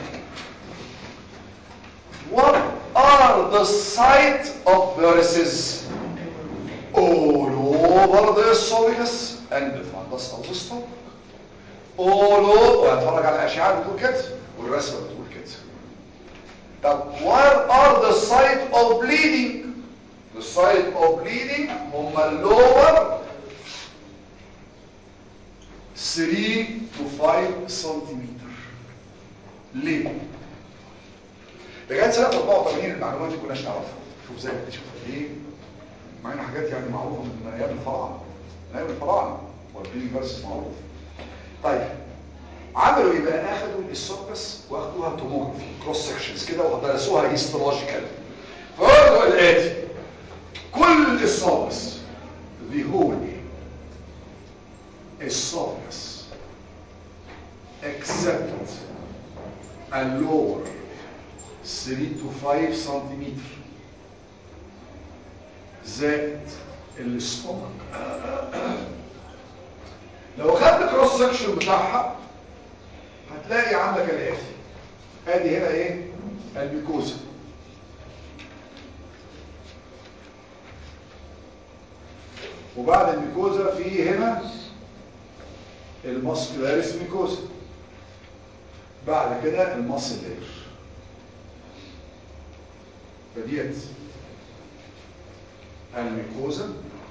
What are the site of verses all over the esophagus and the fundus of the stomach? all over وهتفرج على الاشعه بتقول كده والرسمه بتقول كده طب where are the site of bleeding the site of bleeding هم اللور 3 to 5 سنتيمتر ليه؟ لغايه سنه 84 المعلومات دي كناش نعرفها شوف زي ما بتشوفها ايه مع ان حاجات يعني معروفه من ايام الفراعنه من ايام الفراعنه والبليدنج فيرسس معروف طيب عملوا ايه بقى اخدوا السوبس واخدوها توموجرافي كروس سكشنز كده ودرسوها هيستولوجيكال فقالوا الاتي كل السوبس the whole esophagus except a lower 3 to 5 سنتيمتر زائد الاستومك لو خدت كروس سكشن بتاعها هتلاقي عندك الاتي ادي هنا ايه الميكوزا وبعد الميكوزا في هنا الماسكولاريس ميكوزا بعد كده الماسل لاير فديت الميكوزا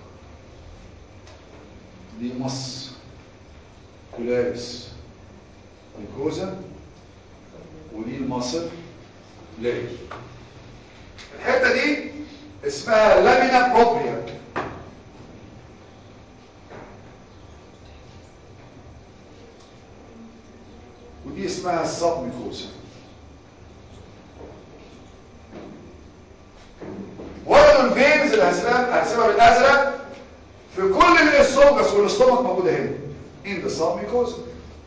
دي مص كولاريس ميكوزا ودي المصل لاير الحته دي اسمها لامينا بروبريا ودي اسمها السب ميكوزا وردوا الفينز اللي هسيبها هسيبها بالازرق في كل الاسوفجس والاستومك موجوده هنا in the submucosa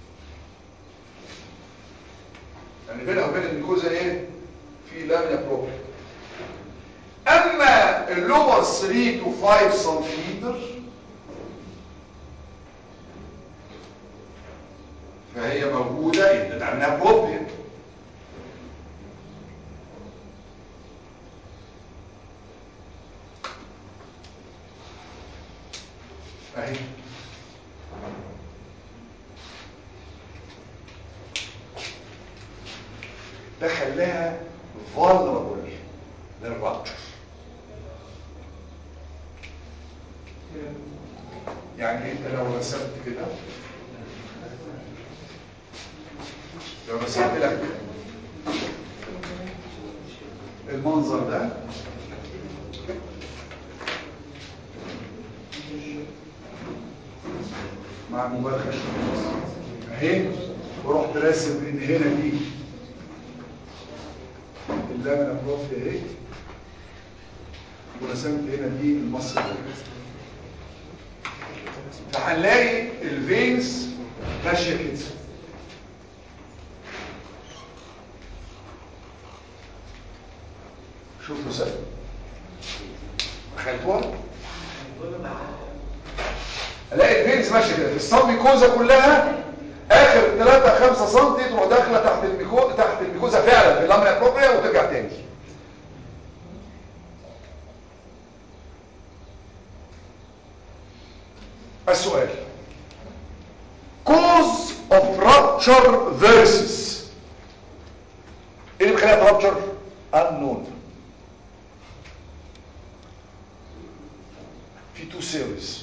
يعني بينها وبين الميكوزا ايه في لامينا بروبريا اما اللور 3 to 5 سنتيمتر فهي موجوده in the lamina propria اهي ده خلاها vulnerable للرابتشر يعني انت لو رسمت كده لو رسمت لك المنظر ده مع المبالغه اهي ورحت راسم ان هنا دي اللامنه بروفي اهي ورسمت هنا دي المصل فهنلاقي الفينز ماشيه كده شوفوا سهل تخيلتوها الاقي الفينز ماشيه كده في السبميكوزا كلها اخر 3 5 سم تروح داخله تحت الميكوزا تحت الميكوزا فعلا في اللامنا بروبريا وترجع تاني السؤال cause of rupture versus ايه اللي بيخليها rupture unknown في two series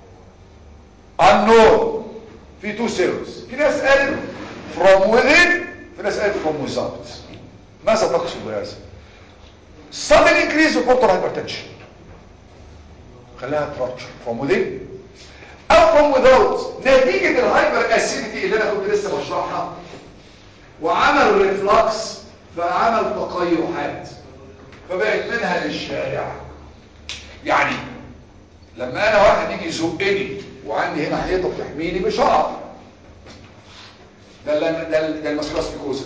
unknown في two series في ناس قالت from within في ناس قالت from without ماذا تقصد بهذا sudden increase of portal hypertension خلاها rupture from within او from without نتيجة الهايبر اسيديتي اللي انا كنت لسه بشرحها وعمل ريفلكس فعمل تقيحات فبقت منها للشارع يعني لما انا واحد يجي يزقني وعندي هنا حيطه بتحميني مش هقع ده ال- ده ال- ده المسكولاس بيكوزا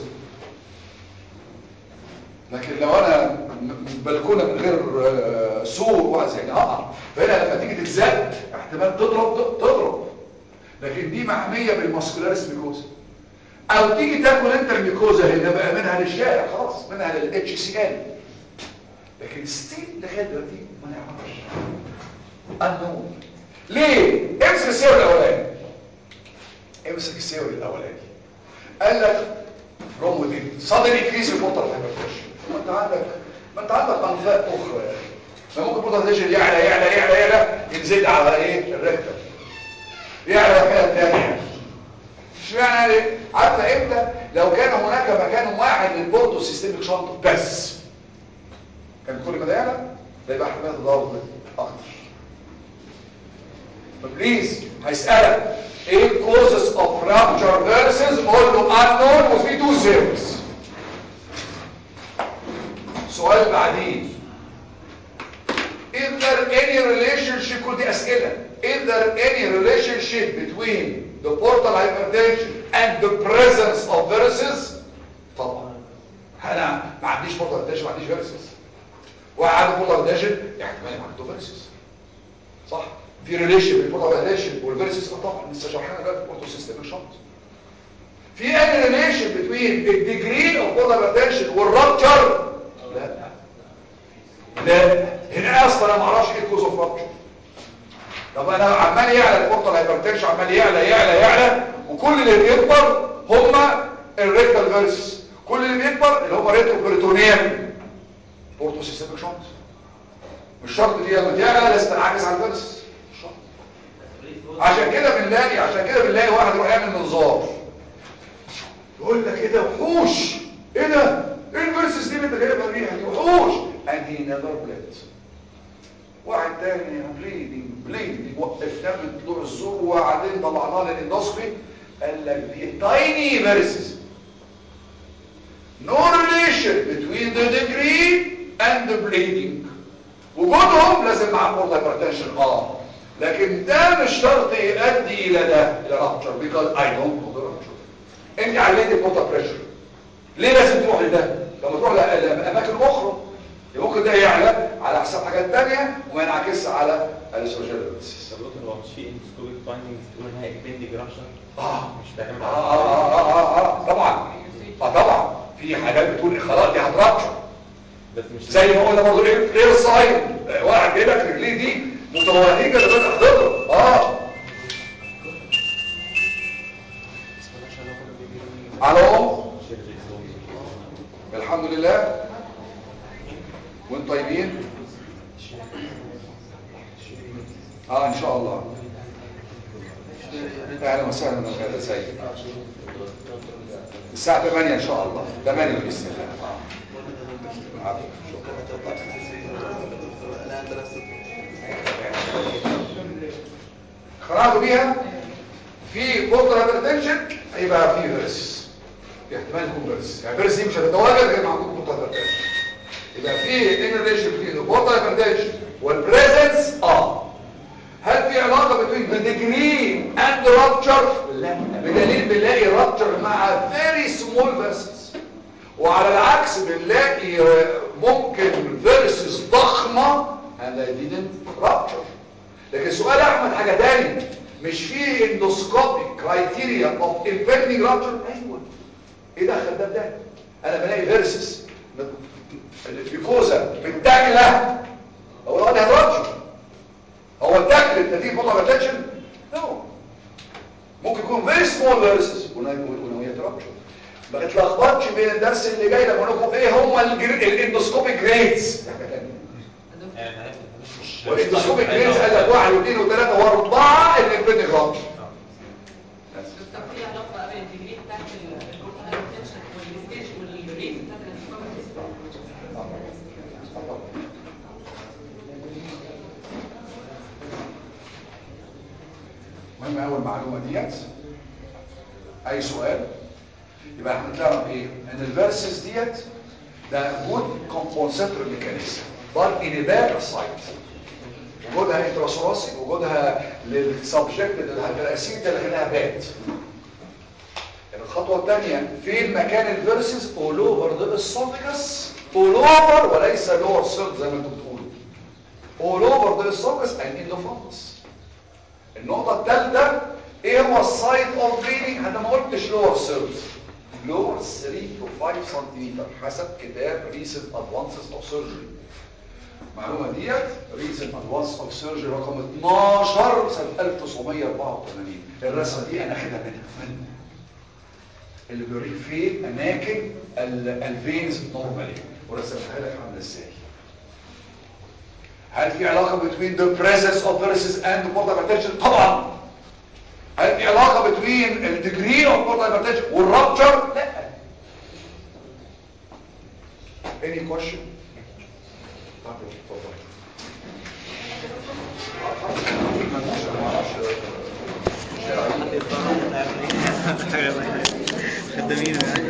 لكن لو انا م- م- بلكونه من غير آه، سور وعز يعني هقع فهنا لما تيجي تتزق احتمال تضرب تضرب لكن دي محميه بالماسكولاريس ميكوزا او تيجي تاكل انت الميكوزا هنا بقى منها للشارع خلاص منها للاتش سي ال لكن ستيل لغايه دلوقتي ما نعرفش unknown ليه امسك السير الاولاني امسك السير الاولاني قال لك from within sudden increase in portal hypertension ما انت عندك ما انت عندك انفاق اخرى يعني ما ممكن portal hypertension يعلى يعلى يعلى يعلى ينزل على ايه الركبه يعلى حاجه ثانيه اشمعنى ليه عارفه امتى لو كان هناك مكان واحد للبورتو سيستميك شنط بس كان كل ما ده يعلى ده يبقى احتمال تضارب اكتر فبليز هيسألك ايه causes of rupture versus قول له unknown وفي two series سؤال بعدين Is there any relationship كل دي أسئلة Is there any relationship between the portal hypertension and the presence of varices طبعا انا ما عنديش portal hypertension ما عنديش varices واحد عنده portal hypertension احتمال يبقى عنده varices صح في ريليشن بين البورتال هايبرتنشن والفيرسس طبعا لسه شرحنا دلوقتي البورتال سيستميك شنط في اي ريليشن بين الديجري اوف بورتال هايبرتنشن والرابتشر لا لا هنا اصلا انا ما اعرفش ايه الكوز اوف رابتشر طب انا عمال يعلى البورتال هايبرتنشن عمال يعلى يعلى يعلى وكل اللي بيكبر هم الريكتال فيرسس كل اللي بيكبر اللي هم ريترو بريتونيال بورتال سيستميك شنط مش شرط دي لما تعلى لازم تنعكس على الفيرسس عشان كده بنلاقي عشان كده بنلاقي واحد يروح يعمل منظار يقول لك ايه ده وحوش ايه ده ايه الفيرسس دي اللي انت جايبها بيها دي وحوش and he never bled واحد تاني بليدنج بليدنج وقفناه من طلوع الزور وبعدين طلعناه للاندوسكوبي قال لك دي تايني فيرسس no relation between the degree and the bleeding وجودهم لازم مع بورت هايبرتنشن اه لكن ده مش شرط يؤدي الى ده الى رابتشر because I don't know the rupture انت عليت البورتا بريشر ليه لازم تروح لده لما تروح لاماكن اخرى ممكن ده يعلى على حساب حاجات تانية وما ينعكسش على الاسوجيلز طب دكتور هو مش في اندوسكوبيك فايندنجز تقول انها اكبندنج رابشر اه مش بتعتمد آه, على آه, آه, آه, اه طبعا اه طبعا في حاجات بتقول خلاص دي هترابشر بس مش زي ما قلنا برضه ايه ايه الصايم واحد جايب لك رجليه دي متوهجه لغايه حضرتك اه على ام الحمد لله وانتم طيبين اه ان شاء الله اهلا وسهلا من غير سيد الساعه 8 ان شاء الله 8 باذن الله آه. خرجوا بيها في بورتال هايبرتنشن هيبقى في فيرس في احتمال يكون فيرس يعني فيرس دي مش هتتواجد غير مع وجود بورتال هايبرتنشن يبقى في ان ريليشن بين البورتال هايبرتنشن والبريزنس اه هل في علاقه بين the degree and the rupture لا بدليل بنلاقي rupture مع very small vessels وعلى العكس بنلاقي آه، ممكن فيرسز ضخمه and they didn't rupture لكن سؤال احمد حاجه تاني مش في اندوسكوبيك كرايتيريا اوف impending rupture ايوه ايه دخل ده بده انا بلاقي فيرسز الجلوكوزا بالداخله هو انا هتربشر هو الداخل نتيجه فوتو اتنشن نو ممكن يكون فيري سمول فيرسز ونويه تربشر ما تلخبطش بين الدرس اللي جاي لما اقول لكم ايه هم الاندوسكوبيك جريدز والاندوسكوبيك جريدز قال لك واحد واثنين وثلاثه واربعه الانفينيتي رابشر طب في علاقه بين الديجري بتاعت البورتال هايبرتنشن والستيج والريت بتاعت الانسكوبيك مهم قوي المعلومه ديت اي سؤال يبقى احنا بنعرف ايه ان الفيرسز ديت ده جود كومبونسيتور ميكانيزم بل ان باك سايت وجودها انتراسوراسي وجودها للسبجكت للهيدراسين ده اللي خلاها بات الخطوه الثانيه فين مكان الفيرسز اول اوفر ذا اسوفيجاس اول اوفر وليس لور سيرد زي ما انتم بتقولوا اول اوفر ذا اسوفيجاس اند ان ذا فانس النقطة الثالثة ايه هو السايد اوف بليدنج انا ما قلتش لور سيرد لور 3 to 5 سنتيمتر حسب كتاب ريسنت ادفانسز اوف سيرجري المعلومة ديت ريسنت ادفانس اوف سيرجري رقم 12 سنة 1984 الرسمة دي انا اخدها منها من اللي بيوريك فين اماكن الفينز نورمالي ورسمتها لك عامله ازاي هل في علاقة between the presence of viruses and the portal hypertension؟ طبعا هل في علاقة between the degree of portal hypertension والrupture؟ لا any question؟ طب اتفضل خدامين